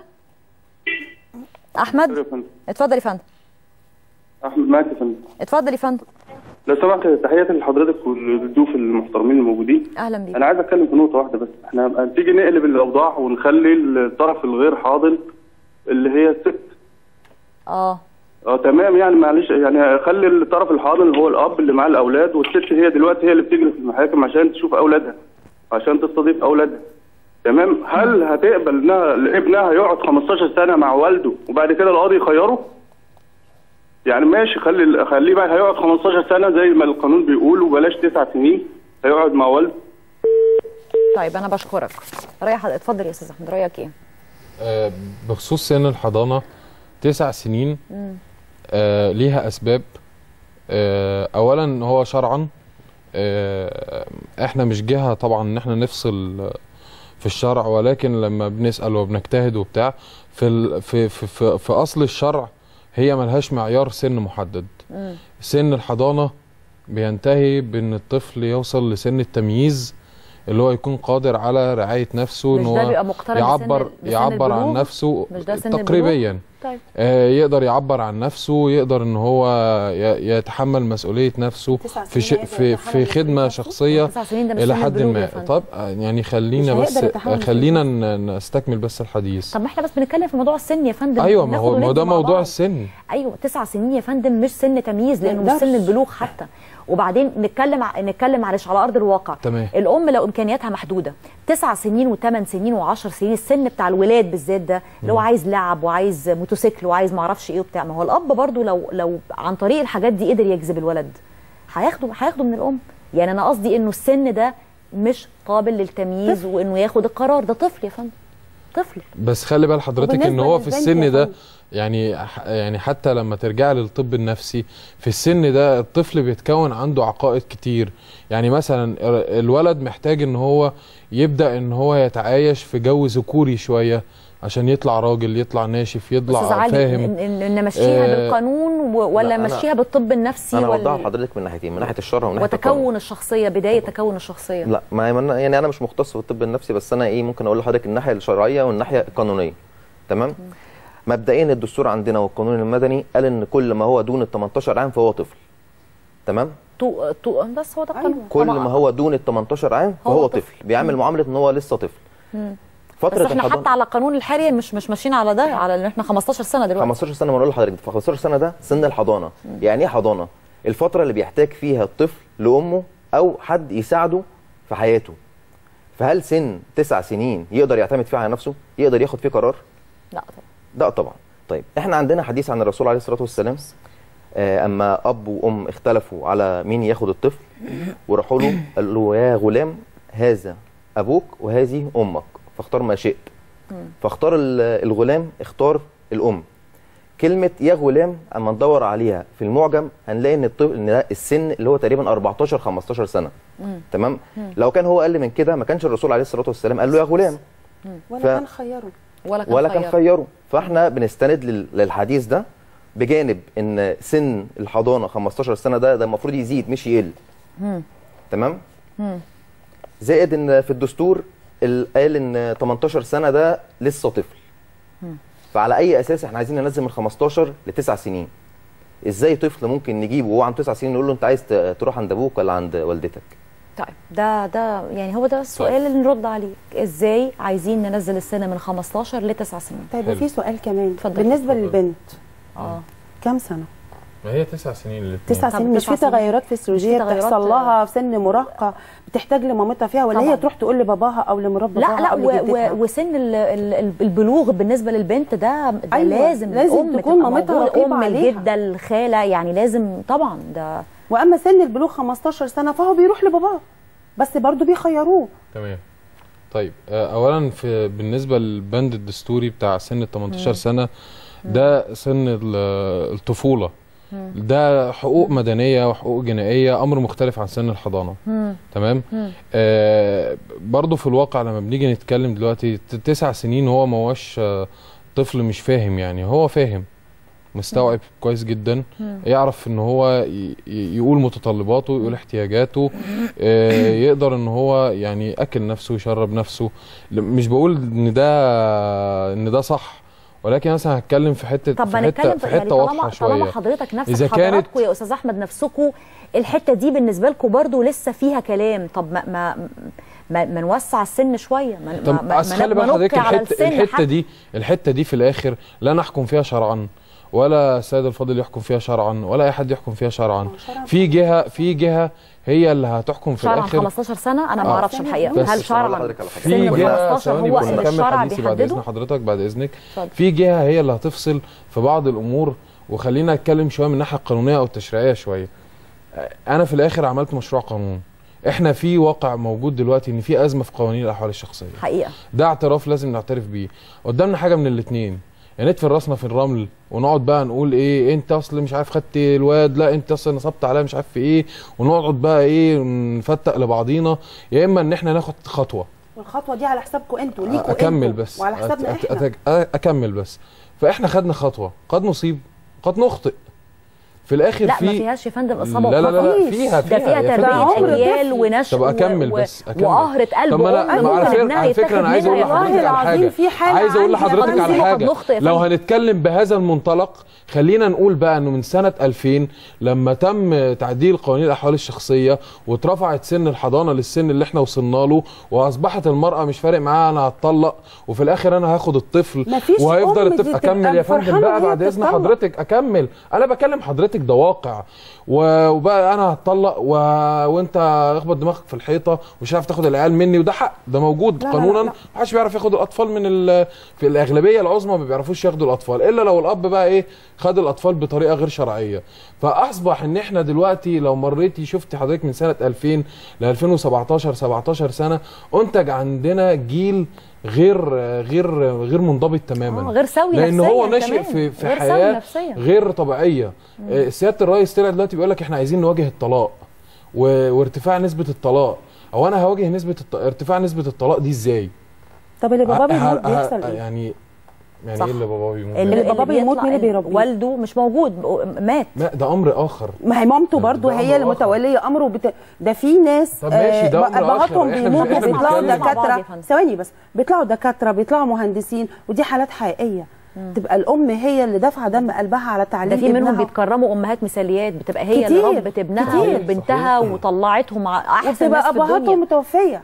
احمد اتفضل يا فندم احمد معاك يا فندم اتفضل يا فندم لو سمحت تحياتي لحضرتك والضيوف المحترمين الموجودين اهلا بيك انا عايز اتكلم في نقطه واحده بس احنا تيجي نقلب الاوضاع ونخلي الطرف الغير حاضن اللي هي الست اه اه تمام يعني معلش يعني خلي الطرف الحاضن اللي هو الاب اللي معاه الاولاد والست هي دلوقتي هي اللي بتجري في المحاكم عشان تشوف اولادها عشان تستضيف اولادها تمام هل هتقبل انها ابنها يقعد 15 سنه مع والده وبعد كده القاضي يخيره؟ يعني ماشي خلي خليه بقى هيقعد 15 سنه زي ما القانون بيقول وبلاش تسع سنين هيقعد مع والده طيب انا بشكرك رايح اتفضل يا استاذ احمد رايك ايه آه، بخصوص سن الحضانه تسع سنين مم. آه، ليها اسباب آه، اولا هو شرعا آه، احنا مش جهه طبعا ان احنا نفصل آه، في الشرع ولكن لما بنسال وبنجتهد وبتاع في ال- في في, في, في اصل الشرع هي ملهاش معيار سن محدد مم. سن الحضانه بينتهي بان الطفل يوصل لسن التمييز اللي هو يكون قادر على رعايه نفسه ان مش ده هو بيبقى مقترن يعبر بسن- بسن يعبر عن البلوغ؟ نفسه مش ده سن تقريبا البلوغ؟ طيب آه، يقدر يعبر عن نفسه يقدر ان هو ي- يتحمل مسؤوليه نفسه تسع في سنين ش... في في خدمه شخصيه تسع سنين ده مش الى سن حد البلوغ يا ما فندم. طب آه، يعني خلينا مش بس هيقدر يتحمل آه، خلينا ن- نستكمل بس الحديث طب ما احنا بس بنتكلم في موضوع السن يا فندم ايوه ما ناخد هو ما هو وندي ده مع موضوع بعض. السن ايوه تسع سنين يا فندم مش سن تمييز لانه مش مقدرش. سن البلوغ حتى وبعدين نتكلم ع- نتكلم معلش على ارض الواقع تمام. الام لو امكانياتها محدوده تسع سنين وثمان سنين وعشر سنين السن بتاع الولاد بالذات ده اللي هو عايز لعب وعايز موتوسيكل وعايز ما اعرفش ايه وبتاع ما هو الاب برضو لو لو عن طريق الحاجات دي قدر يجذب الولد هياخده هياخده من الام يعني انا قصدي انه السن ده مش قابل للتمييز وانه ياخد القرار ده طفل يا فندم طفل بس خلي بال حضرتك ان وبالنسبة هو في للبنت السن يا ده فندم. يعني ح- يعني حتى لما ترجع للطب النفسي في السن ده الطفل بيتكون عنده عقائد كتير يعني مثلا ال- الولد محتاج ان هو يبدا ان هو يتعايش في جو ذكوري شويه عشان يطلع راجل يطلع ناشف استاذ يطلع علي فاهم إن- إن- نمشيها آه، بالقانون و- ولا لا، أنا- نمشيها بالطب النفسي انا ولا اوضح لحضرتك من ناحيتين من ناحيه الشرع ومن ناحيه القانون وتكون الشخصيه بدايه تكون الشخصيه لا ما هي من- يعني انا مش مختص في الطب النفسي بس انا ايه ممكن اقول لحضرتك الناحيه الشرعيه والناحيه القانونيه تمام مبدئيا الدستور عندنا والقانون المدني قال ان كل ما هو دون ال 18 عام فهو طفل تمام تو تو بس هو ده القانون كل طبعاً. ما هو دون ال 18 عام هو فهو طفل. طفل بيعمل معامله ان هو لسه طفل مم. فتره بس احنا الحضانة- حتى على قانون الحالي مش مش ماشيين على ده على ان احنا 15 سنه دلوقتي 15 سنه ما انا اقول لحضرتك 15 سنه ده سن الحضانه يعني ايه حضانه الفتره اللي بيحتاج فيها الطفل لامه او حد يساعده في حياته فهل سن تسع سنين يقدر يعتمد فيها على نفسه يقدر ياخد فيه قرار لا طبعا لا طبعا طيب احنا عندنا حديث عن الرسول عليه الصلاه والسلام آه، اما اب وام اختلفوا على مين ياخد الطفل وراحوا له قال له يا غلام هذا ابوك وهذه امك فاختار ما شئت فاختار ال- الغلام اختار الام كلمه يا غلام اما ندور عليها في المعجم هنلاقي ان الطفل ان ده السن اللي هو تقريبا 14 15 سنه تمام لو كان هو اقل من كده ما كانش الرسول عليه الصلاه والسلام قال له يا غلام ولا ف- كان خيره ولا كان ولا كان خيار. خيره فاحنا بنستند لل- للحديث ده بجانب ان سن الحضانه 15 سنه ده ده المفروض يزيد مش يقل مم. تمام مم. زائد ان في الدستور ال- قال ان 18 سنه ده لسه طفل مم. فعلى اي اساس احنا عايزين ننزل من 15 ل 9 سنين ازاي طفل ممكن نجيبه وهو عنده تسع سنين نقول له انت عايز ت- تروح عند ابوك ولا عند والدتك طيب ده ده يعني هو ده السؤال اللي نرد عليه ازاي عايزين ننزل السن من 15 ل 9 سنين طيب وفي سؤال كمان اتفضل. بالنسبه للبنت اه كام سنه ما هي تسع سنين الاثنين تسع طب سنين مش تسع في سنين. تغيرات فسيولوجيه مش في تغيرات- بتحصل لها في سن مراهقه بتحتاج لمامتها فيها ولا طبعاً. هي تروح تقول لباباها او لمرات لا باباها لا او و لجدتها و وسن ال- ال- ال- البلوغ بالنسبه للبنت ده, ده أيوة، لازم لازم الام تكون تبقى مامتها موجودة، رقيبة ام عليها. الجده الخاله يعني لازم طبعا ده واما سن البلوغ 15 سنه فهو بيروح لباباه بس برضه بيخيروه تمام طيب آه، اولا في بالنسبه للبند الدستوري بتاع سن ال 18 سنه ده سن ال- الطفوله ده حقوق مدنيه وحقوق جنائيه امر مختلف عن سن الحضانه تمام آه برضو في الواقع لما بنيجي نتكلم دلوقتي ت- تسع سنين هو ما هوش آه، طفل مش فاهم يعني هو فاهم مستوعب كويس جدا مم. يعرف ان هو ي- ي- يقول متطلباته يقول احتياجاته آه، يقدر ان هو يعني ياكل نفسه يشرب نفسه ل- مش بقول ان ده ان ده صح ولكن مثلا هتكلم في حته طب في ما حته نتكلم في يعني حته طالما واضحه طالما شويه حضرتك نفسك إذا كانت- حضراتكم يا استاذ احمد نفسكم الحته دي بالنسبه لكم برضو لسه فيها كلام طب ما ما ما, ما نوسع السن شويه ما ما, طب ما, اصل خلي ما بال حضرتك نبقي على الحته السن الحته حتى. دي الحته دي في الاخر لا نحكم فيها شرعا ولا السيد الفاضل يحكم فيها شرعا ولا اي حد يحكم فيها شرعا في جهه في جهه هي اللي هتحكم في شرعا الاخر 15 سنه انا ما آه. اعرفش الحقيقه بس هل شرعا في سن جهه 15 ثواني هو بس اللي اكمل الشرع حديثي بعد اذن بيحدده حضرتك بعد اذنك اتفضل. في جهه هي اللي هتفصل في بعض الامور وخلينا نتكلم شويه من الناحيه القانونيه او التشريعيه شويه انا في الاخر عملت مشروع قانون احنا في واقع موجود دلوقتي ان في ازمه في قوانين الاحوال الشخصيه حقيقه ده اعتراف لازم نعترف بيه قدامنا حاجه من الاثنين يا ندفن راسنا في الرمل ونقعد بقى نقول ايه انت اصل مش عارف خدت الواد لا انت اصل نصبت عليا مش عارف في ايه ونقعد بقى ايه نفتق لبعضينا يا اما ان احنا ناخد خطوه والخطوه دي على حسابكم انتوا ليكوا اكمل انتوا بس وعلى حسابنا أت- أت- احنا أت- اكمل بس فاحنا خدنا خطوه قد نصيب قد نخطئ في الاخر لا في ما فيهاش يا فندم اصابه لا لا لا, لا وخطأ. فيها ده فيها يا تربيه فندم. اجيال ونشء طب اكمل و- بس اكمل وقهرة قلب طب ما لا أم ما على ممكن فكره ابنها على فكره انا عايز اقول يتاخد منها لحضرتك يا على راجل. حاجه في حالة عايز اقول عندي لحضرتك قد على نصيب حاجه وقد نخطئ يا لو فندم. هنتكلم بهذا المنطلق خلينا نقول بقى انه من سنه 2000 لما تم تعديل قوانين الاحوال الشخصيه واترفعت سن الحضانه للسن اللي احنا وصلنا له واصبحت المراه مش فارق معاها انا هتطلق وفي الاخر انا هاخد الطفل مفيش وهيفضل أم الطفل دي اكمل تبقى يا فندم فرحانة بقى وهي بعد اذن بتطلق. حضرتك اكمل انا بكلم حضرتك ده واقع و- وبقى انا هتطلق و... وانت اخبط دماغك في الحيطه ومش هتعرف تاخد العيال مني وده حق ده موجود لا، لا، قانونا لا. محدش بيعرف ياخد الاطفال من ال... في الاغلبيه العظمى ما بيعرفوش ياخدوا الاطفال الا لو الاب بقى ايه خد الاطفال بطريقه غير شرعيه فاصبح ان احنا دلوقتي لو مريتي شفتي حضرتك من سنه 2000 ل 2017 17 سنه انتج عندنا جيل غير غير غير منضبط تماما آه، غير سوي لان نفسياً هو ناشئ كمان. في في غير سوي حياه نفسياً. غير طبيعيه آه، سياده الرئيس طلع دلوقتي بيقول لك احنا عايزين نواجه الطلاق و... وارتفاع نسبه الطلاق او انا هواجه نسبه الط... ارتفاع نسبه الطلاق دي ازاي طب اللي باباه ه- بيموت ه- بيحصل ه- ايه؟ يعني يعني صح. ايه اللي باباه بيموت اللي, ده؟ بابا بيموت مين اللي بيربيه؟ والده مش موجود مات لا ده امر اخر ما هي مامته برضو ده هي أمر اللي متوليه امره بت... ده في ناس طب ماشي، ده آه، أمر ابهاتهم آخر. إحنا مش- بيموتوا إحنا بيطلعوا بنتكلم- مع بعض يا دكاتره فندم. ثواني بس بيطلعوا دكاتره بيطلعوا مهندسين ودي حالات حقيقيه تبقى الام هي اللي دافعه دم قلبها على تعليم ده في منهم ابنها. بيتكرموا امهات مثاليات بتبقى هي كتير، اللي ربت ابنها كتير. وبنتها وطلعتهم ع- احسن ناس وبتبقى في ابهاتهم الدنيا متوفيه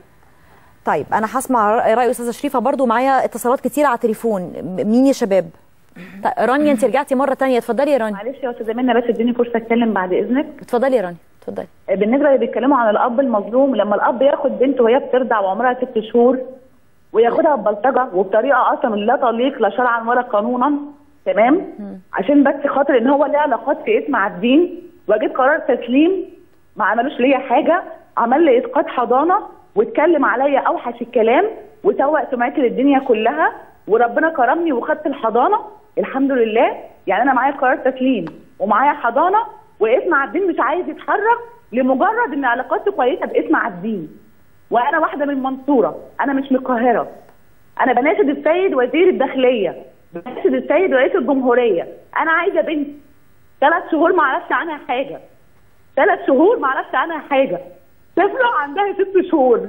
طيب انا هسمع رأي راي استاذه شريفه برضو معايا اتصالات كتير على التليفون م- مين يا شباب طيب رانيا انت رجعتي مره تانية اتفضلي يا رانيا معلش يا استاذه منى بس اديني فرصه اتكلم بعد اذنك اتفضلي يا رانيا اتفضلي بالنسبه اللي بيتكلموا عن الاب المظلوم لما الاب ياخد بنته وهي بترضع وعمرها ست شهور وياخدها ببلطجه وبطريقه اصلا لا تليق لا شرعا ولا قانونا تمام عشان بس خاطر ان هو ليه علاقات في اسم عابدين واجيب قرار تسليم ما عملوش ليا حاجه عمل لي اسقاط حضانه واتكلم عليا اوحش الكلام وسوق سمعتي للدنيا كلها وربنا كرمني وخدت الحضانه الحمد لله يعني انا معايا قرار تسليم ومعايا حضانه واسم عابدين مش عايز يتحرك لمجرد ان علاقاتي كويسه باسم عابدين وانا واحده من المنصوره انا مش من القاهره انا بناشد السيد وزير الداخليه بناشد السيد رئيس الجمهوريه انا عايزه بنت ثلاث شهور ما اعرفش عنها حاجه ثلاث شهور ما اعرفش عنها حاجه طفله عندها ست شهور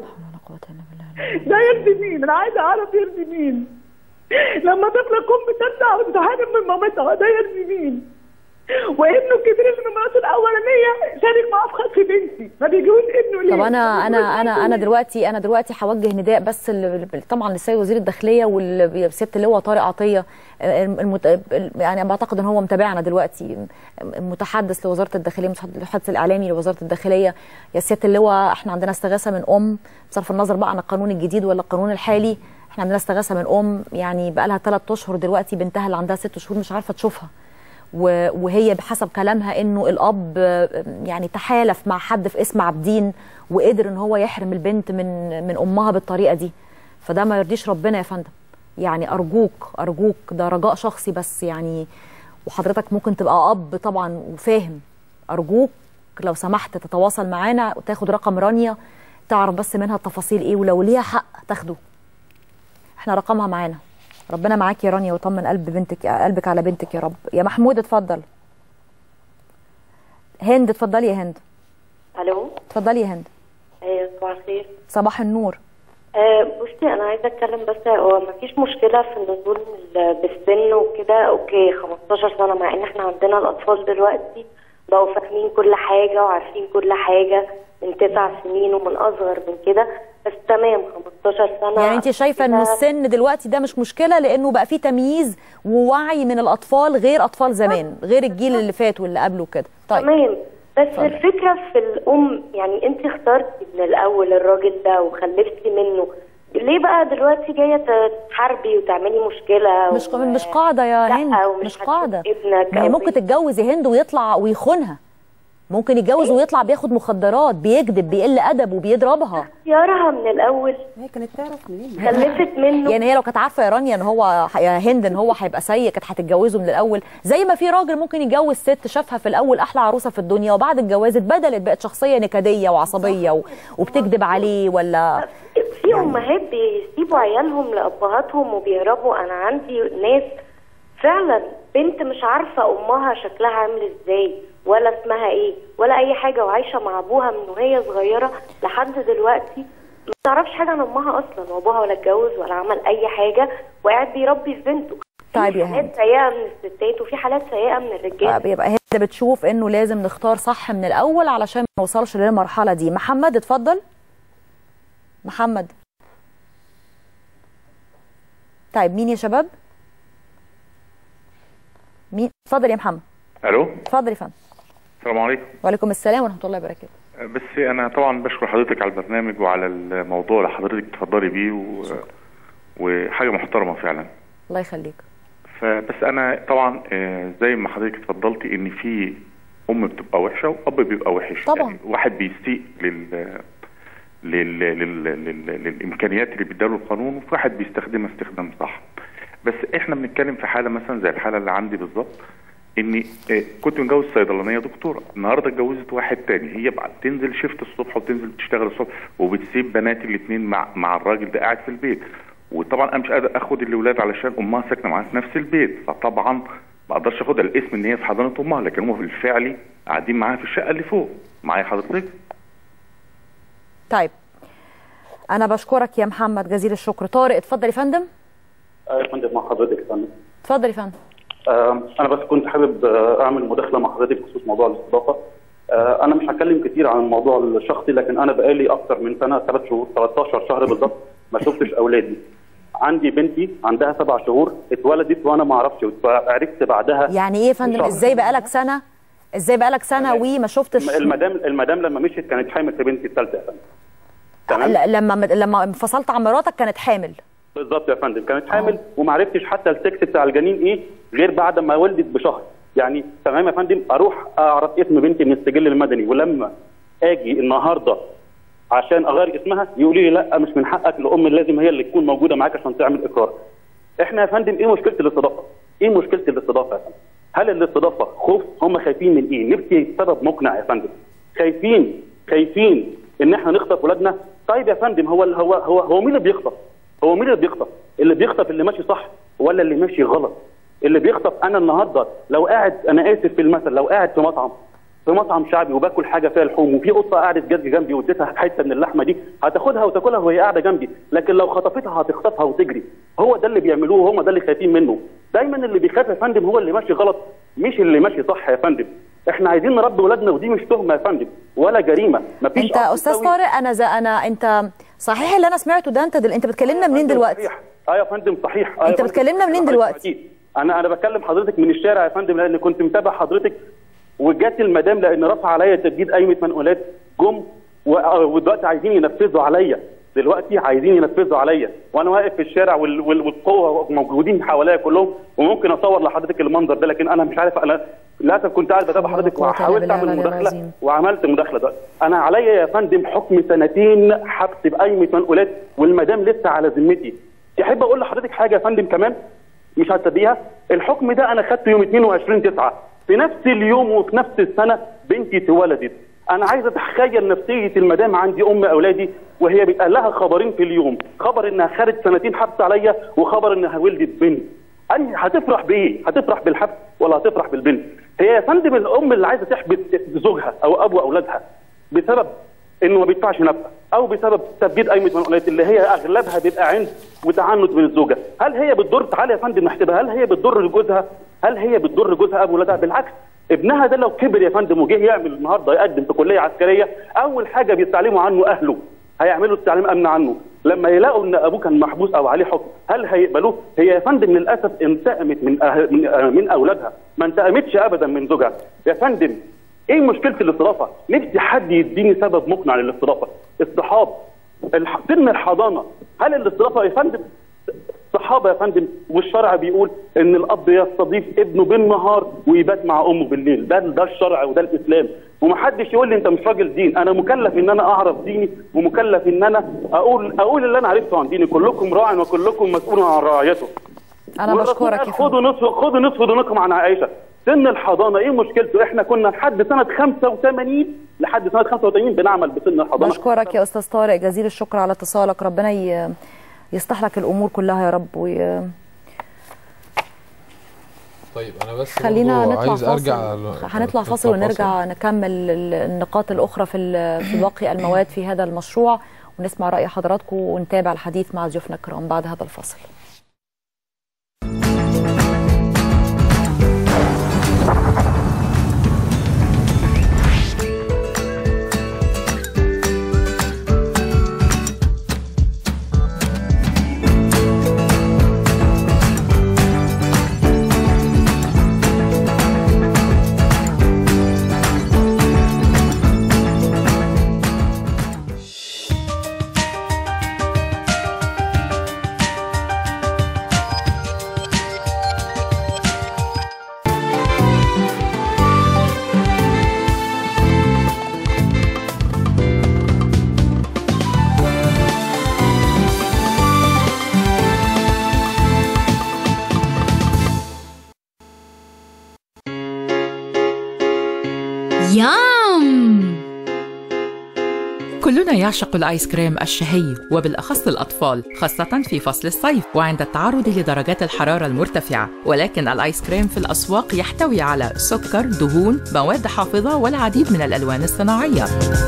ده يرضي مين انا عايزه اعرف يرضي مين لما طفله تكون بترضع وتتحرم من مامتها ده يرضي مين وابنه الكبير اللي من مراته الاولانيه شارك معاه في خطف بنتي ما بيجيبوش ابنه ليه؟ طب انا انا انا انا دلوقتي انا دلوقتي هوجه نداء بس ال- طبعا للسيد وزير الداخليه والسياده اللواء طارق عطيه المت... يعني بعتقد ان هو متابعنا دلوقتي المتحدث لوزاره الداخليه المتحدث الاعلامي لوزاره الداخليه يا سياده اللواء احنا عندنا استغاثه من ام بصرف النظر بقى عن القانون الجديد ولا القانون الحالي احنا عندنا استغاثه من ام يعني بقى لها ثلاث اشهر دلوقتي بنتها اللي عندها ست شهور مش عارفه تشوفها و- وهي بحسب كلامها انه الاب آه، يعني تحالف مع حد في اسم عابدين وقدر ان هو يحرم البنت من من امها بالطريقه دي فده ما يرضيش ربنا يا فندم يعني ارجوك ارجوك ده رجاء شخصي بس يعني وحضرتك ممكن تبقى اب طبعا وفاهم ارجوك لو سمحت تتواصل معانا وتاخد رقم رانيا تعرف بس منها التفاصيل ايه ولو ليها حق تاخده احنا رقمها معانا ربنا معاك يا رانيا وطمن قلب بنتك قلبك على بنتك يا رب يا محمود اتفضل هند اتفضلي يا هند الو اتفضلي يا هند ايوه صباح الخير صباح النور آه، بصي انا عايزه اتكلم بس هو مفيش مشكله في النزول ال- بالسن وكده اوكي 15 سنه مع ان احنا عندنا الاطفال دلوقتي بقوا فاهمين كل حاجه وعارفين كل حاجه من تسع سنين ومن اصغر من كده بس تمام 15 سنه يعني انت شايفه انه كده- السن دلوقتي ده مش مشكله لانه بقى فيه تمييز ووعي من الاطفال غير اطفال زمان غير الجيل اللي فات واللي قبله كده طيب تمام بس الفكره في الام يعني انت اخترتي من الاول الراجل ده وخلفتي منه ليه بقى دلوقتي جايه تحاربي وتعملي مشكله مش مش قاعده يا لأ، هند ومش مش قاعده ابنك ما هي أو ممكن تتجوز يا هند ويطلع ويخونها ممكن يتجوز ويطلع بياخد مخدرات بيكذب بيقل ادب وبيضربها اختيارها من الاول هي كانت تعرف منين خلفت منه يعني هي لو كانت عارفه يا رانيا ان هو يا هند ان هو هيبقى سيء كانت هتتجوزه من الاول زي ما في راجل ممكن يتجوز ست شافها في الاول احلى عروسه في الدنيا وبعد الجواز اتبدلت بقت شخصيه نكديه وعصبيه و... وبتكذب عليه ولا في امهات بيسيبوا عيالهم لابهاتهم وبيهربوا انا عندي ناس فعلا بنت مش عارفه امها شكلها عامل ازاي ولا اسمها ايه ولا اي حاجه وعايشه مع ابوها من وهي صغيره لحد دلوقتي ما تعرفش حاجه عن امها اصلا وابوها ولا اتجوز ولا عمل اي حاجه وقاعد بيربي في بنته طيب يا في هند حالات سيئه من الستات وفي حالات سيئه من الرجاله طيب يبقى هند بتشوف انه لازم نختار صح من الاول علشان ما نوصلش للمرحله دي محمد اتفضل محمد طيب مين يا شباب مين اتفضل يا محمد الو اتفضل يا فندم السلام عليكم وعليكم السلام ورحمه الله وبركاته بس انا طبعا بشكر حضرتك على البرنامج وعلى الموضوع اللي حضرتك تفضلي بيه و... وحاجه محترمه فعلا الله يخليك فبس انا طبعا آه، زي ما حضرتك اتفضلتي ان في ام بتبقى وحشه واب بيبقى وحش طبعا. يعني واحد بيسيء لل لل... لل... لل... للامكانيات اللي بيداله القانون وفي واحد بيستخدمها استخدام صح بس احنا بنتكلم في حاله مثلا زي الحاله اللي عندي بالظبط اني آه، كنت متجوز صيدلانيه دكتوره النهارده اتجوزت واحد تاني هي بقى تنزل شفت الصبح وتنزل تشتغل الصبح وبتسيب بناتي الاثنين مع مع الراجل ده قاعد في البيت وطبعا انا مش قادر اخد الاولاد علشان امها ساكنه معاها في نفس البيت فطبعا ما اقدرش اخدها الاسم ان هي في حضانه امها لكن هم بالفعل قاعدين معاها في الشقه اللي فوق معايا حضرتك طيب انا بشكرك يا محمد جزيل الشكر طارق اتفضل يا فندم يا فندم مع حضرتك يا فندم اتفضل يا فندم آه، انا بس كنت حابب آه، اعمل مداخله مع حضرتك بخصوص موضوع الاستضافه آه، انا مش هتكلم كتير عن الموضوع الشخصي لكن انا بقالي اكتر من سنه ثلاث شهور 13 شهر بالظبط ما شفتش اولادي عندي بنتي عندها سبع شهور اتولدت وانا ما اعرفش وعرفت بعدها يعني ايه يا فندم شهر. ازاي بقالك سنه ازاي بقالك سنه وما شفتش المدام المدام لما مشيت كانت حامل في بنتي الثالثه يا فندم تمام ل- لما لما انفصلت عن مراتك كانت حامل بالظبط يا فندم كانت حامل وما عرفتش حتى السكس بتاع الجنين ايه غير بعد ما ولدت بشهر يعني تمام يا فندم اروح اعرف اسم بنتي من السجل المدني ولما اجي النهارده عشان اغير اسمها يقولوا لي لا مش من حقك الام لازم هي اللي تكون موجوده معاك عشان تعمل اقرار احنا يا فندم ايه مشكله الاستضافه ايه مشكله الاستضافه يا فندم هل الاستضافه خوف هم خايفين من ايه نفسي سبب مقنع يا فندم خايفين خايفين ان احنا نخطف ولادنا طيب يا فندم هو هو هو هو مين اللي بيخطف هو مين اللي بيخطف اللي بيخطف اللي ماشي صح ولا اللي ماشي غلط اللي بيخطف انا النهارده لو قاعد انا اسف في المثل لو قاعد في مطعم في في مطعم شعبي وباكل حاجه فيها لحوم وفي قطه قعدت جنبي جنبي واديتها حته من اللحمه دي هتاخدها وتاكلها وهي قاعده جنبي لكن لو خطفتها هتخطفها وتجري هو ده اللي بيعملوه هم ده اللي خايفين منه دايما اللي بيخاف يا فندم هو اللي ماشي غلط مش اللي ماشي صح يا فندم احنا عايزين نربي ولادنا ودي مش تهمه يا فندم ولا جريمه مفيش انت أب استاذ سوي. طارق انا ز... انا انت صحيح اللي انا سمعته ده انت دل... انت بتكلمنا منين دلوقتي اه يا فندم صحيح آه يا انت فندم. بتكلمنا منين دلوقتي أكيد. انا انا بكلم حضرتك من الشارع يا فندم لان كنت متابع حضرتك وجات المدام لان رفع عليا تسجيل قايمه منقولات جم و- آه، ودلوقتي عايزين ينفذوا عليا دلوقتي عايزين ينفذوا عليا وانا واقف في الشارع وال- وال- والقوه موجودين حواليا كلهم وممكن اصور لحضرتك المنظر ده لكن انا مش عارف انا للاسف كنت قاعد بتابع حضرتك قوة إلا وحاولت بالله اعمل العلي مداخله العظيم. وعملت مداخله دلوقتي انا عليا يا فندم حكم سنتين حبس بقايمه منقولات والمدام لسه على ذمتي تحب اقول لحضرتك حاجه يا فندم كمان مش هتصدقيها الحكم ده انا خدته يوم 22 9 في نفس اليوم وفي نفس السنه بنتي اتولدت انا عايز اتخيل نفسيه المدام عندي ام اولادي وهي بيتقال لها خبرين في اليوم خبر انها خدت سنتين حبس عليا وخبر انها ولدت بنت أنهي هتفرح بايه هتفرح بالحبس ولا هتفرح بالبنت هي يا فندم الام اللي عايزه تحبس زوجها او ابو اولادها بسبب انه ما بيدفعش نفقه او بسبب تثبيت قايمه منقولات اللي هي اغلبها بيبقى عند وتعنت من الزوجه هل هي بتضر تعالى يا فندم نحسبها هل هي بتضر جوزها هل هي بتضر جوزها ابو ولادها بالعكس ابنها ده لو كبر يا فندم وجه يعمل النهارده يقدم في كليه عسكريه اول حاجه بيستعلموا عنه اهله هيعملوا استعلام امن عنه لما يلاقوا ان ابوه كان محبوس او عليه حكم هل هيقبلوه هي يا فندم للاسف انتقمت من أه... من, أه... من اولادها ما انتقمتش ابدا من زوجها يا فندم ايه مشكله الاستضافه نفسي حد يديني سبب مقنع للاستضافه الصحاب الح... سن الحضانه هل الاستضافه يا فندم صحابه يا فندم والشرع بيقول ان الاب يستضيف ابنه بالنهار ويبات مع امه بالليل ده ده الشرع وده الاسلام ومحدش يقول لي انت مش راجل دين انا مكلف ان انا اعرف ديني ومكلف ان انا اقول اقول اللي انا عرفته عن ديني كلكم راع وكلكم مسؤول عن رعايته انا والرسول بشكرك قال يا خدوا نصف خدوا نصف دينكم عن عائشه سن الحضانه ايه مشكلته احنا كنا لحد سنه 85 لحد سنه 85 بنعمل بسن الحضانه بشكرك يا استاذ طارق جزيل الشكر على اتصالك ربنا ي... يصلح لك الامور كلها يا رب وي... طيب انا بس خلينا برضو نطلع عايز فاصل ارجع ل- هنطلع فاصل ونرجع نكمل ال- النقاط الاخرى في ال- في باقي المواد في هذا المشروع ونسمع راي حضراتكم ونتابع الحديث مع ضيوفنا الكرام بعد هذا الفاصل يام كلنا يعشق الآيس كريم الشهي وبالأخص الأطفال خاصة في فصل الصيف وعند التعرض لدرجات الحرارة المرتفعة ولكن الآيس كريم في الأسواق يحتوي على سكر دهون مواد حافظة والعديد من الألوان الصناعية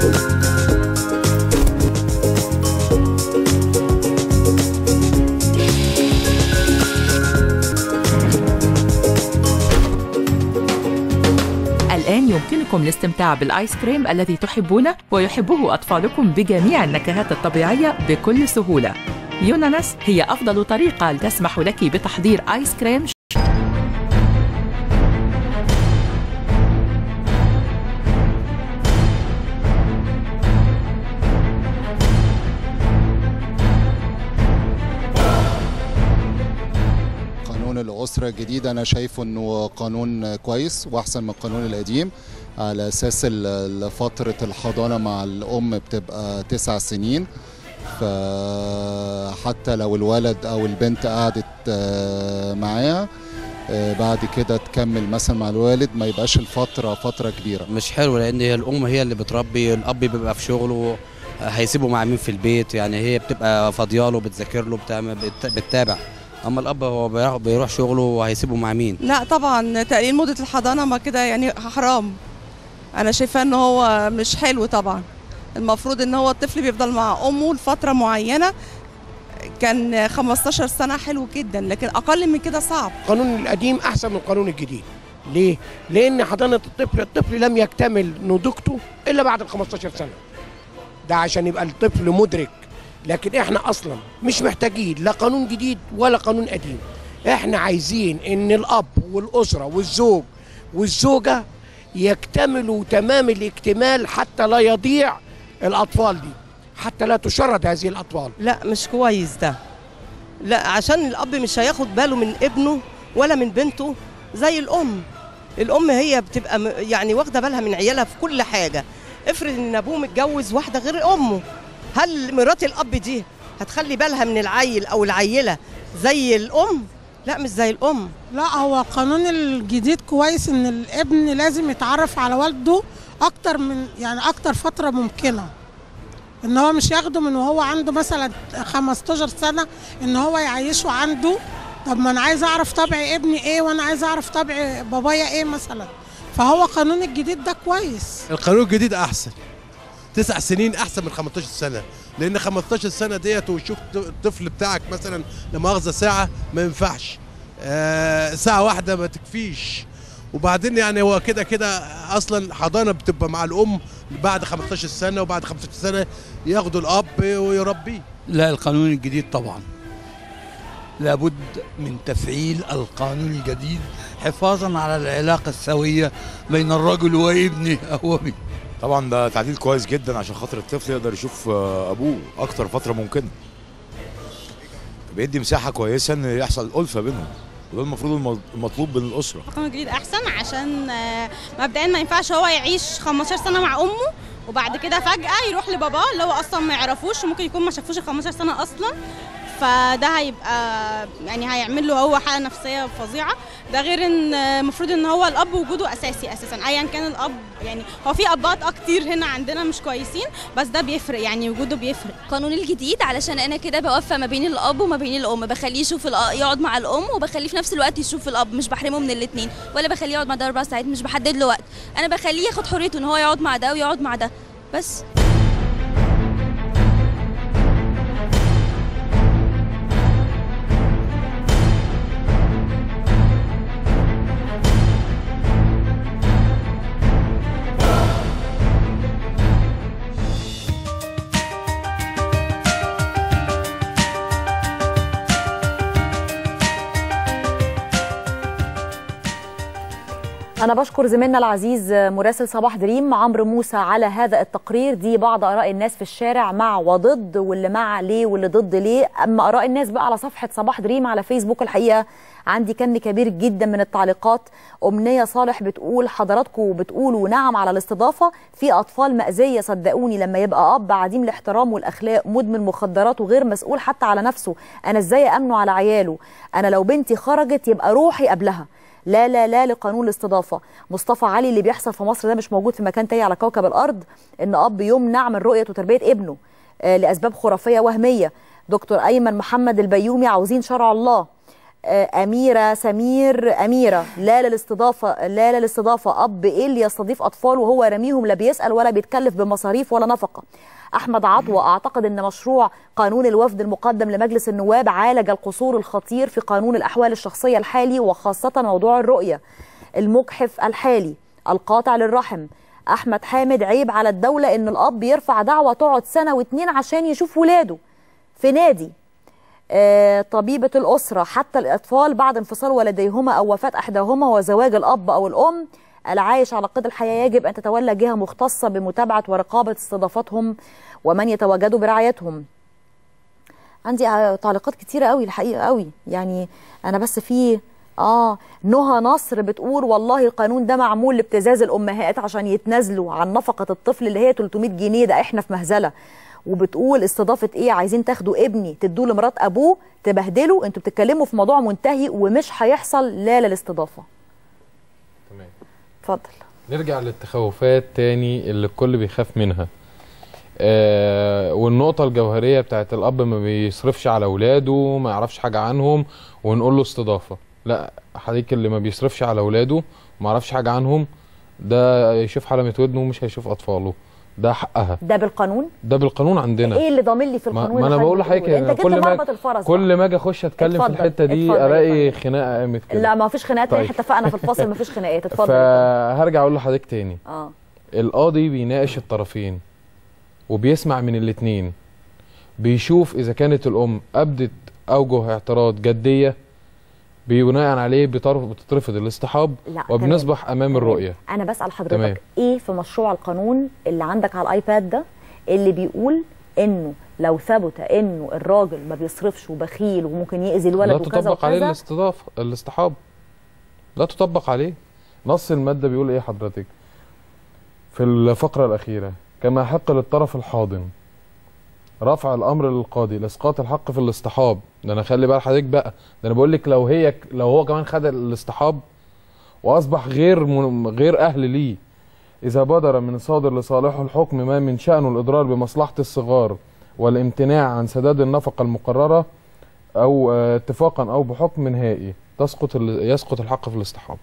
الآن يمكنكم الاستمتاع بالآيس كريم الذي تحبونه ويحبه أطفالكم بجميع النكهات الطبيعية بكل سهولة. يونانس هي أفضل طريقة تسمح لك بتحضير آيس كريم قانون الأسرة الجديد أنا شايفه إنه قانون كويس وأحسن من القانون القديم على أساس ال- فترة الحضانة مع الأم بتبقى تسع سنين فحتى لو الولد أو البنت قعدت آه، معاها آه، بعد كده تكمل مثلا مع الوالد ما يبقاش الفترة فترة كبيرة مش حلو لان هي الام هي اللي بتربي الاب بيبقى في شغله هيسيبه مع مين في البيت يعني هي بتبقى فاضياله بتذاكر له بتعمل بت- بتتابع اما الاب هو بيروح- بيروح شغله وهيسيبه مع مين لا طبعا تقليل مدة الحضانة ما كده يعني حرام انا شايفاه ان هو مش حلو طبعا المفروض ان هو الطفل بيفضل مع امه لفتره معينه كان 15 سنه حلو جدا لكن اقل من كده صعب القانون القديم احسن من القانون الجديد ليه لان حضانه الطفل الطفل لم يكتمل نضوجته الا بعد ال 15 سنه ده عشان يبقى الطفل مدرك لكن احنا اصلا مش محتاجين لا قانون جديد ولا قانون قديم احنا عايزين ان الاب والاسره والزوج والزوجه يكتملوا تمام الاكتمال حتى لا يضيع الاطفال دي حتى لا تشرد هذه الاطفال لا مش كويس ده لا عشان الاب مش هياخد باله من ابنه ولا من بنته زي الام الام هي بتبقى م- يعني واخده بالها من عيالها في كل حاجه افرض ان ابوه متجوز واحده غير امه هل مرات الاب دي هتخلي بالها من العيل او العيله زي الام لا مش زي الام لا هو القانون الجديد كويس ان الابن لازم يتعرف على والده اكتر من يعني اكتر فتره ممكنه ان هو مش ياخده من وهو عنده مثلا 15 سنه ان هو يعيشه عنده طب ما انا عايز اعرف طبع ابني ايه وانا عايز اعرف طبع بابايا ايه مثلا فهو قانون الجديد ده كويس القانون الجديد احسن تسع سنين احسن من 15 سنه لان 15 سنه ديت وشوف الطفل بتاعك مثلا لما اخذ ساعه ما ينفعش آه ساعه واحده ما تكفيش وبعدين يعني هو كده كده اصلا حضانه بتبقى مع الام بعد 15 سنه وبعد 15 سنه ياخدوا الاب ويربيه لا القانون الجديد طبعا لابد من تفعيل القانون الجديد حفاظا على العلاقة السوية بين الرجل وابنه أو أبيه طبعا ده تعديل كويس جدا عشان خاطر الطفل يقدر يشوف آه، ابوه اكتر فتره ممكنه بيدي مساحه كويسه ان يحصل الفه بينهم وده المفروض الم- المطلوب من الاسره القانون الجديد احسن عشان آه، مبدئيا ما ينفعش هو يعيش 15 سنه مع امه وبعد كده فجاه يروح لباباه اللي هو اصلا ما يعرفوش وممكن يكون ما شافوش ال 15 سنه اصلا فده هيبقى يعني هيعمل له هو حاله نفسيه فظيعه ده غير ان آه، المفروض ان هو الاب وجوده اساسي اساسا ايا كان الاب يعني هو في ابات اه كتير هنا عندنا مش كويسين بس ده بيفرق يعني وجوده بيفرق القانون الجديد علشان انا كده بوفق ما بين الاب وما بين الام بخليه يشوف الأ- يقعد مع الام وبخليه في نفس الوقت يشوف الاب مش بحرمه من الاثنين ولا بخليه يقعد مع ده اربع ساعات مش بحدد له وقت انا بخليه ياخد حريته ان هو يقعد مع ده ويقعد مع ده بس أنا بشكر زميلنا العزيز مراسل صباح دريم عمرو موسى على هذا التقرير دي بعض آراء الناس في الشارع مع وضد واللي مع ليه واللي ضد ليه أما آراء الناس بقى على صفحة صباح دريم على فيسبوك الحقيقة عندي كم كبير جدا من التعليقات أمنية صالح بتقول حضراتكم بتقولوا نعم على الاستضافة في أطفال مأذية صدقوني لما يبقى أب عديم الاحترام والأخلاق مدمن مخدرات وغير مسؤول حتى على نفسه أنا إزاي أمنه على عياله أنا لو بنتي خرجت يبقى روحي قبلها لا لا لا لقانون الاستضافه مصطفى علي اللي بيحصل في مصر ده مش موجود في مكان تاني على كوكب الارض ان اب يمنع من رؤيه وتربيه ابنه آه لاسباب خرافيه وهميه دكتور ايمن محمد البيومي عاوزين شرع الله آه اميره سمير اميره لا للاستضافه لا للاستضافه اب ايه اللي يستضيف اطفال وهو رميهم لا بيسال ولا بيتكلف بمصاريف ولا نفقه احمد عطوه اعتقد ان مشروع قانون الوفد المقدم لمجلس النواب عالج القصور الخطير في قانون الاحوال الشخصيه الحالي وخاصه موضوع الرؤيه المجحف الحالي القاطع للرحم احمد حامد عيب على الدوله ان الاب يرفع دعوه تقعد سنه واتنين عشان يشوف ولاده في نادي آه، طبيبة الأسرة حتى الأطفال بعد انفصال والديهما أو وفاة أحداهما وزواج الأب أو الأم العايش على قيد الحياة يجب أن تتولى جهة مختصة بمتابعة ورقابة استضافتهم ومن يتواجدوا برعايتهم عندي آه، تعليقات كتيرة قوي الحقيقة قوي يعني أنا بس في آه نهى نصر بتقول والله القانون ده معمول لابتزاز الأمهات عشان يتنازلوا عن نفقة الطفل اللي هي 300 جنيه ده إحنا في مهزلة وبتقول استضافه ايه عايزين تاخدوا ابني تدوه لمرات ابوه تبهدلوا انتوا بتتكلموا في موضوع منتهي ومش هيحصل لا للاستضافه تمام اتفضل نرجع للتخوفات تاني اللي الكل بيخاف منها آه والنقطة الجوهرية بتاعت الأب ما بيصرفش على أولاده ما يعرفش حاجة عنهم ونقول له استضافة لا حضرتك اللي ما بيصرفش على أولاده وما يعرفش حاجة عنهم ده يشوف حلمة ودنه ومش هيشوف اطفاله ده حقها ده بالقانون ده بالقانون عندنا ايه اللي ضامن لي في ما, القانون ما انا اللي بقول حضرتك لحضرتك بتقوله؟ إن انت كده كل ما مربط الفرس كل ما اجي اخش اتكلم في اتفضل، الحته دي اتفضل يا الاقي خناقه قامت كده لا ما فيش خناقات طيب. احنا اتفقنا في الفاصل ما فيش خناقات اتفضل فهرجع اقول لحضرتك تاني اه القاضي بيناقش الطرفين وبيسمع من الاتنين بيشوف اذا كانت الام ابدت اوجه اعتراض جديه بناء عليه بترف- بتترفض الاصطحاب لا، وبنصبح امام الرؤيه انا بسال حضرتك تمام. ايه في مشروع القانون اللي عندك على الايباد ده اللي بيقول انه لو ثبت انه الراجل ما بيصرفش وبخيل وممكن يأذي الولد لا وكذا تطبق عليه وكذا الاستضافه الاصطحاب لا تطبق عليه نص الماده بيقول ايه حضرتك في الفقره الاخيره كما يحق للطرف الحاضن رفع الامر للقاضي لاسقاط الحق في الاصطحاب ده انا خلي بال حضرتك بقى ده انا بقول لك لو هي لو هو كمان خد الاصطحاب واصبح غير من غير اهل ليه اذا بدر من صادر لصالحه الحكم ما من شانه الاضرار بمصلحه الصغار والامتناع عن سداد النفقه المقرره او آه، اتفاقا او بحكم نهائي تسقط ال- يسقط الحق في الاصطحاب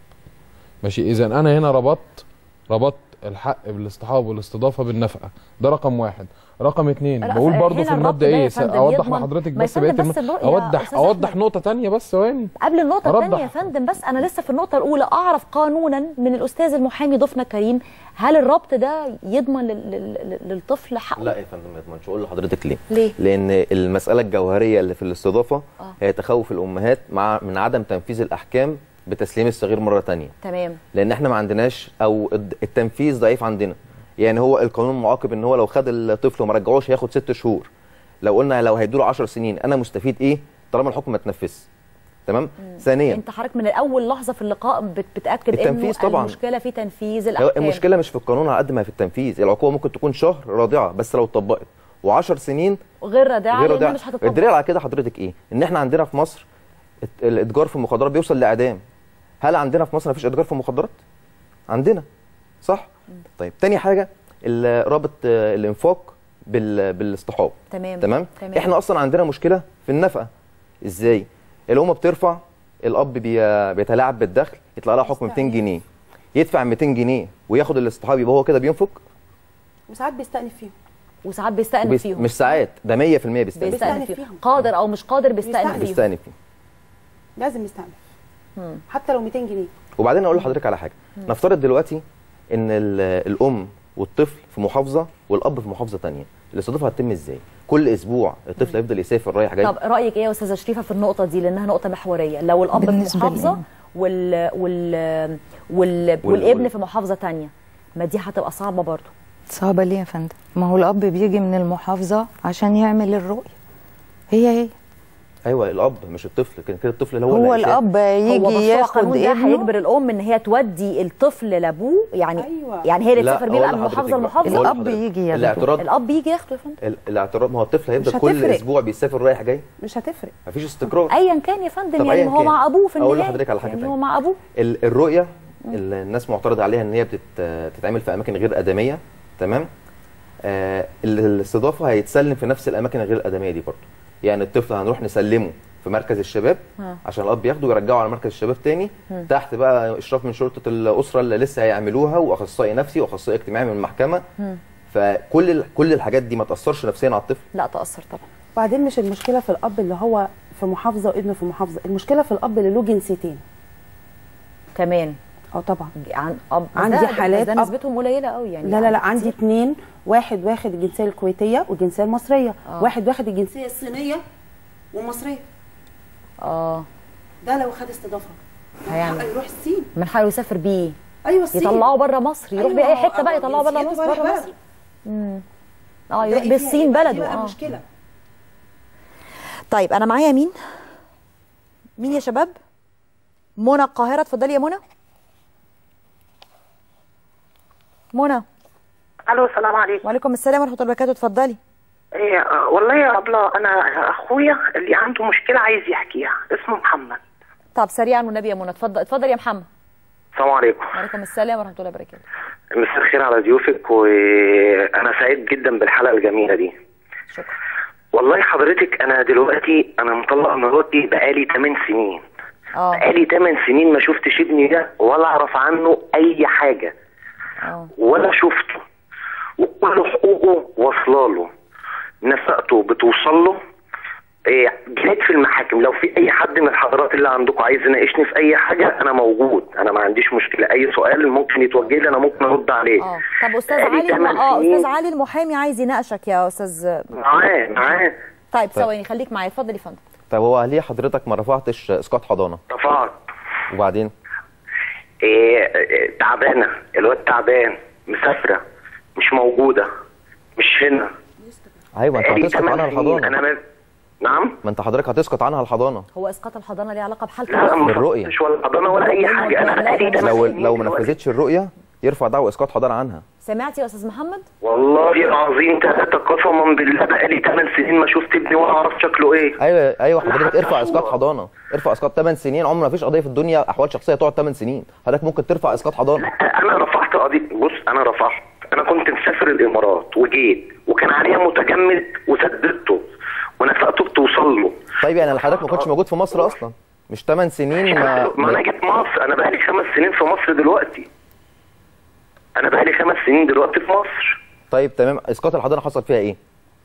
ماشي اذا انا هنا ربطت ربطت الحق بالاصطحاب والاستضافه بالنفقه ده رقم واحد رقم اتنين لا، بقول برضو هنا في الربط الماده ده يا ايه فندم اوضح يضمن- لحضرتك ما يا بس فندم بقيه بس الم- الرؤية يا اوضح أستاذ اوضح أحمد. نقطه تانية بس ثواني قبل النقطة أوضح. الثانية يا فندم بس أنا لسه في النقطة الأولى أعرف قانونا من الأستاذ المحامي ضيفنا الكريم هل الربط ده يضمن لل- لل- للطفل حقه؟ لا يا فندم ما يضمنش اقول لحضرتك ليه ليه؟ لان المساله الجوهريه اللي في الاستضافه آه. هي تخوف الامهات مع من عدم تنفيذ الاحكام بتسليم الصغير مره تانية تمام لان احنا ما عندناش او الد- التنفيذ ضعيف عندنا يعني هو القانون معاقب ان هو لو خد الطفل وما رجعوش هياخد ست شهور لو قلنا لو هيدوله 10 سنين انا مستفيد ايه طالما الحكم ما اتنفذش تمام ثانيا أنت حضرتك من أول لحظة في اللقاء بت- بتأكد إنه التنفيذ طبعاً. المشكلة في تنفيذ هو الأحكام المشكله مش في القانون على قد ما هي في التنفيذ العقوبه ممكن تكون شهر رادعه بس لو اتطبقت و10 سنين غير رادعة غير لأنها رادعه مش هتطبق الدليل على كده حضرتك ايه ان احنا عندنا في مصر الت- الاتجار في المخدرات بيوصل لاعدام هل عندنا في مصر مفيش اتجار في المخدرات عندنا صح طيب تاني حاجه ال- رابط آه، الانفاق بال... بالاصطحاب تمام تمام تمام. احنا اصلا عندنا مشكله في النفقه ازاي الام بترفع الاب بي... بيتلاعب بالدخل يطلع لها حكم 200 جنيه يدفع 200 جنيه وياخد الاصطحاب يبقى هو كده بينفق وساعات بيستأنف فيهم وساعات بيستأنف وبيس- فيهم مش ساعات ده 100% بيستأنف بيستأنف فيهم قادر أو مش قادر بيستأنف فيهم بيستأنف فيه لازم يستأنف مم. حتى لو 200 جنيه وبعدين اقول لحضرتك على حاجه مم. نفترض دلوقتي ان ال- الام والطفل في محافظه والاب في محافظه تانية الاستضافه هتتم ازاي كل اسبوع الطفل هيفضل يسافر رايح جاي طب رأيك إيه يا أستاذة شريفة في النقطة دي لأنها نقطة محورية لو الأب في بالنسبة محافظة لي. وال... وال... وال... وال- والابن وال- في محافظة تانية ما دي هتبقى صعبة برضو صعبة ليه يا فندم؟ ما هو الأب بيجي من المحافظة عشان يعمل الرؤية هي هي ايوه الاب مش الطفل كده كده الطفل اللي هو هو اللي هيسافر. الأب هو يجي مشروع ياخد القانون ده ابنه هيجبر الام ان هي تودي الطفل لابوه يعني أيوة. يعني هي اللي لا، تسافر بيه أقول بقى من لحضرتك محافظه بقى. لمحافظه أقول لحضرتك. الاعتراض الاب يجي ياخده يا فندم ال- الاعتراض ما هو الطفل هيفضل مش كل هتفرق. اسبوع بيسافر رايح جاي مش هتفرق مفيش استقرار ايا كان يا فندم طب يعني أياً ما هو كان. مع ابوه في أقول النهايه لحضرتك على حاجة يعني تانية. هو مع ابوه ال- الرؤيه اللي الناس معترض عليها ان هي بتت- بتتعمل في اماكن غير ادميه تمام آه ال- الاستضافه هيتسلم في نفس الاماكن الغير الادميه دي برضه يعني الطفل هنروح نسلمه في مركز الشباب ها. عشان الاب ياخده ويرجعه على مركز الشباب تاني مم. تحت بقى اشراف من شرطه الاسره اللي لسه هيعملوها واخصائي نفسي واخصائي اجتماعي من المحكمه مم. فكل ال- كل الحاجات دي ما تاثرش نفسيا على الطفل لا تاثر طبعا وبعدين مش المشكله في الاب اللي هو في محافظه وابنه في محافظه المشكله في الاب اللي له جنسيتين كمان اه طبعا عن اب عندي ده- حالات ده أب- نسبتهم قليله قوي يعني لا لا لا عندي اتنين واحد واخد الجنسيه الكويتيه والجنسيه المصريه آه. واحد واخد الجنسيه الصينيه ومصريه اه ده لو خد استضافه هيعمل يروح الصين من حاله يسافر بيه ايوه الصين يطلعوا بره مصر يروح أيوة، بيه اي حته بقى آه، يطلعوا بره جنسيته مصر بره بره بلد. مصر امم اه يروح باقي بيه فيها الصين يبقى دي بلده بقى اه مشكله طيب انا معايا مين مين يا شباب منى القاهره اتفضلي يا منى منى الو السلام عليكم وعليكم السلام ورحمه الله وبركاته اتفضلي إيه آه، والله يا ابله انا اخويا اللي عنده مشكله عايز يحكيها اسمه محمد طب سريعا والنبي يا منى اتفضل اتفضل يا محمد السلام عليكم وعليكم السلام ورحمه الله وبركاته مساء الخير على ضيوفك وانا سعيد جدا بالحلقه الجميله دي شكرا والله حضرتك انا دلوقتي انا مطلق مراتي بقالي 8 سنين اه بقالي 8 سنين ما شفتش ابني ده ولا اعرف عنه اي حاجه ولا شفته وكل حقوقه واصله له نفقته بتوصل له إيه، جيت في المحاكم لو في اي حد من الحضرات اللي عندكم عايز يناقشني في اي حاجه انا موجود انا ما عنديش مشكله اي سؤال ممكن يتوجه لي انا ممكن ارد عليه اه طب استاذ بقالي علي تمن اه سنين. استاذ علي المحامي عايز يناقشك يا استاذ معاه معاه طيب ثواني خليك معايا اتفضل يا فندم طب هو ليه حضرتك ما رفعتش اسقاط حضانه رفعت وبعدين إيه إيه، تعبانه الواد تعبان مسافره مش موجوده مش هنا ايوه انت بقالي هتسقط تمن عنها سنين. الحضانه انا ما... نعم ما انت حضرتك هتسقط عنها الحضانه هو اسقاط الحضانه ليه علاقه بحالته لا ما بالرؤيه فكرتش ولا حضانه ولا اي حاجه انا بقالي تمن لو سنين لو ما نفذتش الرؤيه يرفع دعوى اسقاط حضانه عنها سمعتي يا استاذ محمد والله العظيم ثلاثة قسما بالله بقالي 8 سنين ما شفت ابني ولا اعرف شكله ايه ايوه ايوه حضرتك ارفع اسقاط حضانه ارفع اسقاط 8 سنين عمر ما فيش قضيه في الدنيا احوال شخصيه تقعد 8 سنين حضرتك ممكن ترفع اسقاط حضانه انا رفعت قضيه بص انا رفعت انا كنت مسافر الامارات وجيت وكان عليا متجمد وسددته ونفقته بتوصل له طيب يعني لو حضرتك ما كنتش موجود في مصر اصلا مش 8 سنين ما, ما انا جيت مصر انا بقالي خمس سنين في مصر دلوقتي انا بقالي خمس سنين دلوقتي في مصر طيب تمام اسقاط الحضانه حصل فيها ايه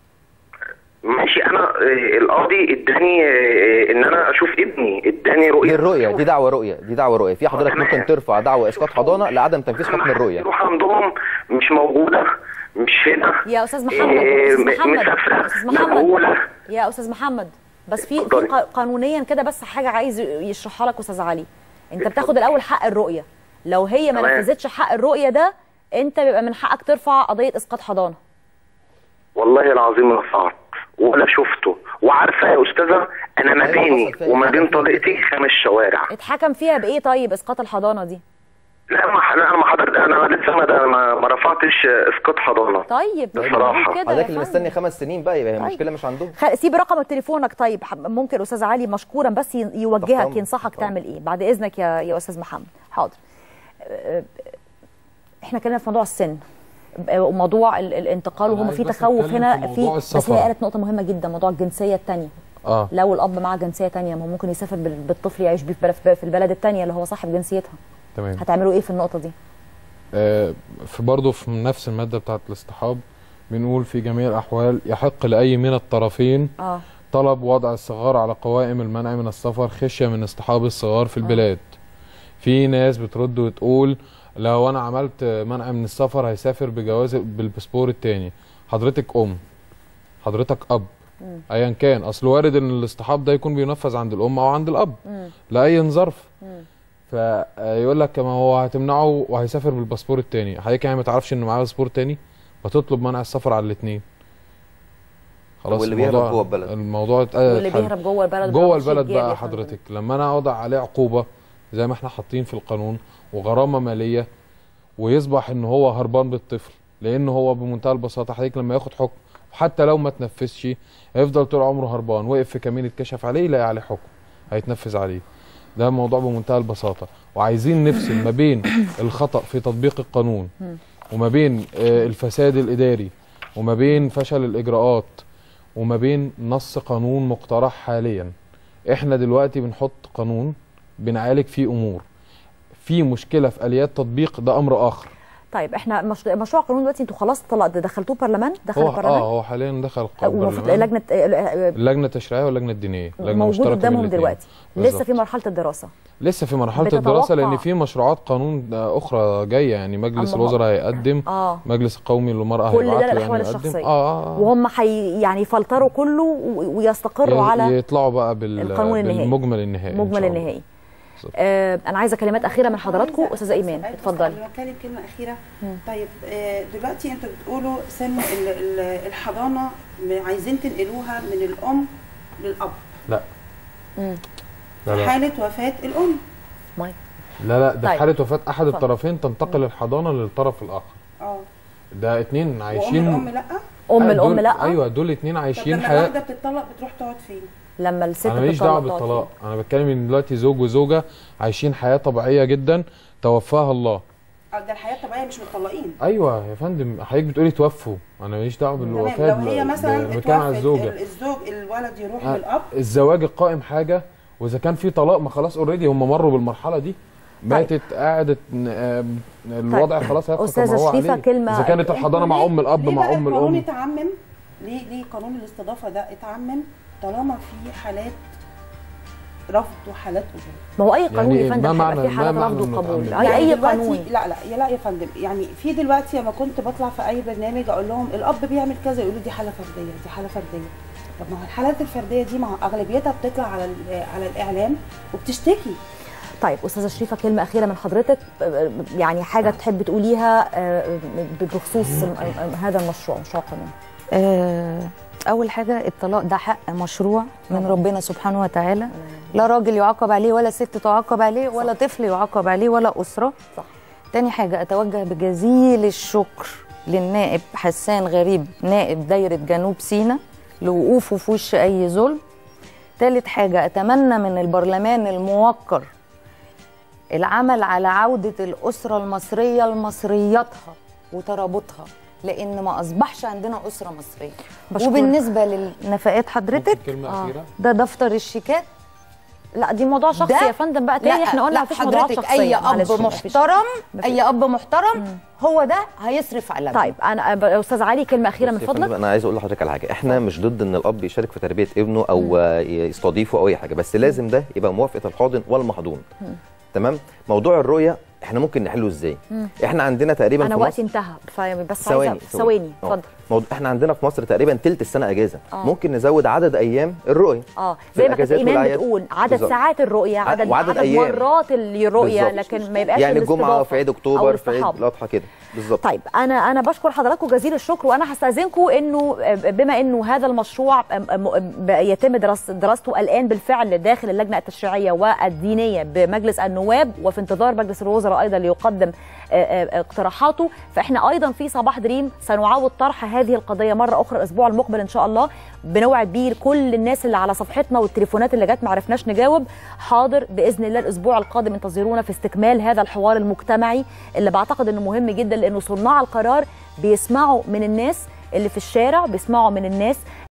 ماشي انا آه، القاضي اداني آه، ان انا اشوف ابني اداني دي رؤيه الرؤيه دي دعوه رؤيه دي دعوه رؤيه في حضرتك ممكن ترفع دعوى اسقاط حضانه لعدم تنفيذ حكم الرؤيه روح عندهم مش موجوده مش هنا يا استاذ محمد إيه، استاذ م- محمد مسافره استاذ محمد مجهوله يا استاذ محمد بس في في قا- قانونيا كده بس حاجه عايز يشرحها لك استاذ علي انت بتاخد الاول حق الرؤيه لو هي ما تمام. نفذتش حق الرؤيه ده انت بيبقى من حقك ترفع قضيه اسقاط حضانه والله العظيم رفعت ولا شفته وعارفه يا استاذه انا ما بيني وما بين طليقتي خمس شوارع اتحكم فيها بايه طيب اسقاط الحضانه دي لا ما لا انا ما حضرت انا لسه ما, ده- ما, ما رفعتش اسقاط حضانه طيب بصراحه كده يا حضرتك اللي فندم. مستني خمس سنين بقى يبقى هي طيب. المشكله مش عندهم خ- سيب رقم تليفونك طيب ح- ممكن استاذ علي مشكورا بس ي- يوجهك طبعاً. ينصحك تعمل ايه بعد اذنك يا يا استاذ محمد حاضر أه، احنا اتكلمنا في موضوع السن أه، وموضوع ال- الانتقال وهم عايز في بس تخوف أتكلم هنا في في موضوع بس السفر. هي قالت نقطه مهمه جدا موضوع الجنسيه الثانيه اه لو الاب معاه جنسيه تانية ما هو ممكن يسافر بال- بالطفل يعيش بيه في بلد- في البلد الثانيه اللي هو صاحب جنسيتها تمام هتعملوا ايه في النقطه دي آه، في برضه في نفس المادة بتاعة الاصطحاب بنقول في جميع الأحوال يحق لأي من الطرفين اه طلب وضع الصغار على قوائم المنع من السفر خشية من اصطحاب الصغار في البلاد في ناس بترد وتقول لو أنا عملت منع من السفر هيسافر بجواز بالباسبور التاني حضرتك أم حضرتك أب مم. أيا كان أصل وارد إن الاصطحاب ده يكون بينفذ عند الأم أو عند الأب مم. لأي ظرف مم. فيقول لك ما هو هتمنعه وهيسافر بالباسبور التاني حضرتك يعني ما تعرفش انه معاه باسبور تاني فتطلب منع السفر على الاثنين خلاص واللي بيهرب الموضوع- جوه البلد. الموضوع ات- واللي اتحل. بيهرب جوه البلد جوه بقى شيء البلد جاري يا بقى فندم. حضرتك لما انا اوضع عليه عقوبه زي ما احنا حاطين في القانون وغرامه ماليه ويصبح ان هو هربان بالطفل لان هو بمنتهى البساطه حضرتك لما ياخد حكم وحتى لو ما تنفذش هيفضل طول عمره هربان وقف في كمين اتكشف عليه يلاقي عليه حكم هيتنفذ عليه ده الموضوع بمنتهى البساطه وعايزين نفصل ما بين الخطا في تطبيق القانون وما بين آه، الفساد الاداري وما بين فشل الاجراءات وما بين نص قانون مقترح حاليا احنا دلوقتي بنحط قانون بنعالج فيه امور في مشكله في اليات تطبيق ده امر اخر طيب احنا مش... مشروع قانون دلوقتي انتوا خلاص طلع دخلتوه برلمان دخل هو البرلمان اه هو حاليا دخل ومفروض البرلمان لجنه آه، آه، اللجنه التشريعيه واللجنه الدينيه لجنه موجود مشتركه من قدامهم الاتنين. دلوقتي لسه بالظبط. في مرحله الدراسه لسه في مرحله بتتوقع- الدراسه لان في مشروعات قانون اخرى جايه يعني مجلس أما هو- الوزراء هيقدم اه مجلس القومي للمراه كل هيبعت ده له للاحوال يعني يقدم الشخصيه اه اه وهم حي... يعني يفلتروا كله و... ويستقروا ي- على يطلعوا بقى بال... القانون النهائي. بالمجمل النهائي إن مجمل شاء الله. النهائي آه انا عايزه كلمات اخيره من حضراتكم استاذه ايمان اتفضلي انا بتكلم كلمه اخيره طيب آه، دلوقتي انتوا بتقولوا سن ال- ال- الحضانه م- عايزين تنقلوها من الام للاب لا في لا لا حاله وفاه الام لا لا ده طيب. في حاله وفاه احد اتفضل. الطرفين تنتقل الحضانه للطرف الاخر اه ده اتنين عايشين وام الام لا ام آه، الام دول- لا ايوه دول اتنين طب عايشين لما حياه الواحده بتطلق بتروح تقعد فين لما الست انا ماليش دعوه تطلق تقعد بالطلاق انا بتكلم ان دلوقتي زوج وزوجه عايشين حياه طبيعيه جدا توفاها الله اه ده الحياه الطبيعيه مش متطلقين ايوه يا فندم حضرتك بتقولي توفوا انا ماليش دعوه تمام بالوفاه لو هي ب- مثلا ب- بتكلم عن اتوفت الزوجه ال- الزوج الولد يروح آه، للاب الزواج القائم حاجه واذا كان في طلاق ما خلاص اوريدي هم مروا بالمرحله دي ماتت قعدت ن- آه، الوضع خلاص هيبقى أستاذة كما هو شريفة عليه. كلمة- اذا كانت الحضانه مع ام الاب ليه مع بقى ام القانون الام اتعمم ليه ليه قانون الاستضافه ده اتعمم طالما في حالات رفض وحالات قبول ما هو اي قانون يعني يا فندم ما هيبقى معنى- فيه ما حالات معنى رفض إنه وقبول اتعمم؟ اي يعني اي دلوقتي قانون لا لا يا لا يا فندم يعني في دلوقتي لما كنت بطلع في اي برنامج اقول لهم الاب بيعمل كذا يقولوا دي حاله فرديه دي حاله فرديه طب ما هو الحالات الفرديه دي مع اغلبيتها بتطلع على ال- على الاعلام وبتشتكي طيب استاذه شريفه كلمه اخيره من حضرتك آه، يعني حاجه تحب تقوليها آه، بخصوص م- هذا المشروع مشروع قانون آه، اول حاجه الطلاق ده حق مشروع من ربنا سبحانه وتعالى لا راجل يعاقب عليه ولا ست تعاقب عليه ولا طفل يعاقب عليه ولا اسره صح تاني حاجه اتوجه بجزيل الشكر للنائب حسان غريب نائب دايره جنوب سيناء لوقوفه في وش اي ظلم تالت حاجه اتمنى من البرلمان الموقر العمل على عوده الاسره المصريه لمصرياتها وترابطها لان ما اصبحش عندنا اسره مصريه بشكرك. وبالنسبه للنفقات حضرتك كلمة آه، أخيرة؟ ده دفتر الشيكات لا دي موضوع شخصي ده- يا فندم بقى تاني لا احنا قلنا لا مفيش موضوعات حضرتك شخصيه اي اب معلش، مفيش- محترم مفيش. اي اب محترم هو ده هيصرف على ابنه. طيب انا أنا- استاذ علي كلمه اخيره من بصي يا فندم، فضلك انا عايز اقول لحضرتك على حاجه احنا مش ضد ان الاب يشارك في تربيه ابنه او آه، يستضيفه او اي حاجه بس لازم ده يبقى موافقه الحاضن والمحضون تمام موضوع الرؤيه احنا ممكن نحله ازاي مم. احنا عندنا تقريبا انا في وقتي مصر انتهى فبس ثواني عايزه ثواني آه. اتفضل موضوع احنا عندنا في مصر تقريبا تلت السنه اجازه آه. ممكن نزود عدد ايام الرؤيه اه في زي ما كانت الأجازات ايمان والأعياد. بتقول عدد بالظبط. ساعات الرؤيه ع- عدد وعدد عدد أيام. مرات الرؤيه بالظبط. لكن ما يبقاش يعني الجمعه الاستضافة في عيد أو اكتوبر في عيد الاصطحاب. الاضحى كده بالظبط طيب انا انا بشكر حضراتكم جزيل الشكر وانا هستاذنكم انه بما انه هذا المشروع أم- أم- يتم درس دراسته الان بالفعل داخل اللجنه التشريعيه والدينيه بمجلس النواب وفي انتظار مجلس الوزراء ايضا ليقدم آه، آه، اقتراحاته فاحنا ايضا في صباح دريم سنعاود طرح هذه القضيه مره اخرى الاسبوع المقبل ان شاء الله بنوعد بيه كل الناس اللي على صفحتنا والتليفونات اللي جت ما عرفناش نجاوب حاضر باذن الله الاسبوع القادم انتظرونا في استكمال هذا الحوار المجتمعي اللي بعتقد انه مهم جدا لانه صناع القرار بيسمعوا من الناس اللي في الشارع بيسمعوا من الناس